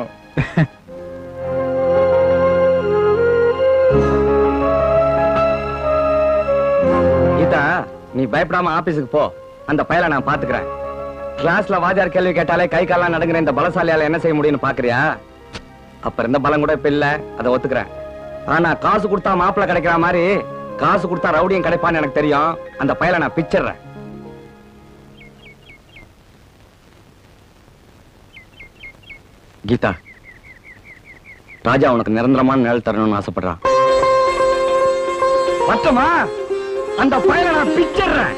கீதா நீ பயப்படாம ஆபீஸுக்கு போ அந்த பயலை நான் பாத்துக்கிறேன் கிளாஸ்ல வாத்தியார் கேள்வி கேட்டாலே கை கால்லாம் நடுங்கிற இந்த பலசாலியால என்ன செய்ய முடியும்னு பாக்குறியா அப்ப இருந்த பலம் கூட இப்ப இல்ல அதை ஒத்துக்கிறேன் ஆனா காசு கொடுத்தா மாப்பிள்ளை கிடைக்கிற மாதிரி காசு கொடுத்தா ரவுடியும் கிடைப்பான்னு எனக்கு தெரியும் அந்த பயலை நான் பிச்சிடுறேன் கீதா ராஜா உனக்கு நிரந்தரமான நிழல் தரணும்னு ஆசைப்படுறான் மட்டுமா அந்த பயலை நான் பிச்சிடுறேன்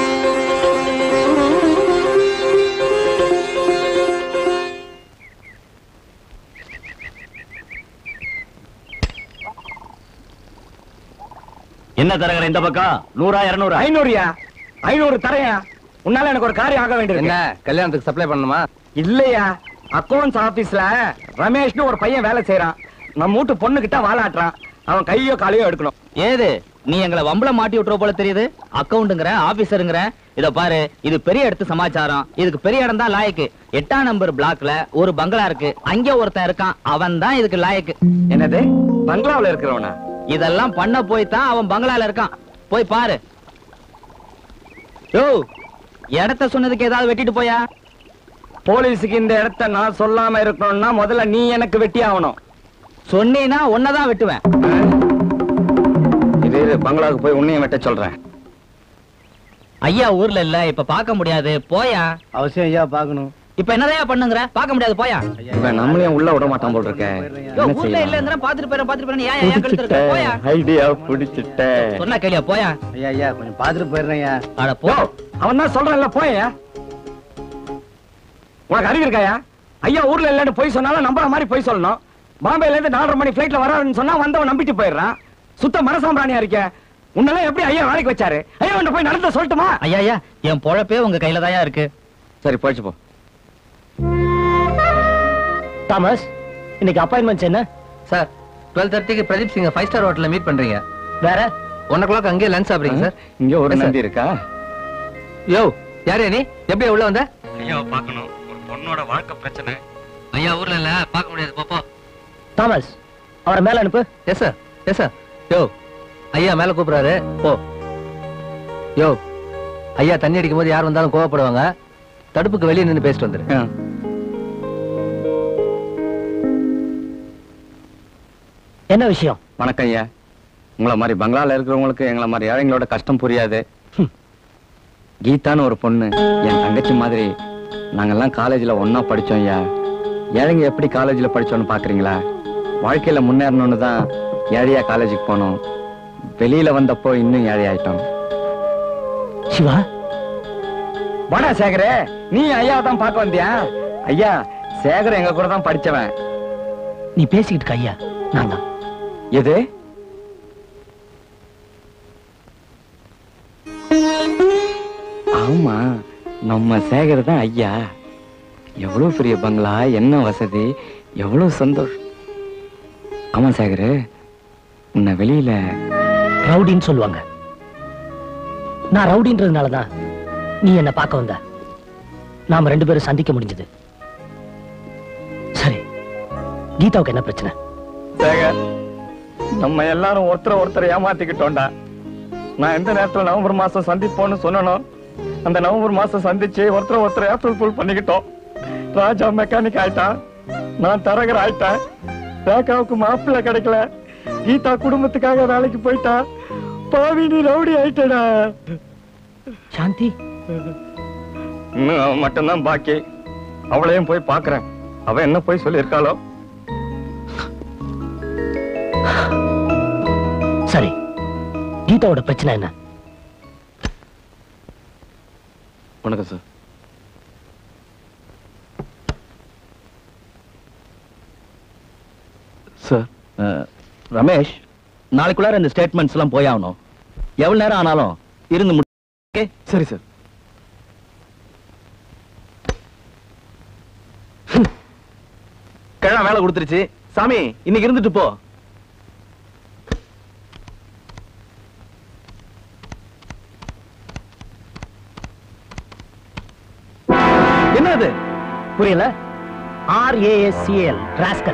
என்ன தரகர இந்த பக்கம் நூறா இருநூறு ஐநூறுயா ஐநூறு தரையா உன்னால எனக்கு ஒரு காரியம் ஆக வேண்டியது என்ன கல்யாணத்துக்கு சப்ளை பண்ணணுமா இல்லையா அக்கௌண்ட்ஸ் ஆபீஸ்ல ரமேஷ்னு ஒரு பையன் வேலை செய்யறான் நம்ம வீட்டு பொண்ணு கிட்ட வாலாட்டுறான் அவன் கையோ காலையோ எடுக்கணும் ஏது நீ எங்களை வம்பள மாட்டி விட்டுற போல தெரியுது அக்கவுண்ட்ங்கிற ஆபீசருங்கிற இத பாரு இது பெரிய இடத்து சமாச்சாரம் இதுக்கு பெரிய இடம் தான் லாயக்கு எட்டாம் நம்பர் பிளாக்ல ஒரு பங்களா இருக்கு அங்க ஒருத்தன் இருக்கான் அவன் தான் இதுக்கு லாயக்கு என்னது பங்களாவுல இருக்கிறவனா இதெல்லாம் பண்ண போய் தான் அவன் பங்களால இருக்கான் போய் பாரு யோ இடத்த சொன்னதுக்கு ஏதாவது வெட்டிட்டு போயா போலீஸுக்கு இந்த இடத்த நான் சொல்லாம இருக்கணும்னா முதல்ல நீ எனக்கு வெட்டி ஆகணும் சொன்னீனா உன்னதான் வெட்டுவேன் இது இரு, பங்களாவுக்கு போய் உன்னையும் வெட்ட சொல்றேன் ஐயா ஊர்ல இல்ல இப்ப பார்க்க முடியாது போயா அவசியம் ஐயா பார்க்கணும் இப்ப என்னதையா பண்ணுங்கற பார்க்க முடியாது போயா இவன் நம்மளையும் உள்ள விட மாட்டான் போல் இருக்க யோ ஊர்ல இல்லங்கற பாத்துட்டு போறேன் பாத்துட்டு போறேன் ஏன் ஏன் கழுத்து இருக்க போயா ஐடியா புடிச்சிட்டேன் சொன்னா கேளியா போயா ஐயா ஐயா கொஞ்சம் பார்த்துட்டு போயிடுறேன் ஐயா அட போ அவன் தான் சொல்றான்ல போயா உனக்கு அறிவு இருக்காயா ஐயா ஊர்ல இல்லன்னு போய் சொன்னாலும் நம்புற மாதிரி போய் சொல்லணும் பாம்பேல இருந்து நாலரை மணி ஃபிளைட்ல வராருன்னு சொன்னா வந்தவன் நம்பிட்டு போயிடுறான் சுத்த மனசாம்பிராணியா இருக்க உன்னெல்லாம் எப்படி ஐயா வேலைக்கு வச்சாரு ஐயா உன்னை போய் நடந்த சொல்லட்டுமா ஐயா ஐயா என் பொழப்பே உங்க கையில தாயா இருக்கு சரி போயிடுச்சு போ தாமஸ் இன்னைக்கு அப்பாயின்மெண்ட்ஸ் என்ன சார் டுவெல் தேர்ட்டிக்கு பிரதீப் சிங்க ஃபைவ் ஸ்டார் ஹோட்டல்ல மீட் பண்றீங்க வேற ஒன் ஓ கிளாக் அங்கேயே லஞ்ச் சாப்பிடுறீங்க சார் இங்க ஒரு Yes, sir. நந்தி இருக்கா யோ யாரு நீ எப்படி உள்ள வந்த ஐயா பார்க்கணும் ஒரு பொண்ணோட வாழ்க்கை பிரச்சனை ஐயா ஊர்ல இல்ல பார்க்க முடியாது போப்போ தாமஸ் அவரை மேல அனுப்பு எஸ் சார் எஸ் சார் யோ ஐயா மேல கூப்பிடுறாரு போ யோ ஐயா தண்ணி அடிக்கும் போது யார் வந்தாலும் கோவப்படுவாங்க தடுப்புக்கு வெளியே நின்னு பேசிட்டு வந்துரு என்ன விஷயம் வணக்கம் ஐயா உங்களை மாதிரி பங்களால இருக்கிறவங்களுக்கு எங்களை மாதிரி ஏழைங்களோட கஷ்டம் புரியாது கீதான்னு ஒரு பொண்ணு என் தங்கச்சி மாதிரி நாங்கெல்லாம் காலேஜ்ல ஒண்ணா படிச்சோம் ஐயா ஏழைங்க எப்படி காலேஜ்ல படிச்சோன்னு பாக்குறீங்களா வாழ்க்கையில முன்னேறணும்னு தான் ஏழையா காலேஜுக்கு போனோம் வெளியில வந்தப்போ இன்னும் ஏழை ஆயிட்டோம் சிவா வாடா சேகரே நீ ஐயா தான் பார்க்க வந்தியா ஐயா சேகர் எங்க கூட தான் படிச்சவன் நீ பேசிக்கிட்டு இருக்க ஐயா நான் தான் எது ஆமா நம்ம சேகர் தான் ஐயா எவ்வளவு பெரிய பங்களா என்ன வசதி எவ்வளவு சந்தோஷம் ஆமா சேகர் உன்னை வெளியில ரவுடின்னு சொல்லுவாங்க நான் ரவுடின்றதுனால தான் நீ என்ன பார்க்க வந்த நாம ரெண்டு பேரும் சந்திக்க முடிஞ்சது சரி கீதாவுக்கு என்ன பிரச்சனை சேகர் நம்ம எல்லாரும் ஒருத்தரை ஒருத்தர் ஏமாத்திக்கிட்டோம்டா நான் எந்த நேரத்துல நவம்பர் மாசம் சந்திப்போம்னு சொன்னனும் அந்த நவம்பர் மாசம் சந்திச்சு ஒருத்தர் ஒருத்தர் ஏப்ரல் ஃபுல் பண்ணிக்கிட்டோம் ராஜா மெக்கானிக் ஆயிட்டான் நான் தரகர் ஆயிட்டேன் ரேகாவுக்கு மாப்பிள்ளை கிடைக்கல கீதா குடும்பத்துக்காக வேலைக்கு போயிட்டா பாவி நீ ரவுடி ஆயிட்டடா சாந்தி இன்னும் அவன் மட்டும்தான் பாக்கி அவளையும் போய் பாக்குறேன் அவ என்ன போய் சொல்லியிருக்காளோ சரி கீதாவோட பிரச்சனை என்ன வணக்கம் சார் சார் ரமேஷ் நாளைக்குள்ளார இந்த ஸ்டேட்மெண்ட்ஸ் எல்லாம் போய் ஆகணும் எவ்வளவு நேரம் ஆனாலும் இருந்து முடி- okay? சரி சார் கிழமை வேலை கொடுத்துருச்சு சாமி இன்னைக்கு இருந்துட்டு போ என்ன அது புரியல ஆர் ஏஎஸ்சிஎல் ராஸ்கல்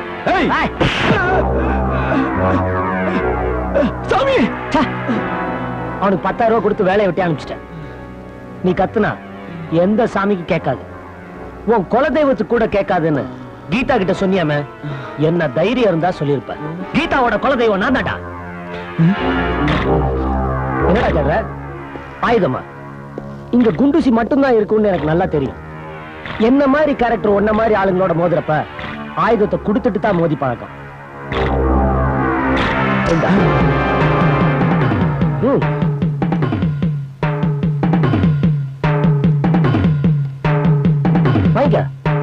சாமி அவனுக்கு பத்தாயிரம் ரூபாய் கொடுத்து வேலையை விட்டு அனுப்பிச்சிட்டேன் நீ கத்துனா எந்த சாமிக்கு கேட்காது உன் குலதெய்வத்துக்கு கூட கேட்காதுன்னு கீதா கிட்ட சொன்னியாமே என்ன தைரியம் இருந்தா சொல்லிருப்ப கீதாவோட குலதெய்வம் நான் தான்டா என்னடா சொல்ற ஆயுதமா இங்க குண்டுசி மட்டும்தான் இருக்கும்னு எனக்கு நல்லா தெரியும் என்ன மாதிரி கேரக்டர் ஒன்ன மாதிரி ஆளுங்களோட மோதுறப்ப ஆயுதத்தை கொடுத்துட்டு தான் மோதி பழக்கம் இந்தா. ம். வாங்கிக்க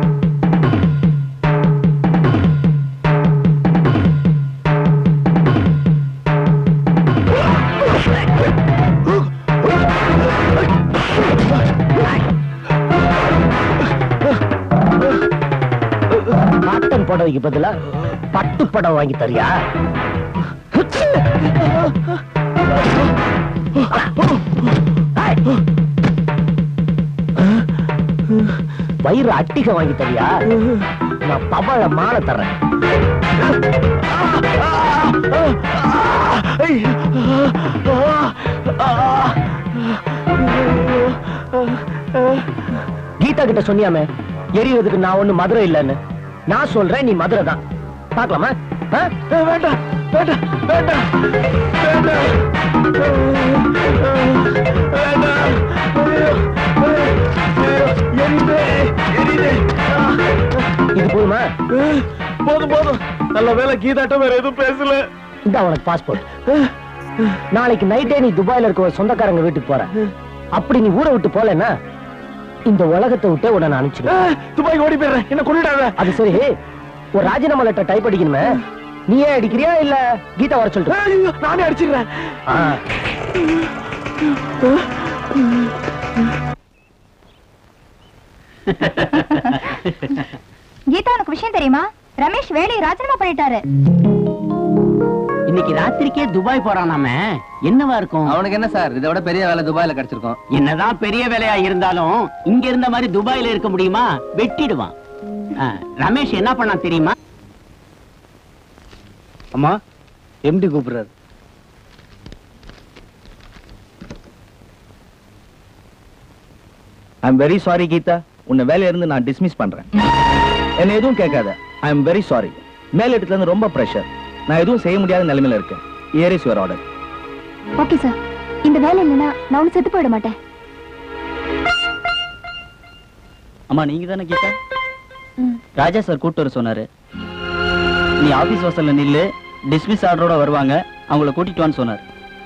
காட்டன் புடவைக்கு பதிலா பட்டு புடவை வாங்கி தரியா வயிறு அட்டிக வாங்கி தரியா நான் பவழ மாலை தர்றேன் கீதா கிட்ட சொன்னியாமே எரியறதுக்கு நான் ஒண்ணு மதுரை இல்லைன்னு நான் சொல்றேன் நீ மதுரை தான் பாக்கலாமா வேண்டாம் வேண்டாம் வேண்டாம் இது போதுமா போதும் போதும் நல்ல வேலை கீதாட்டம் வேற எதுவும் பேசல இந்த உனக்கு பாஸ்போர்ட் நாளைக்கு நைட்டே நீ துபாயில இருக்க ஒரு சொந்தக்காரங்க வீட்டுக்கு போற அப்படி நீ ஊரை விட்டு போலன்னா இந்த உலகத்தை விட்டே உடனே நான் அனுப்பிச்சிடுவேன் துபாய்க்கு ஓடி போயிடுறேன் என்ன கொண்டுடாத அது சரி ஒரு ராஜினாமா லெட்டர் டைப் அடிக்கணுமே நீ ஏன் அடிக்கிறியா இல்ல கீதா வர சொல்லிட்டு நானே அடிச்சிடுறேன் கீதா உனக்கு விஷயம் தெரியுமா ரமேஷ் வேலையை ராஜினாமா பண்ணிட்டாரு இன்னைக்கு ராத்திரிக்கே துபாய் போறானாமே என்னவா இருக்கும் அவனுக்கு என்ன சார் இதை விட பெரிய வேலை துபாயில கிடைச்சிருக்கும் என்னதான் பெரிய வேலையா இருந்தாலும் இங்க இருந்த மாதிரி துபாயில இருக்க முடியுமா வெட்டிடுவான் ஆ, ரமேஷ் என்ன பண்ணா தெரியுமா அம்மா எம்டி கூப்பிடுறாரு I am very sorry Geetha உன்னை வேலையில இருந்து நான் டிஸ்மிஸ் பண்றேன் என்ன எதுவும் கேட்காத ஐ எம் வெரி சாரி மேலிடத்துல இருந்து ரொம்ப பிரஷர் நான் எதுவும் செய்ய முடியாத நிலைமையில இருக்கேன் here is your order okay sir இந்த வேலை இல்லைன்னா நான் ஒன்னும் செத்து போயிட மாட்டேன் அம்மா நீங்க தானே கேட்ட ம். ராஜா சார் கூட்டு வர சொன்னாரு நீ ஆபீஸ் வாசல்ல நில்லு டிஸ்மிஸ் ஆர்டரோட வருவாங்க அவங்கள கூட்டிட்டு வான்னு சொன்னார்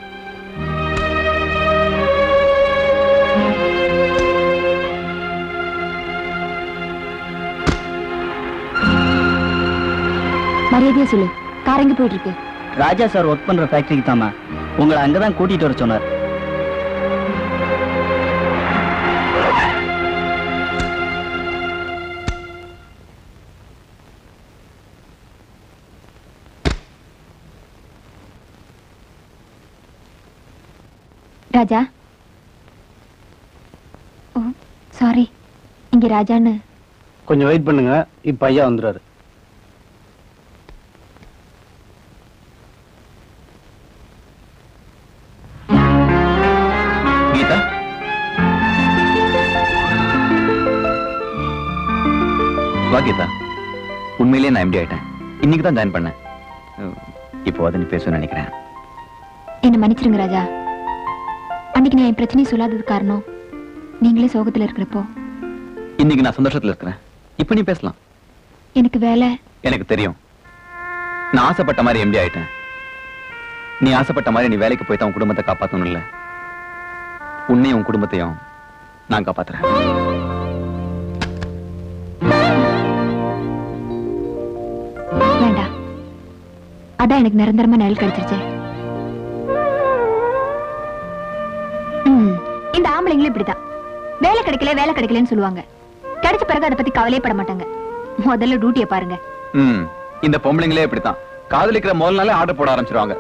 மரியாதையா சொல்லு கார் எங்க போயிட்டு இருக்கு ராஜா சார் ஒர்க் பண்ற ஃபேக்டரிக்கு தாமா உங்களை அங்கதான் கூட்டிட்டு வர சொன்னார் ராஜா ஓ சாரி இங்க ராஜான்னு கொஞ்சம் வெயிட் பண்ணுங்க இப்ப ஐயா வந்துறாரு கீதா வா கீதா உண்மையிலேயே நான் எம்டி ஆயிட்டேன் இன்னைக்கு தான் ஜாயின் பண்ணேன் அஹ், இப்போ அதை நீ பேசணும்னு நினைக்கிறேன் என்ன மன்னிச்சிருங்க ராஜா அன்னைக்கு நான் என் பிரச்சனையை சொல்லாதது காரணம் நீங்களே சோகத்துல இருக்கிறப்போ இன்னைக்கு நான் சந்தோஷத்துல இருக்கிறேன் இப்போ நீ பேசலாம் எனக்கு வேலை எனக்கு தெரியும் நான் ஆசைப்பட்ட மாதிரி எம்டி ஆயிட்டேன் நீ ஆசைப்பட்ட மாதிரி நீ வேலைக்கு போய் தான் உன் குடும்பத்தை காப்பாத்தணும் இல்ல உன்னையும் உன் குடும்பத்தையும் நான் காப்பாத்துறேன் வேண்டாம் அதான் எனக்கு நிரந்தரமா நிழல் கிடைச்சிருச்சு ம், இந்த ஆம்பளைங்களும் இப்படிதான் வேலை கிடைக்கல வேலை கிடைக்கலன்னு சொல்லுவாங்க கிடைச்ச பிறகு அதை பத்தி கவலையே பட மாட்டாங்க முதல்ல டியூட்டியை பாருங்க ம் இந்த பொம்பளைங்களே இப்படித்தான் காதலிக்கிற முதல் நாளே ஆர்டர் போட ஆரம்பிச்சிருவாங்க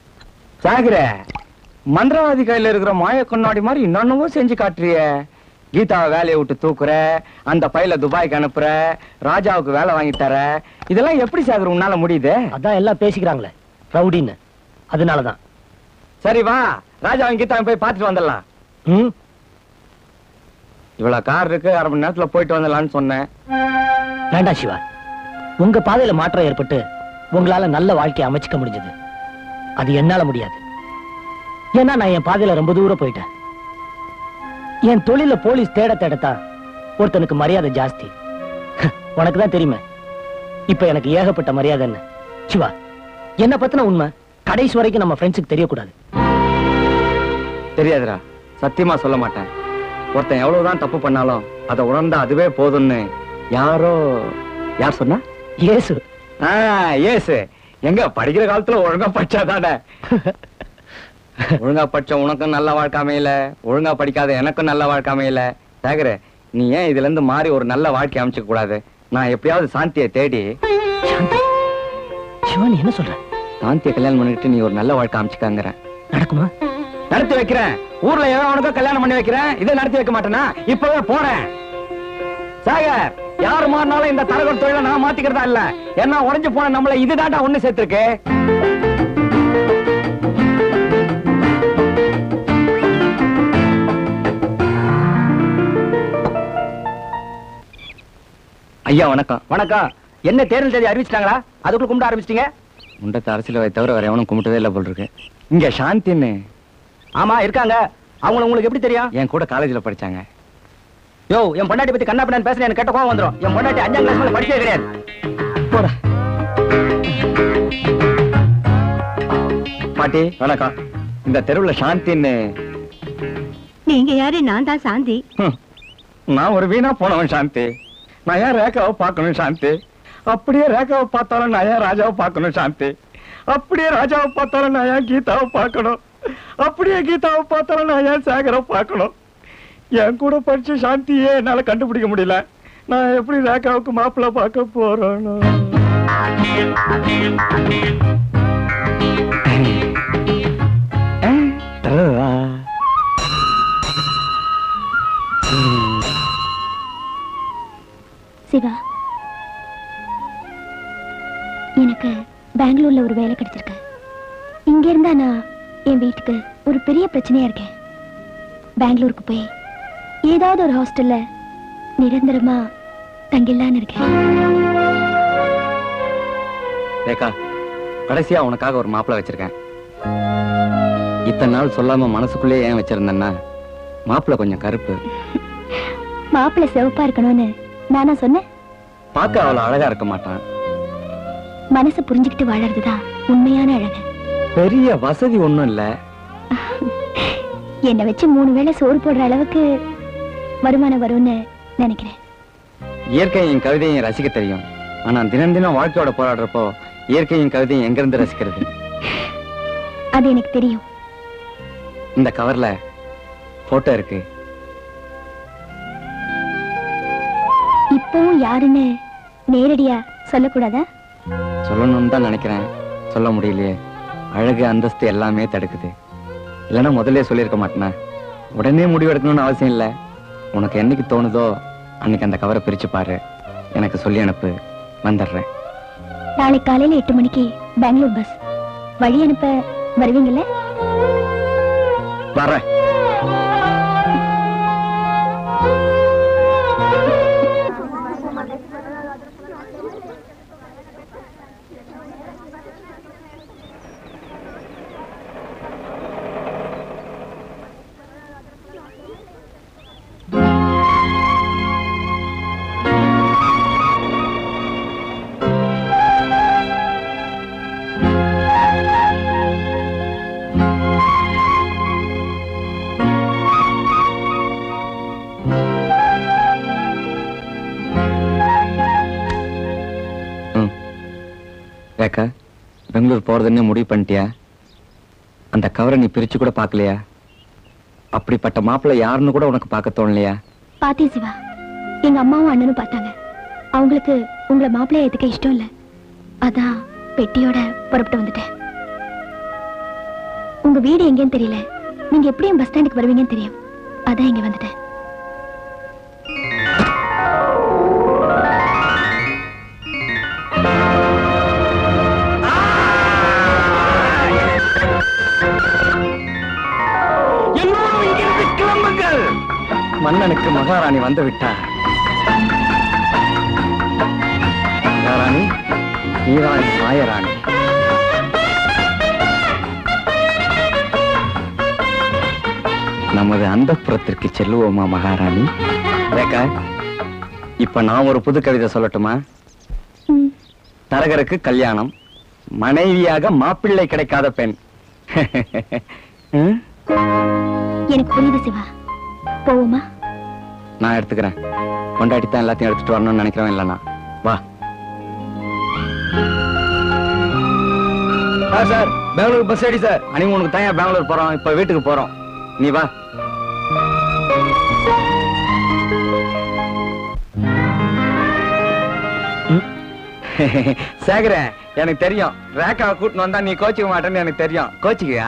சாகுற மந்திரவாதி கையில இருக்கிற மாய கண்ணாடி மாதிரி என்னென்னவோ செஞ்சு காட்டுறிய கீதாவை வேலையை விட்டு தூக்குற அந்த பையில துபாய்க்கு அனுப்புற ராஜாவுக்கு வேலை வாங்கி தர இதெல்லாம் எப்படி சாகர் உன்னால முடியுது அதான் எல்லாம் பேசிக்கிறாங்களே ரவுடின்னு அதனாலதான் சரி வா ராஜாவும் கீதாவும் போய் பார்த்துட்டு வந்துடலாம் ம் இவ்வளவு கார் இருக்கு அரை மணி நேரத்துல போயிட்டு வந்துடலாம்னு சொன்னேன் வேண்டாம் சிவா உங்க பாதையில மாற்றம் ஏற்பட்டு உங்களால நல்ல வாழ்க்கையை அமைச்சுக்க முடிஞ்சது அது என்னால முடியாது ஏன்னா நான் என் பாதையில ரொம்ப தூரம் போயிட்டேன் என் தொழில போலீஸ் தேட தேடத்தான் ஒருத்தனுக்கு மரியாதை ஜாஸ்தி உனக்கு தான் தெரியுமே இப்ப எனக்கு ஏகப்பட்ட மரியாதை என்ன சிவா என்ன பத்தின உண்மை கடைசி வரைக்கும் நம்ம ஃப்ரெண்ட்ஸுக்கு தெரியக்கூடாது தெரியாதுடா சத்தியமா சொல்ல மாட்டேன் ஒருத்தன் எவ்வளவுதான் தப்பு பண்ணாலும் அதை உணர்ந்தா அதுவே போதும்னு யாரோ யார் சொன்னா இயேசு ஆ, ஏசு எங்க படிக்கிற காலத்துல ஒழுங்கா படிச்சாதானே ஒழுங்கா படிச்ச உனக்கும் நல்ல வாழ்க்கை அமையல ஒழுங்கா படிக்காத எனக்கும் நல்ல வாழ்க்கை அமையல சேகர நீ ஏன் இதுல இருந்து மாறி ஒரு நல்ல வாழ்க்கை அமைச்சுக்க கூடாது நான் எப்படியாவது சாந்தியை தேடி சிவா நீ என்ன சொல்ற சாந்தியை கல்யாணம் பண்ணிட்டு நீ ஒரு நல்ல வாழ்க்கை அமைச்சுக்காங்கிற நடக்குமா நடத்தி வைக்கிறேன் ஊர்ல ஏதோ உனக்கோ கல்யாணம் பண்ணி வைக்கிறேன் இதை நடத்தி வைக்க மாட்டேனா இப்பவே போறேன் சாகர் யாரு மாறினாலும் இந்த தரகர் தொழிலை நான் மாத்திக்கிறதா இல்ல ஏன்னா உடைஞ்சு போன நம்மள இதுதான்டா ஒண்ணு சேர்த்திருக்கு ஐயா வணக்கம் வணக்கம் என்ன தேர்தல் தேதி அறிவிச்சிட்டாங்களா அதுக்குள்ள கும்பிட ஆரம்பிச்சிட்டீங்க முண்டத்தை அரசியல் தவிர வேற எவனும் கும்பிட்டதே இல்ல போல் இருக்கு இங்க சாந்தின்னு ஆமா இருக்காங்க அவங்கள உங்களுக்கு எப்படி தெரியும் என் கூட காலேஜ்ல படிச்சாங்க யோ என் பொண்டாட்டி பத்தி கண்ணா பண்ணு பேசுறேன் எனக்கு கேட்ட கோவம் வந்துரும் என் பொண்டாட்டி அஞ்சாம் கிளாஸ் மேல படிச்சே கிடையாது போடா பாட்டி வணக்கம் இந்த தெருவுல சாந்தின்னு நீங்க யாரு நான் தான் சாந்தி ஹம், நான் ஒரு வீணா போனவன் சாந்தி நான் ஏன் ரேகாவை பார்க்கணும் சாந்தி அப்படியே ரேகாவை பார்த்தாலும் நான் ஏன் ராஜாவை பார்க்கணும் சாந்தி அப்படியே ராஜாவை பார்த்தாலும் நான் ஏன் கீதாவை பார்க்கணும் அப்படியே கீதாவை பார்த்தாலும் நான் ஏன் சேகரை பார்க்கணும் என் கூட படிச்ச சாந்தியே என்னால கண்டுபிடிக்க முடியல நான் எப்படி ரேகாவுக்கு மாப்பிள்ளை பார்க்க போறேன்னு தரதா. சிவா எனக்கு பெங்களூர்ல ஒரு வேலை கிடைச்சிருக்கு இங்க இருந்தா நான் என் வீட்டுக்கு ஒரு பெரிய பிரச்சனையா இருக்கேன் பெங்களூருக்கு போய் ஏதாவது ஒரு ஹாஸ்டல்ல நிரந்தரமா தங்கிடலான்னு இருக்கேன் ரேகா கடைசியா உனக்காக ஒரு மாப்பிள்ளை வச்சிருக்கேன் இத்தனை நாள் சொல்லாம மனசுக்குள்ளே ஏன் வச்சிருந்தேன்னா மாப்பிள்ளை கொஞ்சம் கருப்பு மாப்பிள்ளை சிவப்பா இருக்கணும்னு நானா சொன்னேன் பார்க்க அவ்வளவு அழகா இருக்க மாட்டான் மனசை புரிஞ்சுக்கிட்டு வாழறதுதான் உண்மையான அழகு பெரிய வசதி ஒண்ணும் இல்ல என்னை வச்சு மூணு வேளை சோறு போடுற அளவுக்கு வருமானம் வரும்னு நினைக்கிறேன் இயற்கையும் கவிதையும் ரசிக்க தெரியும் ஆனா தினம் தினம் வாழ்க்கையோட போராடுறப்போ இயற்கையும் கவிதையும் எங்க இருந்து ரசிக்கிறது அது எனக்கு தெரியும் இந்த கவர்ல போட்டோ இருக்கு இப்பவும் யாருன்னு நேரடியா சொல்லக்கூடாதா சொல்லணும்னு தான் நினைக்கிறேன் சொல்ல முடியலையே அழகு அந்தஸ்து எல்லாமே தடுக்குது இல்லைன்னா முதல்ல சொல்லியிருக்க மாட்டேனா உடனே முடிவெடுக்கணும்னு அவசியம் இல்லை உனக்கு என்னைக்கு தோணுதோ அன்னைக்கு அந்த கவரை பிரிச்சு பாரு எனக்கு சொல்லி அனுப்பு வந்துடுறேன் நாளைக்கு காலையில எட்டு மணிக்கு பெங்களூர் பஸ் வழி அனுப்ப வருவீங்கல்ல வரேன் ரேக்கா பெங்களூர் போறதுன்னு முடிவு பண்ணிட்டியா அந்த கவரை நீ பிரிச்சு கூட பார்க்கலையா அப்படிப்பட்ட மாப்பிள்ளை யாருன்னு கூட உனக்கு பார்க்க தோணலையா பாத்தேன் சிவா எங்க அம்மாவும் அண்ணனும் பார்த்தாங்க அவங்களுக்கு உங்களை மாப்பிள்ளைய ஏத்துக்க இஷ்டம் இல்ல அதான் பெட்டியோட புறப்பட்டு வந்துட்டேன் உங்க வீடு எங்கேன்னு தெரியல நீங்க எப்படி என் பஸ் ஸ்டாண்டுக்கு வருவீங்கன்னு தெரியும் அதான் இங்க வந்துட்டேன் மன்னனுக்கு மகாராணி வந்து விட்டார் மகாராணி நீதான் என் மாயராணி நமது அந்தப்புறத்திற்கு செல்லுவோமா மகாராணி ரேகா இப்ப நான் ஒரு புது கவிதை சொல்லட்டுமா தரகருக்கு கல்யாணம் மனைவியாக மாப்பிள்ளை கிடைக்காத பெண் ம்? எனக்கு புரியுது சிவா போவோமா நான் எடுத்துக்கிறேன் கொண்டாடி தான் எல்லாத்தையும் எடுத்துட்டு வரணும்னு நினைக்கிறவன் இல்லைண்ணா வா சார் பெங்களூர் பஸ் அடி சார் அனிமூனுக்கு தான் பெங்களூர் போறோம் இப்ப வீட்டுக்கு போறோம் நீ வா சேகரன் எனக்கு தெரியும் ரேக்காவை கூட்டின்னு வந்தா நீ கோச்சிக்க மாட்டேன்னு எனக்கு தெரியும் கோச்சிக்கியா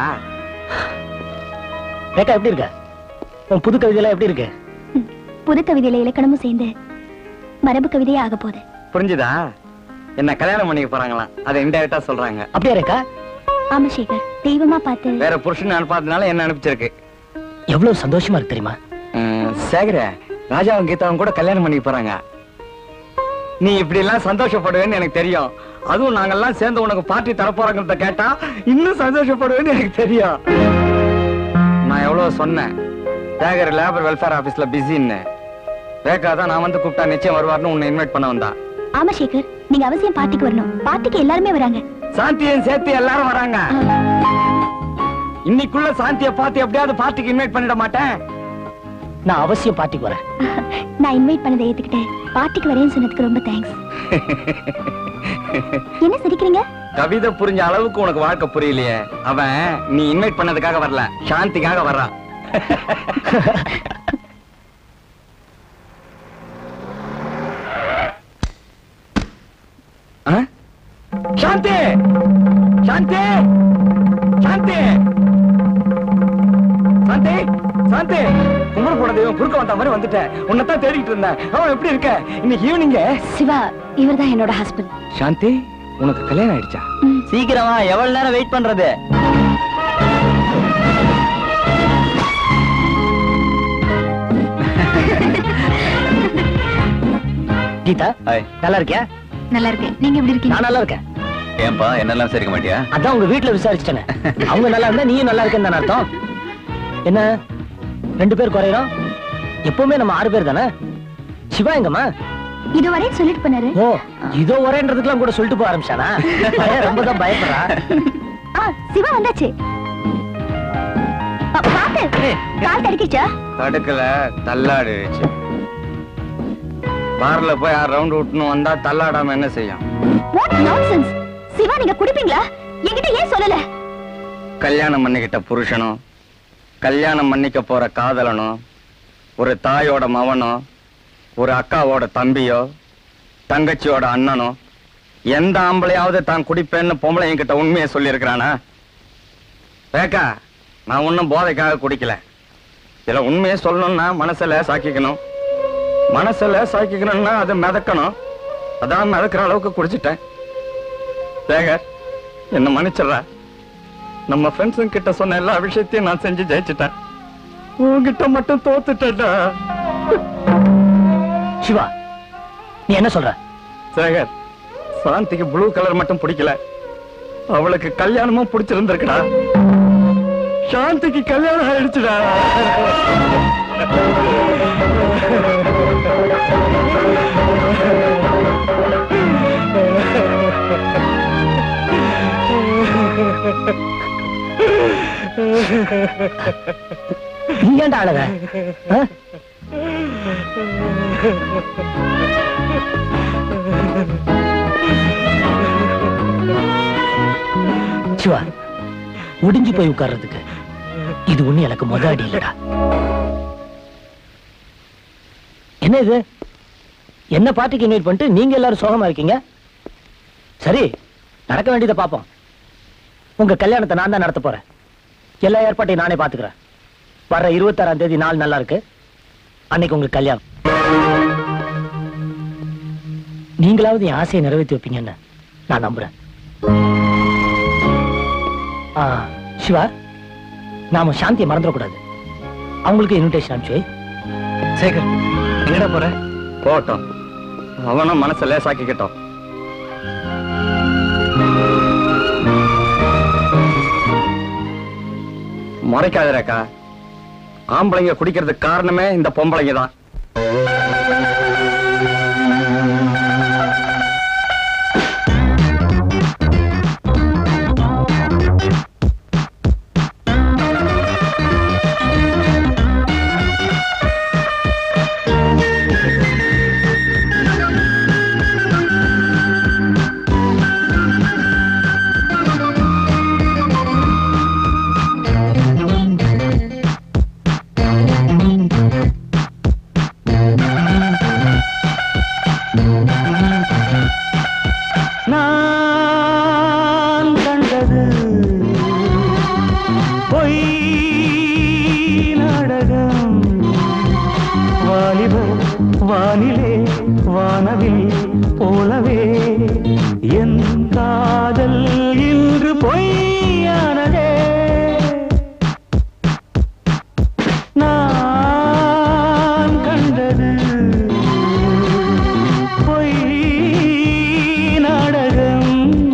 ரேகா எப்படி இருக்க உன் புது கவிதையெல்லாம் எப்படி இருக்கு புது கவிதையில இலக்கணமும் சேர்ந்து மரபு கவிதையே ஆக போகுது புரிஞ்சுதா என்ன கல்யாணம் பண்ணிக்க போறாங்களாம் அதை இன்டெரக்டா சொல்றாங்க அப்படியா ரேகா ஆமா சேகர் தெய்வமா பார்த்து வேற புருஷன் அனுப்பாதனால என்ன அனுப்பிச்சிருக்கு எவ்வளவு சந்தோஷமா இருக்கு தெரியுமா ம், சேகர ராஜாவும் கீதாவும் கூட கல்யாணம் பண்ணிக்க போறாங்க நீ இப்படி எல்லாம் சந்தோஷப்படுவேன்னு எனக்கு தெரியும் அதுவும் நாங்கெல்லாம் சேர்ந்து உனக்கு பார்ட்டி தரப்போறாங்கிறத கேட்டா இன்னும் சந்தோஷப்படுவேன்னு எனக்கு தெரியும் நான் எவ்வளவு சொன்னேன் சேகர் லேபர் வெல்ஃபேர் ஆபீஸ்ல பிஸின்னு ரேகா தான் நான் வந்து கூப்பிட்டா நிச்சயம் வருவார்னு உன்னை இன்வைட் பண்ண வந்தா ஆமா சேகர் நீங்க அவசியம் பார்ட்டிக்கு வரணும் பார்ட்டிக்கு எல்லாருமே வராங்க சாந்தியும் சேர்த்து எல்லாரும் வராங்க இன்னைக்குள்ள சாந்தியை பார்த்து எப்படியாவது பார்ட்டிக்கு இன்வைட் பண்ணிட மாட்டேன் நான் அவசியம் பார்ட்டிக்கு வரேன் நான் இன்வைட் பண்ணதை ஏத்துக்கிட்டு பார்ட்டிக்கு வரேன்னு சொன்னதுக்கு ரொம்ப தேங்க்ஸ் என்ன சிரிக்கிறீங்க கவிதை புரிஞ்ச அளவுக்கு உனக்கு வாழ்க்கை புரியலையே அவன் நீ இன்வைட் பண்ணதுக்காக வரல சாந்திக்காக வர்றான் ஆ? சாந்தி சாந்தி சாந்தி சாந்தி சாந்தி குமர் போட தெய்வம் குறுக்க வந்த மாதிரி வந்துட்டேன் உன்னைத்தான் தேடிட்டு இருந்தேன் அவன் எப்படி இருக்க இன்னைக்கு ஈவினிங்க சிவா இவர்தான் என்னோட ஹஸ்பண்ட் சாந்தி உனக்கு கல்யாணம் ஆயிடுச்சா சீக்கிரமா எவ்வளவு நேரம் வெயிட் பண்றது கீதா நல்லா இருக்கியா நல்லா இருக்கு நீங்க எப்படி இருக்கீங்க நான் நல்லா இருக்கேன் ஏன்பா என்னெல்லாம் சரிக்க மாட்டியா அதான் உங்க வீட்டுல விசாரிச்சுட்டேனே அவங்க நல்லா இருந்தா நீயும் நல்லா இருக்கேன்னு தானே அர்த்தம் என்ன ரெண்டு பேர் குறையிறோம் எப்பவுமே நம்ம ஆறு பேர் தானே சிவா எங்கம்மா இதுவரை சொல்லிட்டு போனாரு ஓ இதோ ஒரேன்றதுக்கெல்லாம் கூட சொல்லிட்டு போக ஆரம்பிச்சானா பையன் ரொம்ப தான் பயப்படுறா ஆ சிவா வந்தாச்சு அ, பாத்து கால் தடுக்கிச்சா தடுக்கல தள்ளாடிடுச்சு பார்ல போய் யார் ரவுண்ட் விட்டுன்னு வந்தா தள்ளாடாம என்ன செய்யும் வாட் நான்சென்ஸ் சிவா நீங்க குடிப்பீங்களா என்கிட்ட ஏன் சொல்லல கல்யாணம் பண்ணிக்கிட்ட புருஷனும் கல்யாணம் பண்ணிக்க போற காதலனும் ஒரு தாயோட மவனோ ஒரு அக்காவோட தம்பியோ தங்கச்சியோட அண்ணனோ எந்த ஆம்பளையாவது தான் குடிப்பேன்னு பொம்பளை என்கிட்ட உண்மையை சொல்லியிருக்கிறானா ரேக்கா நான் ஒன்னும் போதைக்காக குடிக்கல இதுல உண்மையை சொல்லணும்னா மனசுல சாக்கிக்கணும் மனசுல சாக்கிக்கணும்னா அதை மிதக்கணும் அதான் மிதக்கிற அளவுக்கு குடிச்சிட்டேன் சேகர் என்ன மன்னிச்சிடுறா நம்ம ஃப்ரெண்ட்ஸுங்க கிட்ட சொன்ன எல்லா விஷயத்தையும் நான் செஞ்சு ஜெயிச்சிட்டேன் உன்கிட்ட மட்டும் தோத்துட்டேன்டா சிவா நீ என்ன சொல்ற சேகர் சாந்திக்கு ப்ளூ கலர் மட்டும் பிடிக்கல அவளுக்கு கல்யாணமும் பிடிச்சிருந்திருக்குடா சாந்திக்கு கல்யாணம் ஆயிடுச்சுடா நீ ஏன்டா அழக ஆ? சிவா ஒடிஞ்சு போய் உட்கார்றதுக்கு இது ஒண்ணு எனக்கு முத அடி இல்லடா என்ன இது என்ன பார்ட்டிக்கு இன்வைட் பண்ணிட்டு நீங்க எல்லாரும் சோகமா இருக்கீங்க சரி நடக்க வேண்டியதை பாப்போம் உங்க கல்யாணத்தை நான் தான் நடத்த போறேன் எல்லா ஏற்பாட்டையும் நானே பாத்துக்கிறேன் வர்ற இருபத்தாறாம் தேதி நாள் நல்லா இருக்கு அன்னைக்கு உங்களுக்கு கல்யாணம் நீங்களாவது என் ஆசையை நிறைவேற்றி வைப்பீங்கன்னு நான் நம்புறேன் ஆ, சிவா நாம சாந்தியை மறந்துடக்கூடாது அவங்களுக்கு இன்விடேஷன் அனுப்பிச்சு வை. சேகர் எங்கடா போற போட்டோம் அவனும் மனசை லேசாக்கிக்கிட்டோம் முறைக்காதரக்கா ஆம்பளைங்க குடிக்கிறதுக்கு காரணமே இந்த பொம்பளைங்க தான் நான் கண்டது பொய் நாடகம் வாலிபர் வானிலே வானவில் போலவே என் காதல் இன்று பொய்யானதே நான் கண்டது பொய் நாடகம்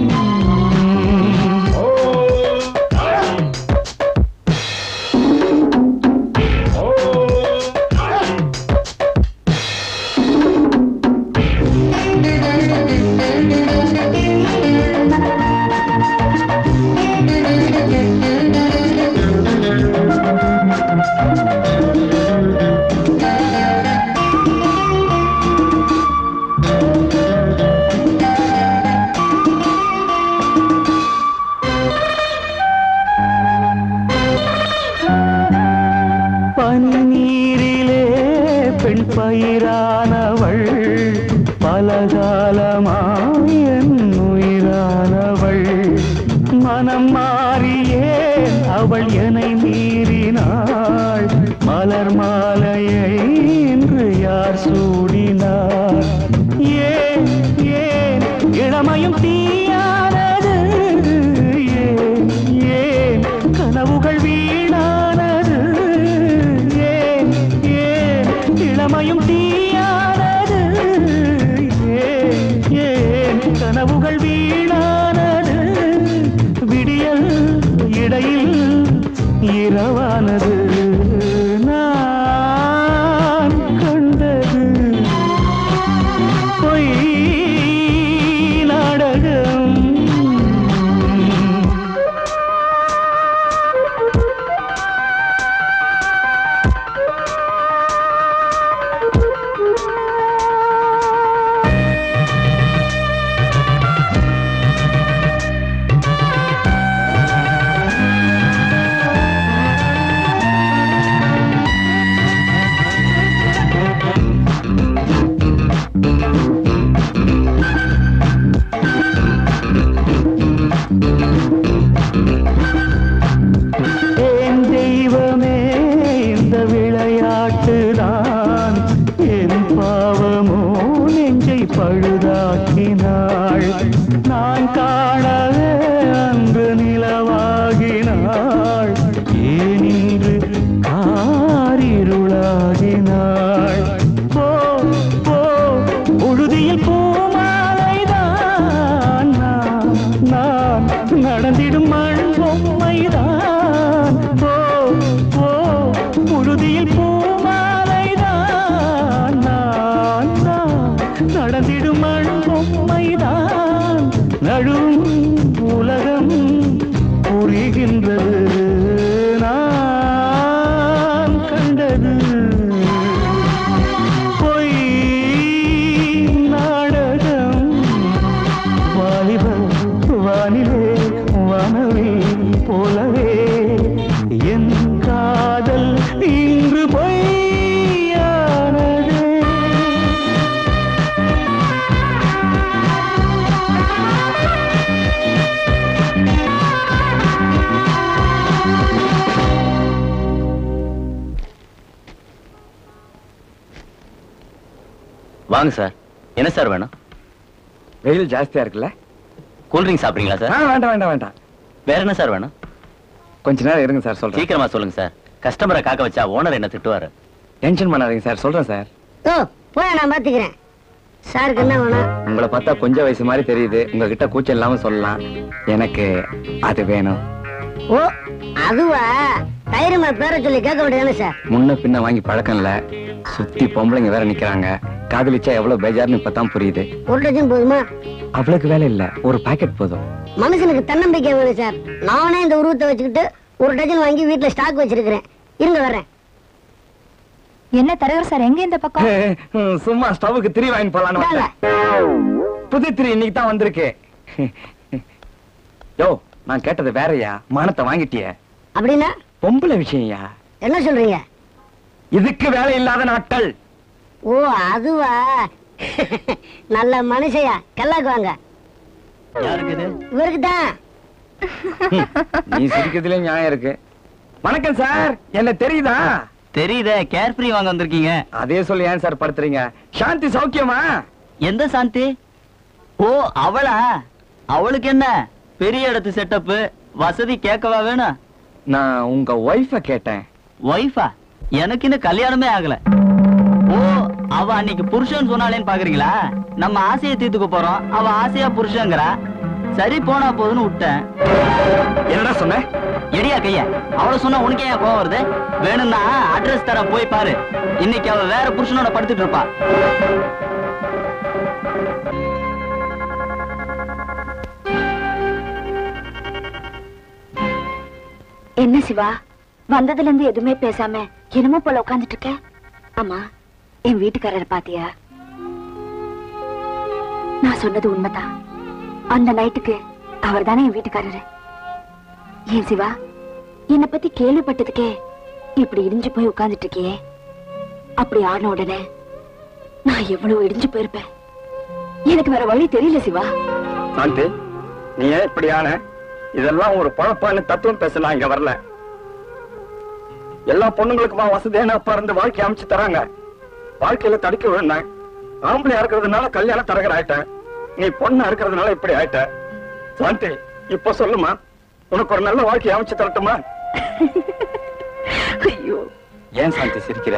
பன்னீரிலே பெண் பயிரானவள் பலகாலமாய் என் உயிரானவள் மனம் மாறியே அவள் என்னை மீறினாள் மலர் மாலையை இன்று யார் சூடினார் ஏன் ஏன் இளமையும் தீயானது ஏன் ஏன் கனவுகள் வீணானது ஏன் ஏன் இளமையும் தீயானது ஏன் ஏன் கனவுகள் வீணானது விடியல் இடையில் இரவானது நான் கண்டது பொய் நாடகம் என் தெய்வமே இந்த விளையாட்டு தான் என் பாவமோ நெஞ்சை பழுதாக்கினாள் நான் காணவே அன்று நிலவாகினாள் ஏன் இன்று காரிருளாகினாள் போ போ உழுதியில் பூமாலைதான் நான் நான் நடந்திடும் மண் பொம்மைதான் போ போ உழுதியில் பூமாலைதான் நான் நான் நடந்திடும் மண் பொம்மைதான் நழுவும் உலகம் புரிகின்றது நான் கண்டது பொய் நாடகம் வாலிபம் வானிலே வானவே போலவே என் காதல் இன்று பொய்யானதே வாங்க சார் என்ன சார் வேணும் வெயில் ஜாஸ்தியா இருக்குல்ல கூல்ட்ரிங்க் சாப்பிடுறீங்களா ஆ, சார் வேண்டாம் வேண்டாம் வேண்டாம் வேற என்ன சார் வேணும் கொஞ்ச நேரம் இருங்க சார் சொல்றேன் சீக்கிரமா சொல்லுங்க சார் கஸ்டமரை காக்க வச்சா ஓனர் என்ன திட்டுவாரு டென்ஷன் பண்ணாதீங்க சார் சொல்றேன் சார் ஓ போய் நான் பாத்துக்கிறேன் சாருக்கு என்ன வேணும் உங்களை பார்த்தா கொஞ்சம் வயசு மாதிரி தெரியுது உங்ககிட்ட கூச்சம் இல்லாம சொல்லலாம் எனக்கு அது வேணும் ஓ அதுவா தைரியமா பேரை சொல்லி கேட்க வேண்டியதானே சார் முன்ன பின்ன வாங்கி பழக்கம் இல்ல சுத்தி பொம்பளைங்க வேற நிக்கிறாங்க காதலிச்சா எவ்வளவு பேஜார்னு இப்பதான் புரியுது ஒரு டஜன் போதுமா அவளுக்கு வேலை இல்ல ஒரு பாக்கெட் போதும் மனுஷனுக்கு தன்னம்பிக்கை வேணும் சார் நானே இந்த உருவத்தை வச்சுக்கிட்டு ஒரு டஜன் வாங்கி வீட்டுல ஸ்டாக் வச்சிருக்கிறேன் இருங்க வர்றேன் என்ன தரகர் சார் எங்க இந்த பக்கம் ஹம், சும்மா ஸ்டவ்வுக்கு திரி வாங்கி போலான்னு வந்தேன். புது திரி இன்னைக்கு தான் வந்திருக்கு யோ நான் கேட்டது வேறயா மானத்தை வாங்கிட்டிய அப்படின்னா பொம்பளை விஷயம்யா என்ன சொல்றீங்க இதுக்கு வேலை இல்லாத நாட்கள் ஓ அதுவா நல்ல மனுஷயா கல்லாக்கு வாங்க யாருக்கு இது இவருக்கு தான் நீ சிரிக்கிறதுல நியாயம் இருக்கு வணக்கம் சார் என்ன தெரியுதா தெரியுதே கேர்ஃப்ரீ வாங்க வந்திருக்கீங்க அதே சொல்லி ஏன் சார் படுத்துறீங்க சாந்தி சௌக்கியமா எந்த சாந்தி ஓ அவளா அவளுக்கு என்ன பெரிய இடத்து செட்டப் வசதி கேட்கவா வேணும் நான் உங்க ஒய்ஃப கேட்டேன் ஒய்ஃபா எனக்கு இன்னும் கல்யாணமே ஆகல ஓ அவ அன்னைக்கு புருஷன் சொன்னாலேன்னு பாக்குறீங்களா நம்ம ஆசையை தீர்த்துக்க போறோம் அவ ஆசையா புருஷங்கிறா சரி போனா போதுன்னு விட்டேன் என்னடா சொன்ன எடியா கைய அவள சொன்னா உனக்கே ஏன் கோவம் வருது வேணும்னா அட்ரஸ் தர போய் பாரு இன்னைக்கு அவ வேற புருஷனோட படுத்துட்டு இருப்பா என்ன சிவா வந்ததுல இருந்து எதுவுமே பேசாம என்னமோ போல உட்கார்ந்துட்டு இருக்க ஆமா என் வீட்டுக்காரரை பாத்தியா நான் சொன்னது உண்மைதான் அந்த நைட்டுக்கு அவர் தானே என் வீட்டுக்காரரு ஏன் சிவா என்னை பத்தி கேள்விப்பட்டதுக்கே இப்படி இடிஞ்சு போய் உட்கார்ந்துட்டு இருக்கியே அப்படி ஆன உடனே நான் எவ்வளவு இடிஞ்சு போயிருப்பேன் எனக்கு வேற வழி தெரியல சிவா சாந்தி நீ ஏன் இப்படி ஆன இதெல்லாம் ஒரு பழப்பான்னு தத்துவம் பேசலாம் இங்க வரல எல்லா பொண்ணுங்களுக்குமா வசதியான பிறந்து வாழ்க்கை அமைச்சு தராங்க வாழ்க்கையில தடுக்க விழுந்தேன் ஆம்பளையா இருக்கிறதுனால கல்யாணம் தரகர் ஆயிட்டேன் நீ பொண்ணா இருக்கிறதுனால இப்படி ஆயிட்ட சாந்தி இப்ப சொல்லுமா உனக்கு ஒரு நல்ல வாழ்க்கை அமைச்சு தரட்டுமா ஐயோ ஏன் சாந்தி சிரிக்கிற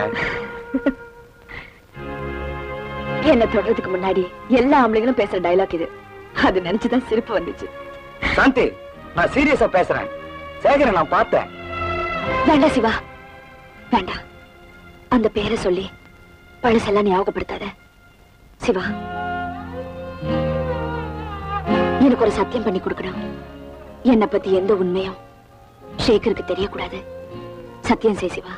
என்ன தொடறதுக்கு முன்னாடி எல்லா ஆம்பளைங்களும் பேசுற டயலாக் இது அது நினைச்சுதான் சிரிப்பு வந்துச்சு சாந்தி நான் சீரியஸா பேசுறேன் சேகரை நான் பார்த்தேன் வேண்டாம் சிவா வேண்டாம் அந்த பேரை சொல்லி பழசெல்லாம் ஞாபகப்படுத்தாத சிவா எனக்கு ஒரு சத்தியம் பண்ணி கொடுக்கணும் என்னை பத்தி எந்த உண்மையும் ஷேகருக்கு தெரியக்கூடாது சத்தியம் செய் சிவா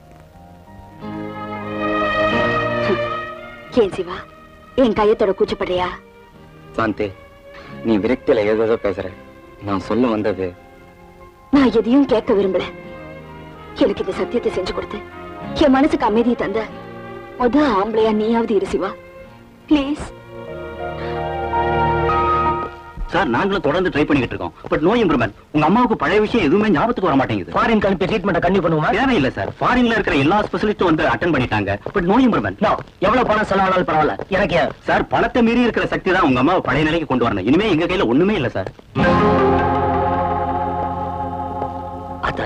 ஹம். ஏன் சிவா என் கையத்தோட கூச்சப்படுறியா சாந்தி நீ விரக்தியில ஏதோ பேசுற நான் சொல்ல வந்தது நான் எதையும் கேட்க விரும்பல எனக்கு இந்த சத்தியத்தை செஞ்சு கொடுத்து என் மனசுக்கு அமைதியை தந்த முத ஆம்பளையா நீயாவது இரு சிவா ப்ளீஸ் சார் நாங்களும் தொடர்ந்து ட்ரை பண்ணிக்கிட்டு இருக்கோம் பட் நோ இம்ப்ரூவ்மெண்ட் உங்க அம்மாவுக்கு பழைய விஷயம் எதுவுமே ஞாபகத்துக்கு வர மாட்டேங்குது ஃபாரின் அனுப்பி ட்ரீட்மெண்ட் கண்டிப்பா பண்ணுவோமா தேவையில்லை சார் ஃபாரின்ல இருக்கிற எல்லா ஸ்பெஷலிஸ்டும் வந்து அட்டன் பண்ணிட்டாங்க பட் நோ இம்ப்ரூவ்மெண்ட் எவ்வளவு பணம் செலவானாலும் பரவாயில்ல எனக்கு சார் பணத்தை மீறி இருக்கிற சக்தி தான் உங்க அம்மாவை பழைய நிலைக்கு கொண்டு வரணும் இனிமே எங்க கையில ஒண்ணுமே இல்ல சார் அத்த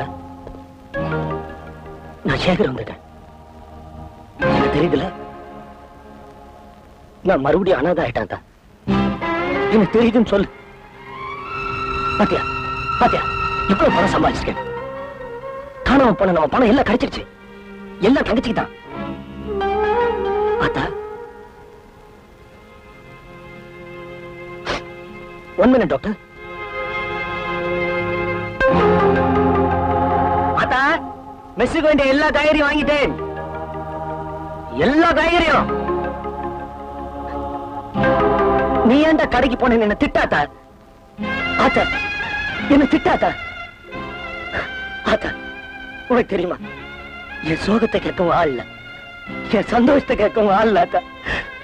நான் சேகர் வந்திருக்கேன் எனக்கு தெரியுதுல நான் மறுபடியும் அனாதை ஆயிட்டேன் அத்தா. எனக்கு தெரியுதுன்னு சொல்லு பாத்தியா பாத்தியா இவ்வளவு பணம் சம்பாதிச்சிருக்கேன் காணாம போன நம்ம பணம் எல்லாம் கிடைச்சிருச்சு எல்லாம் தங்கச்சிக்கு தான் பார்த்தா ஒன் மினிட் டாக்டர் அத்தா மெஸ்ஸுக்கு வேண்டிய எல்லா காய்கறியும் வாங்கிட்டேன் எல்லா காய்கறியும் நீ ஏன்டா கடைக்கு போன என்ன திட்டாத்தா ஆத்தா என்ன திட்டாத்தா ஆத்தா உனக்கு தெரியுமா என் சோகத்தை கேட்கவும் ஆள் இல்ல என் சந்தோஷத்தை கேட்கவும் ஆள் இல்ல ஆத்தா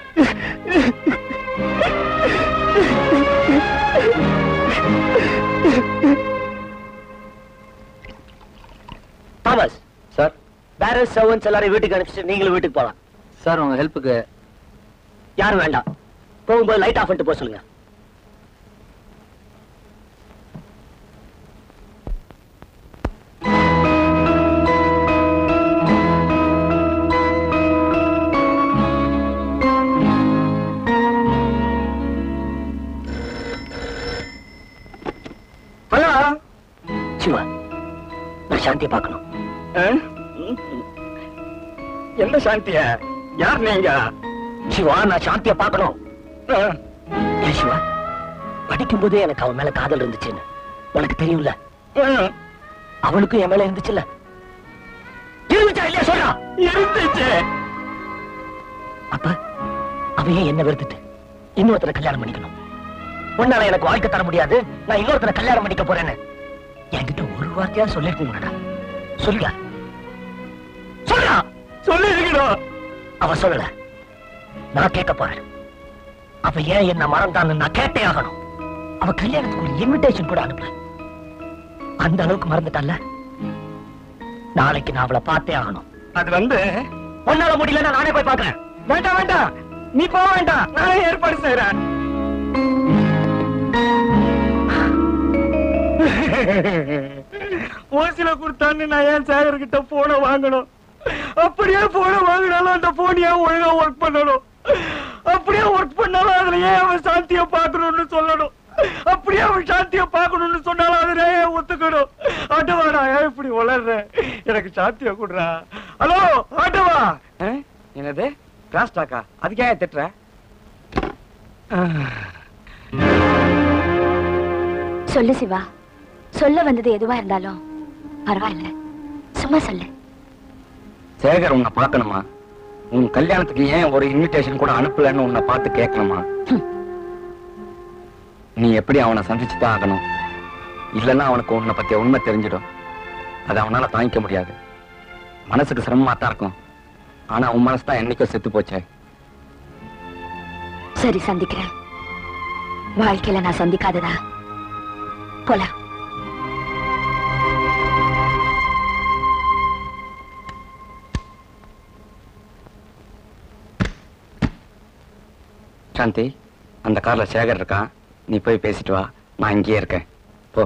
தாமஸ் சார் வேற சர்வன்ஸ் எல்லாரையும் வீட்டுக்கு அனுப்பிச்சிட்டு நீங்களும் வீட்டுக்கு போலாம் சார் உங்க ஹெல்ப்புக்கு யாரும் வேண்டாம் போகும்போது லைட் ஆஃப் பண்ணிட்டு போக சொல்லுங்க சாந்தியை பார்க்கணும் எந்த சாந்திய யார் நீங்க சிவா நான் சாந்தியை பார்க்கணும் ஏன் சிவா படிக்கும் போதே எனக்கு அவன் மேல காதல் இருந்துச்சுன்னு உனக்கு தெரியும்ல அவளுக்கும் என் மேல இருந்துச்சுல்ல இருந்துச்சா இல்லையா சொல்றா இருந்துச்சு அப்ப அவ ஏன் என்ன வெறுத்துட்டு இன்னொருத்தரை கல்யாணம் பண்ணிக்கணும் உன்னால எனக்கு வாழ்க்கை தர முடியாது நான் இன்னொருத்தரை கல்யாணம் பண்ணிக்க போறேன்னு என்கிட்ட ஒரு வார்த்தையா சொல்லிருக்கீங்கடா சொல்லுடா சொல்றா சொல்லி இருக்கணும் அவ சொல்லல நான் கேட்க போறேன் அவ ஏன் என்ன மறந்தான்னு நான் கேட்டே ஆகணும் அவ கல்யாணத்துக்கு ஒரு இன்விடேஷன் கூட அனுப்பல அந்த அளவுக்கு மறந்துட்டால நாளைக்கு நான் அவளை பார்த்தே ஆகணும் அது வந்து உன்னால முடியலன்னா நானே போய் பார்க்கறேன் வேண்டாம் வேண்டாம் நீ போக வேண்டாம் நானே ஏற்பாடு செய்யறேன் ஓசில கொடுத்தான்னு நான் ஏன் சேகர் கிட்ட போன வாங்கணும் அப்படியே போன வாங்கினாலும் அந்த போன் ஏன் ஒழுங்கா ஒர்க் பண்ணணும் அப்படியே ஒர்க் பண்ணாலும் அதுல ஏன் அவன் சாந்திய பாக்கணும்னு சொல்லணும் அப்படியே அவன் சாந்திய பாக்கணும்னு சொன்னாலும் அதுல ஏன் ஒத்துக்கணும் ஆட்டவாடா ஏன் இப்படி வளர்ற எனக்கு சாந்திய கொடுறா ஹலோ ஆட்டவா அஹ், என்னது கிராஸ் டாக்கா அதுக்கு ஏன் திட்டுற சொல்லு சிவா சொல்ல வந்தது எதுவா இருந்தாலும் பரவாயில்ல சும்மா சொல்லு சேகர் உன்னை பார்க்கணுமா உன் கல்யாணத்துக்கு ஏன் ஒரு இன்விடேஷன் கூட அனுப்பலன்னு உன்னை பார்த்து கேட்கணுமா நீ எப்படி அவனை சந்திச்சு தான் ஆகணும் இல்லைன்னா அவனுக்கு உன்னை பத்திய உண்மை தெரிஞ்சிடும் அதை அவனால தாங்கிக்க முடியாது மனசுக்கு சிரமமா தான் இருக்கும் ஆனா உன் மனசு தான் என்னைக்கோ செத்து போச்சே சரி சந்திக்கிறேன் வாழ்க்கையில நான் சந்திக்காததா போலாம் சாந்தி அந்த கார்ல சேகர் இருக்கான் நீ போய் பேசிட்டு வா நான் இங்கேயே இருக்கேன் போ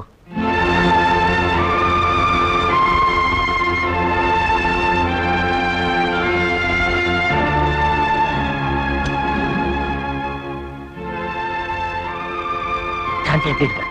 சாந்தி எப்படி இருக்க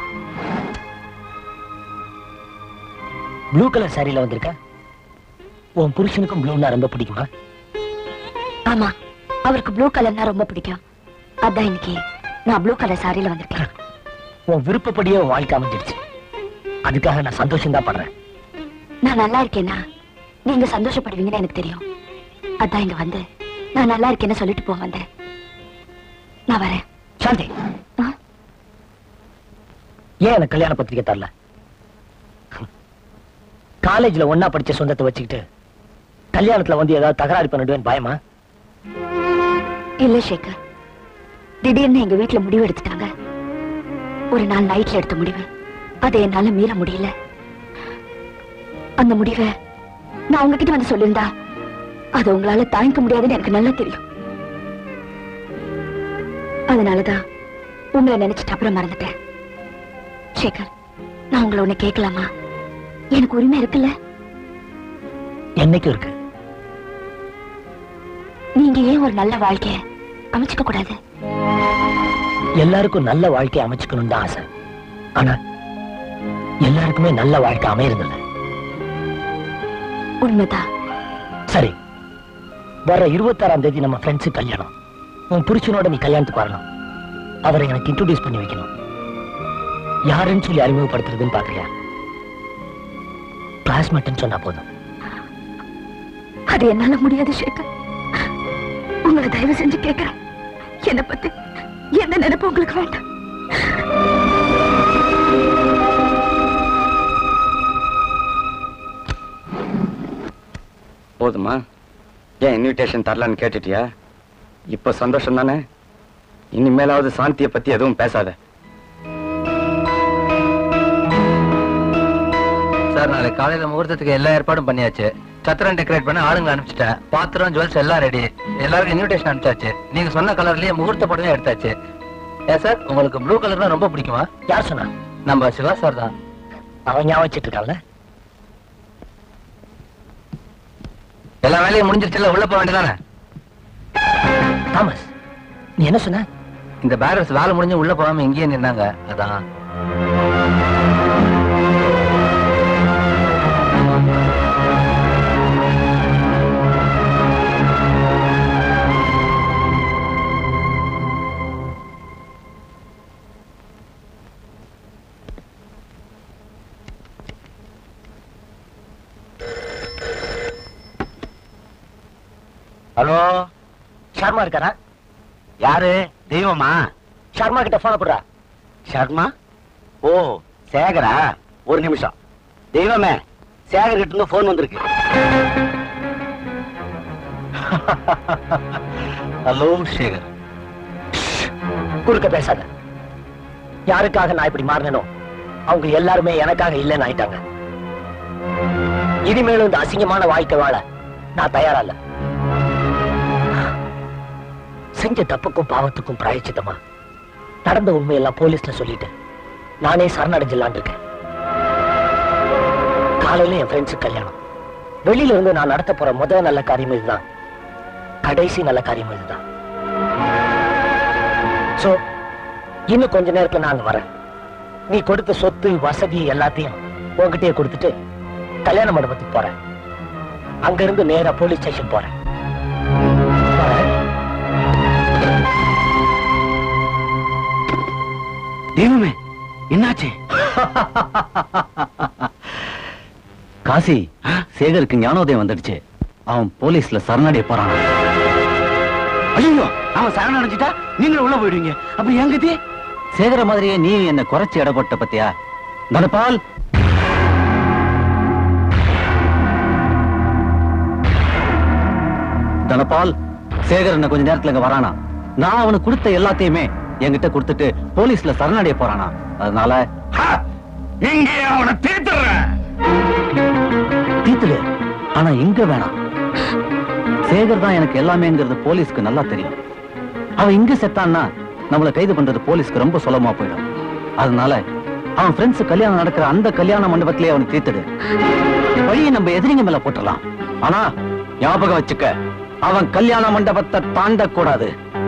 ப்ளூ கலர் சாரியில வந்திருக்க உன் புருஷனுக்கும் ப்ளூனா ரொம்ப பிடிக்குமா ஆமா அவருக்கு ப்ளூ கலர்னா ரொம்ப பிடிக்கும் அதான் இன்னைக்கு நான் ப்ளூ கலர் சாரியில வந்திருக்கேன் உன் விருப்பப்படியே உன் வாழ்க்கை அமைஞ்சிடுச்சு அதுக்காக நான் சந்தோஷம் தான் படுறேன் நான் நல்லா இருக்கேனா நீங்க சந்தோஷப்படுவீங்கன்னு எனக்கு தெரியும் அதான் இங்க வந்து நான் நல்லா இருக்கேன்னு சொல்லிட்டு போக வந்தேன் நான் வரேன் சாந்தி ஏன் எனக்கு கல்யாண பத்திரிக்கை தரல காலேஜ்ல ஒன்னா படிச்ச சொந்தத்தை வச்சுக்கிட்டு கல்யாணத்துல வந்து ஏதாவது தகராறு பண்ணிடுவேன் பயமா இல்ல சேகர் திடீர்னு எங்க வீட்டுல முடிவு எடுத்துட்டாங்க ஒரு நாள் நைட்ல எடுத்த முடிவு அதை என்னால மீற முடியல அந்த முடிவை நான் உங்ககிட்ட வந்து சொல்லியிருந்தா அதை உங்களால தாங்கிக்க முடியாதுன்னு எனக்கு நல்லா தெரியும் அதனாலதான் உங்களை நினைச்சிட்டு அப்புறம் மறந்துட்டேன் சேகர் நான் உங்களை ஒண்ணு கேட்கலாமா எனக்கு உரிமை இருக்குல்ல என்னைக்கும் இருக்கு நீங்க ஏன் ஒரு நல்ல வாழ்க்கைய அமைச்சுக்க கூடாது எல்லாருக்கும் நல்ல வாழ்க்கையை அமைச்சுக்கணும் தான் ஆசை ஆனா எல்லாருக்குமே நல்ல வாழ்க்கை அமையறதில்ல உண்மைதான் சரி வர இருபத்தாறாம் தேதி நம்ம ஃப்ரெண்ட்ஸு கல்யாணம் உன் புருஷனோட நீ கல்யாணத்துக்கு வரணும் அவரை எனக்கு இன்ட்ரோடியூஸ் பண்ணி வைக்கணும் யாருன்னு சொல்லி அறிமுகப்படுத்துறதுன்னு பாக்குறியா கிளாஸ்மேட்னு சொன்னா போதும் அது என்னால முடியாது சேகர் உங்களை தயவு செஞ்சு கேட்கிறேன் என்ன பத்தி எந்த நினைப்பு உங்களுக்கு வேண்டாம் போதுமா ஏன் இன்விடேஷன் தரலன்னு கேட்டுட்டியா இப்ப சந்தோஷம் தானே இனிமேலாவது சாந்தியை பத்தி எதுவும் பேசாத சார் நாளைக்கு காலையில முகூர்த்தத்துக்கு எல்லா ஏற்பாடும் பண்ணியாச்சு சத்திரம் டெக்கரேட் பண்ண ஆளுங்க அனுப்பிச்சிட்டேன் பாத்திரம் ஜுவல்ஸ் எல்லாம் ரெடி எல்லாருக்கும் இன்விடேஷன் அனுப்பிச்சாச்சு நீங்க சொன்ன கலர்லயே முகூர்த்த படமே எடுத்தாச்சு ஏன் சார் உங்களுக்கு ப்ளூ கலர்னா ரொம்ப பிடிக்குமா யார் சொன்னா நம்ம சிவா சார் தான் அவன் ஞாபகம் வச்சிட்டு இருக்கான்ல எல்லா வேலையும் முடிஞ்சிருச்சுல உள்ள போக வேண்டியதானே தாமஸ் நீ என்ன சொன்ன இந்த பேரர்ஸ் வேலை முடிஞ்சு உள்ள போகாம இங்கேயே நின்னாங்க அதான் ஹலோ ஷர்மா இருக்காரா யாரு தெய்வமா ஷர்மா கிட்ட போன போடுறா சர்மா ஓ சேகரா ஒரு நிமிஷம் தெய்வமே சேகர் கிட்ட இருந்து போன் வந்திருக்கு ஹலோ சேகர் குறுக்க பேசாத யாருக்காக நான் இப்படி மாறினோ அவங்க எல்லாருமே எனக்காக இல்லைன்னு ஆயிட்டாங்க இனிமேலும் இந்த அசிங்கமான வாழ்க்கை வாழ நான் தயாரா இல்ல செஞ்ச தப்புக்கும் பாவத்துக்கும் பிராயச்சித்தமா நடந்த உண்மையெல்லாம் போலீஸ்ல சொல்லிட்டு நானே சரணடைஞ்சிடலான் இருக்கேன் காலையில என் ஃப்ரெண்ட்ஸுக்கு கல்யாணம் வெளியில இருந்து நான் நடத்த போற முதல் நல்ல காரியம் இதுதான் கடைசி நல்ல காரியம் இதுதான் சோ இன்னும் கொஞ்ச நேரத்துல நான் அங்க வரேன் நீ கொடுத்த சொத்து வசதி எல்லாத்தையும் உன்கிட்டயே கொடுத்துட்டு கல்யாண மண்டபத்துக்கு போறேன் அங்க இருந்து நேரா போலீஸ் ஸ்டேஷன் போறேன் தெய்வமே என்னாச்சு காசி சேகருக்கு ஞானோதயம் வந்துடுச்சு அவன் போலீஸ்ல சரணடைய போறான் ஐயோ அவன் சரண் அடைஞ்சிட்டா நீங்களும் உள்ள போயிடுவீங்க அப்ப எங்கதி சேகர மாதிரியே நீ என்ன குறைச்சு இடப்பட்ட பத்தியா தனபால் தனபால் சேகர் என்ன கொஞ்ச நேரத்துல இங்க வரானா நான் அவனுக்கு கொடுத்த எல்லாத்தையுமே என்கிட்ட கொடுத்துட்டு போலீஸ்ல சரணடைய போறானா அதனால இங்கே அவனை தீர்த்துறேன் தீத்துடு ஆனா இங்க வேணாம் சேகர் தான் எனக்கு எல்லாமேங்கிறது போலீஸ்க்கு நல்லா தெரியும் அவன் இங்க செத்தான்னா நம்மள கைது பண்றது போலீஸ்க்கு ரொம்ப சுலபமா போயிடும் அதனால அவன் ஃப்ரெண்ட்ஸ் கல்யாணம் நடக்கிற அந்த கல்யாண மண்டபத்திலே அவனை தீர்த்துடு வழியை நம்ம எதிரிங்க மேல போட்டுடலாம் ஆனா ஞாபகம் வச்சுக்க அவன் கல்யாண மண்டபத்தை தாண்டக்கூடாது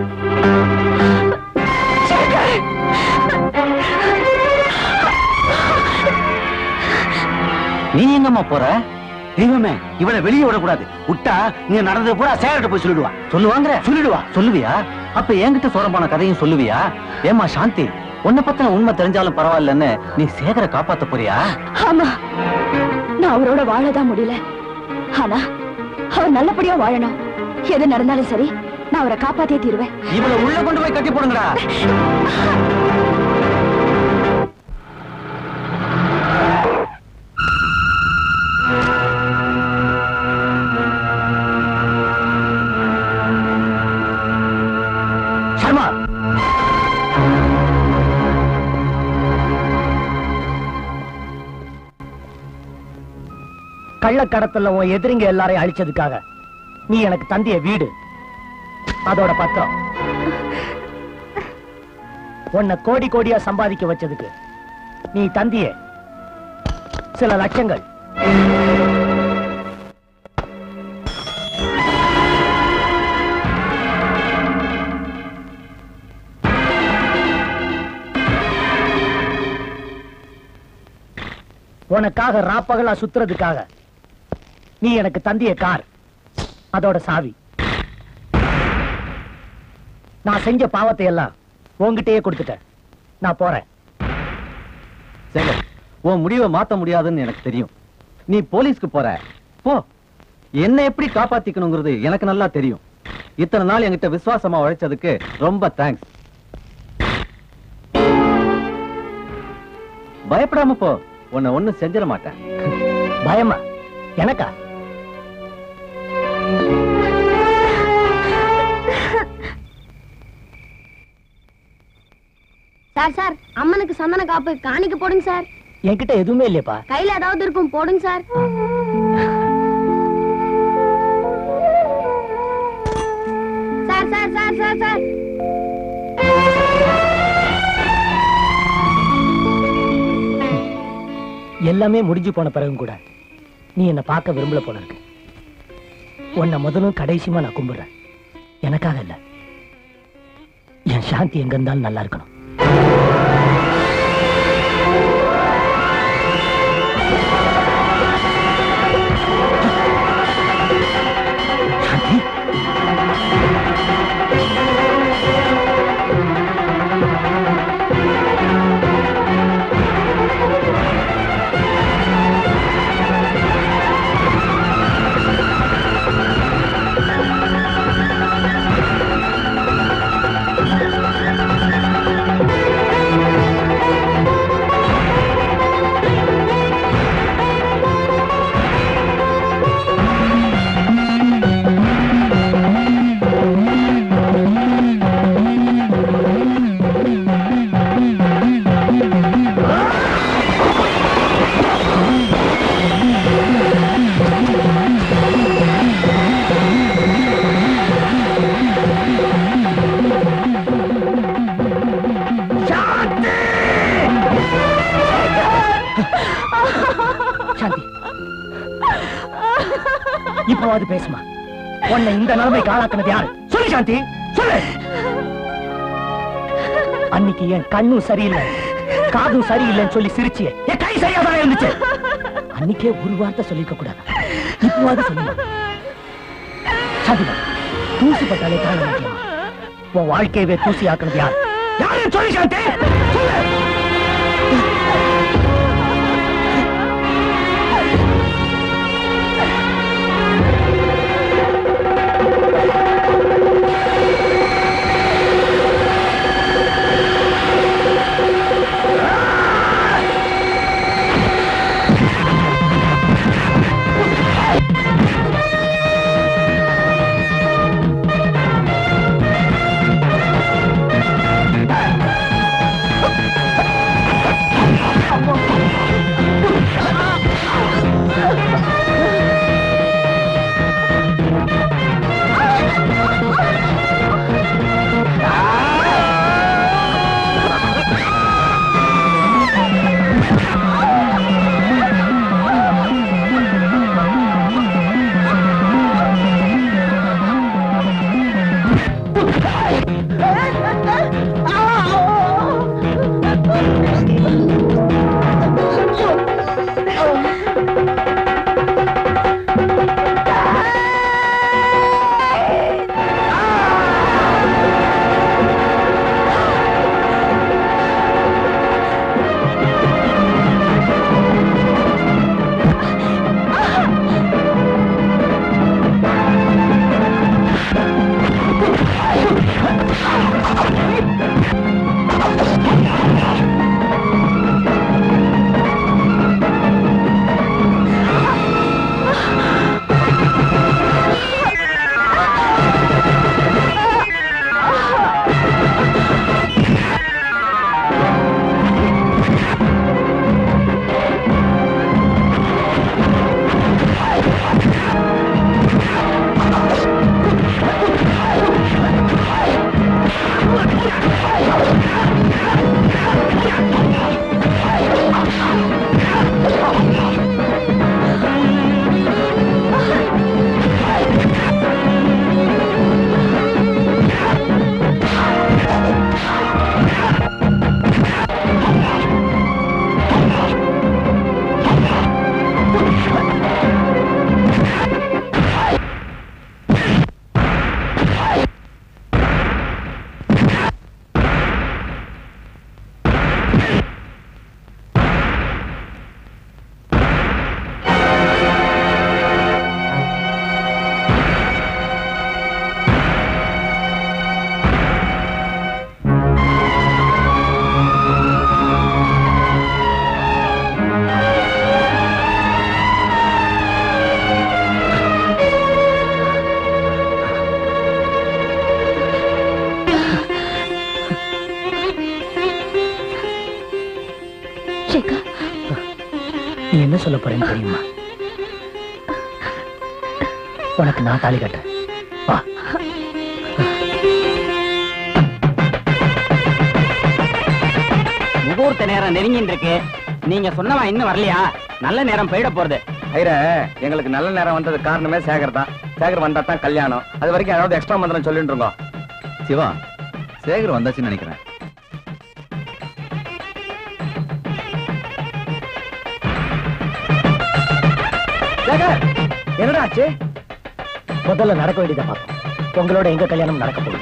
நீ எங்கம்மா போற தெய்வமே இவனை வெளியே விடக்கூடாது விட்டா நீ நடந்தது பூரா சேகர்ட்ட போய் சொல்லிடுவா சொல்லுவாங்க சொல்லிடுவா சொல்லுவியா அப்ப என்கிட்ட சோரமான கதையும் சொல்லுவியா ஏமா சாந்தி உன்னை பத்தின உண்மை தெரிஞ்சாலும் பரவாயில்லன்னு நீ சேகரை காப்பாத்த போறியா ஆமா நான் அவரோட வாழதான் முடியல ஆனா அவர் நல்லபடியா வாழணும் எது நடந்தாலும் சரி நான் அவரை காப்பாத்தியே தீருவேன் இவளை உள்ள கொண்டு போய் கட்டி போடுங்கடா சர்மா கள்ளக்கடத்தல உன் எதிரிங்க எல்லாரையும் அழிச்சதுக்காக நீ எனக்கு தந்திய வீடு அதோட பத்திரம் உன்னை கோடி கோடியா சம்பாதிக்க வச்சதுக்கு நீ தந்திய சில லட்சங்கள் உனக்காக ராப்பகலா சுத்துறதுக்காக நீ எனக்கு தந்திய கார் அதோட சாவி நான் செஞ்ச பாவத்தை எல்லாம் உன்கிட்டயே கொடுத்துட்டேன் நான் போறேன் சேகர் உன் முடிவை மாத்த முடியாதுன்னு எனக்கு தெரியும் நீ போலீஸ்க்கு போற போ என்ன எப்படி காப்பாத்திக்கணுங்கிறது எனக்கு நல்லா தெரியும் இத்தனை நாள் என்கிட்ட விசுவாசமா உழைச்சதுக்கு ரொம்ப தேங்க்ஸ் பயப்படாம போ உன்னை ஒண்ணும் செஞ்சிட மாட்டேன் பயமா எனக்கா சார் சார் அம்மனுக்கு சந்தன காப்பு காணிக்க போடுங்க சார் என்கிட்ட எதுவுமே இல்லையப்பா கையில ஏதாவது இருக்கும் போடுங்க sir sir sir sir sir sir எல்லாமே முடிஞ்சு போன பிறகும் கூட நீ என்ன பார்க்க விரும்பல போல இருக்கு உன்னை முதலும் கடைசியுமா நான் கும்பிடுறேன் எனக்காக இல்ல என் சாந்தி எங்க இருந்தாலும் நல்லா இருக்கணும் சார் இப்போவாது பேசுமா உன்னை இந்த நிலைமைக்கு ஆளாக்குனது யாரு சொல்லு சாந்தி சொல்லு அன்னைக்கு என் கண்ணும் சரியில்லை காதும் சரியில்லைன்னு சொல்லி சிரிச்சியே என் கை சரியா தான் இருந்துச்சு அன்னைக்கே ஒரு வார்த்தை சொல்லிக்க கூடாது இப்போவாது சொல்லுமா சாந்திமா தூசி பட்டாலே தாழ மாட்டேன் உன் வாழ்க்கையவே தூசி ஆக்குனது யார் யாரு சொல்லு சாந்தி சொல்லு சேகர் நீ என்ன சொல்ல போறேன்னு தெரியுமா உனக்கு நான் தாலி கட்டுறேன் வா முகூர்த்த நேரம் நெருங்கின்னு இருக்கு நீங்க சொன்னவன் இன்னும் வரலையா நல்ல நேரம் போயிட போறது ஐர எங்களுக்கு நல்ல நேரம் வந்தது காரணமே சேகர் தான் சேகர் வந்தா தான் கல்யாணம் அது வரைக்கும் ஏதாவது எக்ஸ்ட்ரா மந்திரம் சொல்லிட்டு இருக்கோம் சிவா சேகர் வந்தாச்சுன்னு நினைக்கிறேன் சேகர் என்னடா ஆச்சு முதல்ல நடக்க வேண்டியதை பார்ப்போம் உங்களோட எங்க கல்யாணம் நடக்க போகுது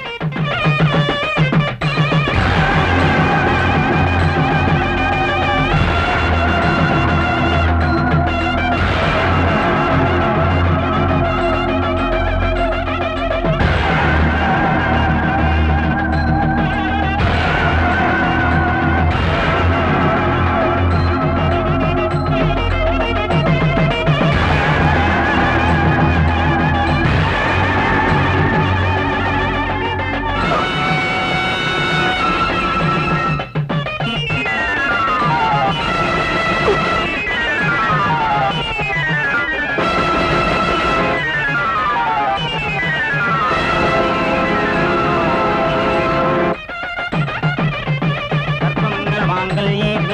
माङ्गल्ये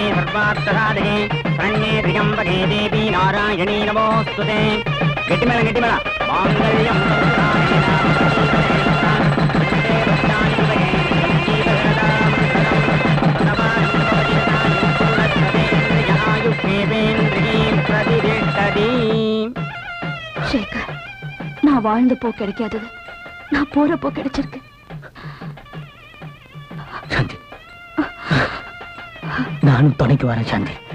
सर्वार्थसाधके शरण्ये त्र्यम्बके देवी नारायणी नमोऽस्तुते गट्टिमेळ गट्टिमेळ சேகர் நான் வாழ்ந்த போ கிடைக்காதது நான் போறப்போ கிடைச்சிருக்கு நானும் துணைக்கு வரேன் சாந்தி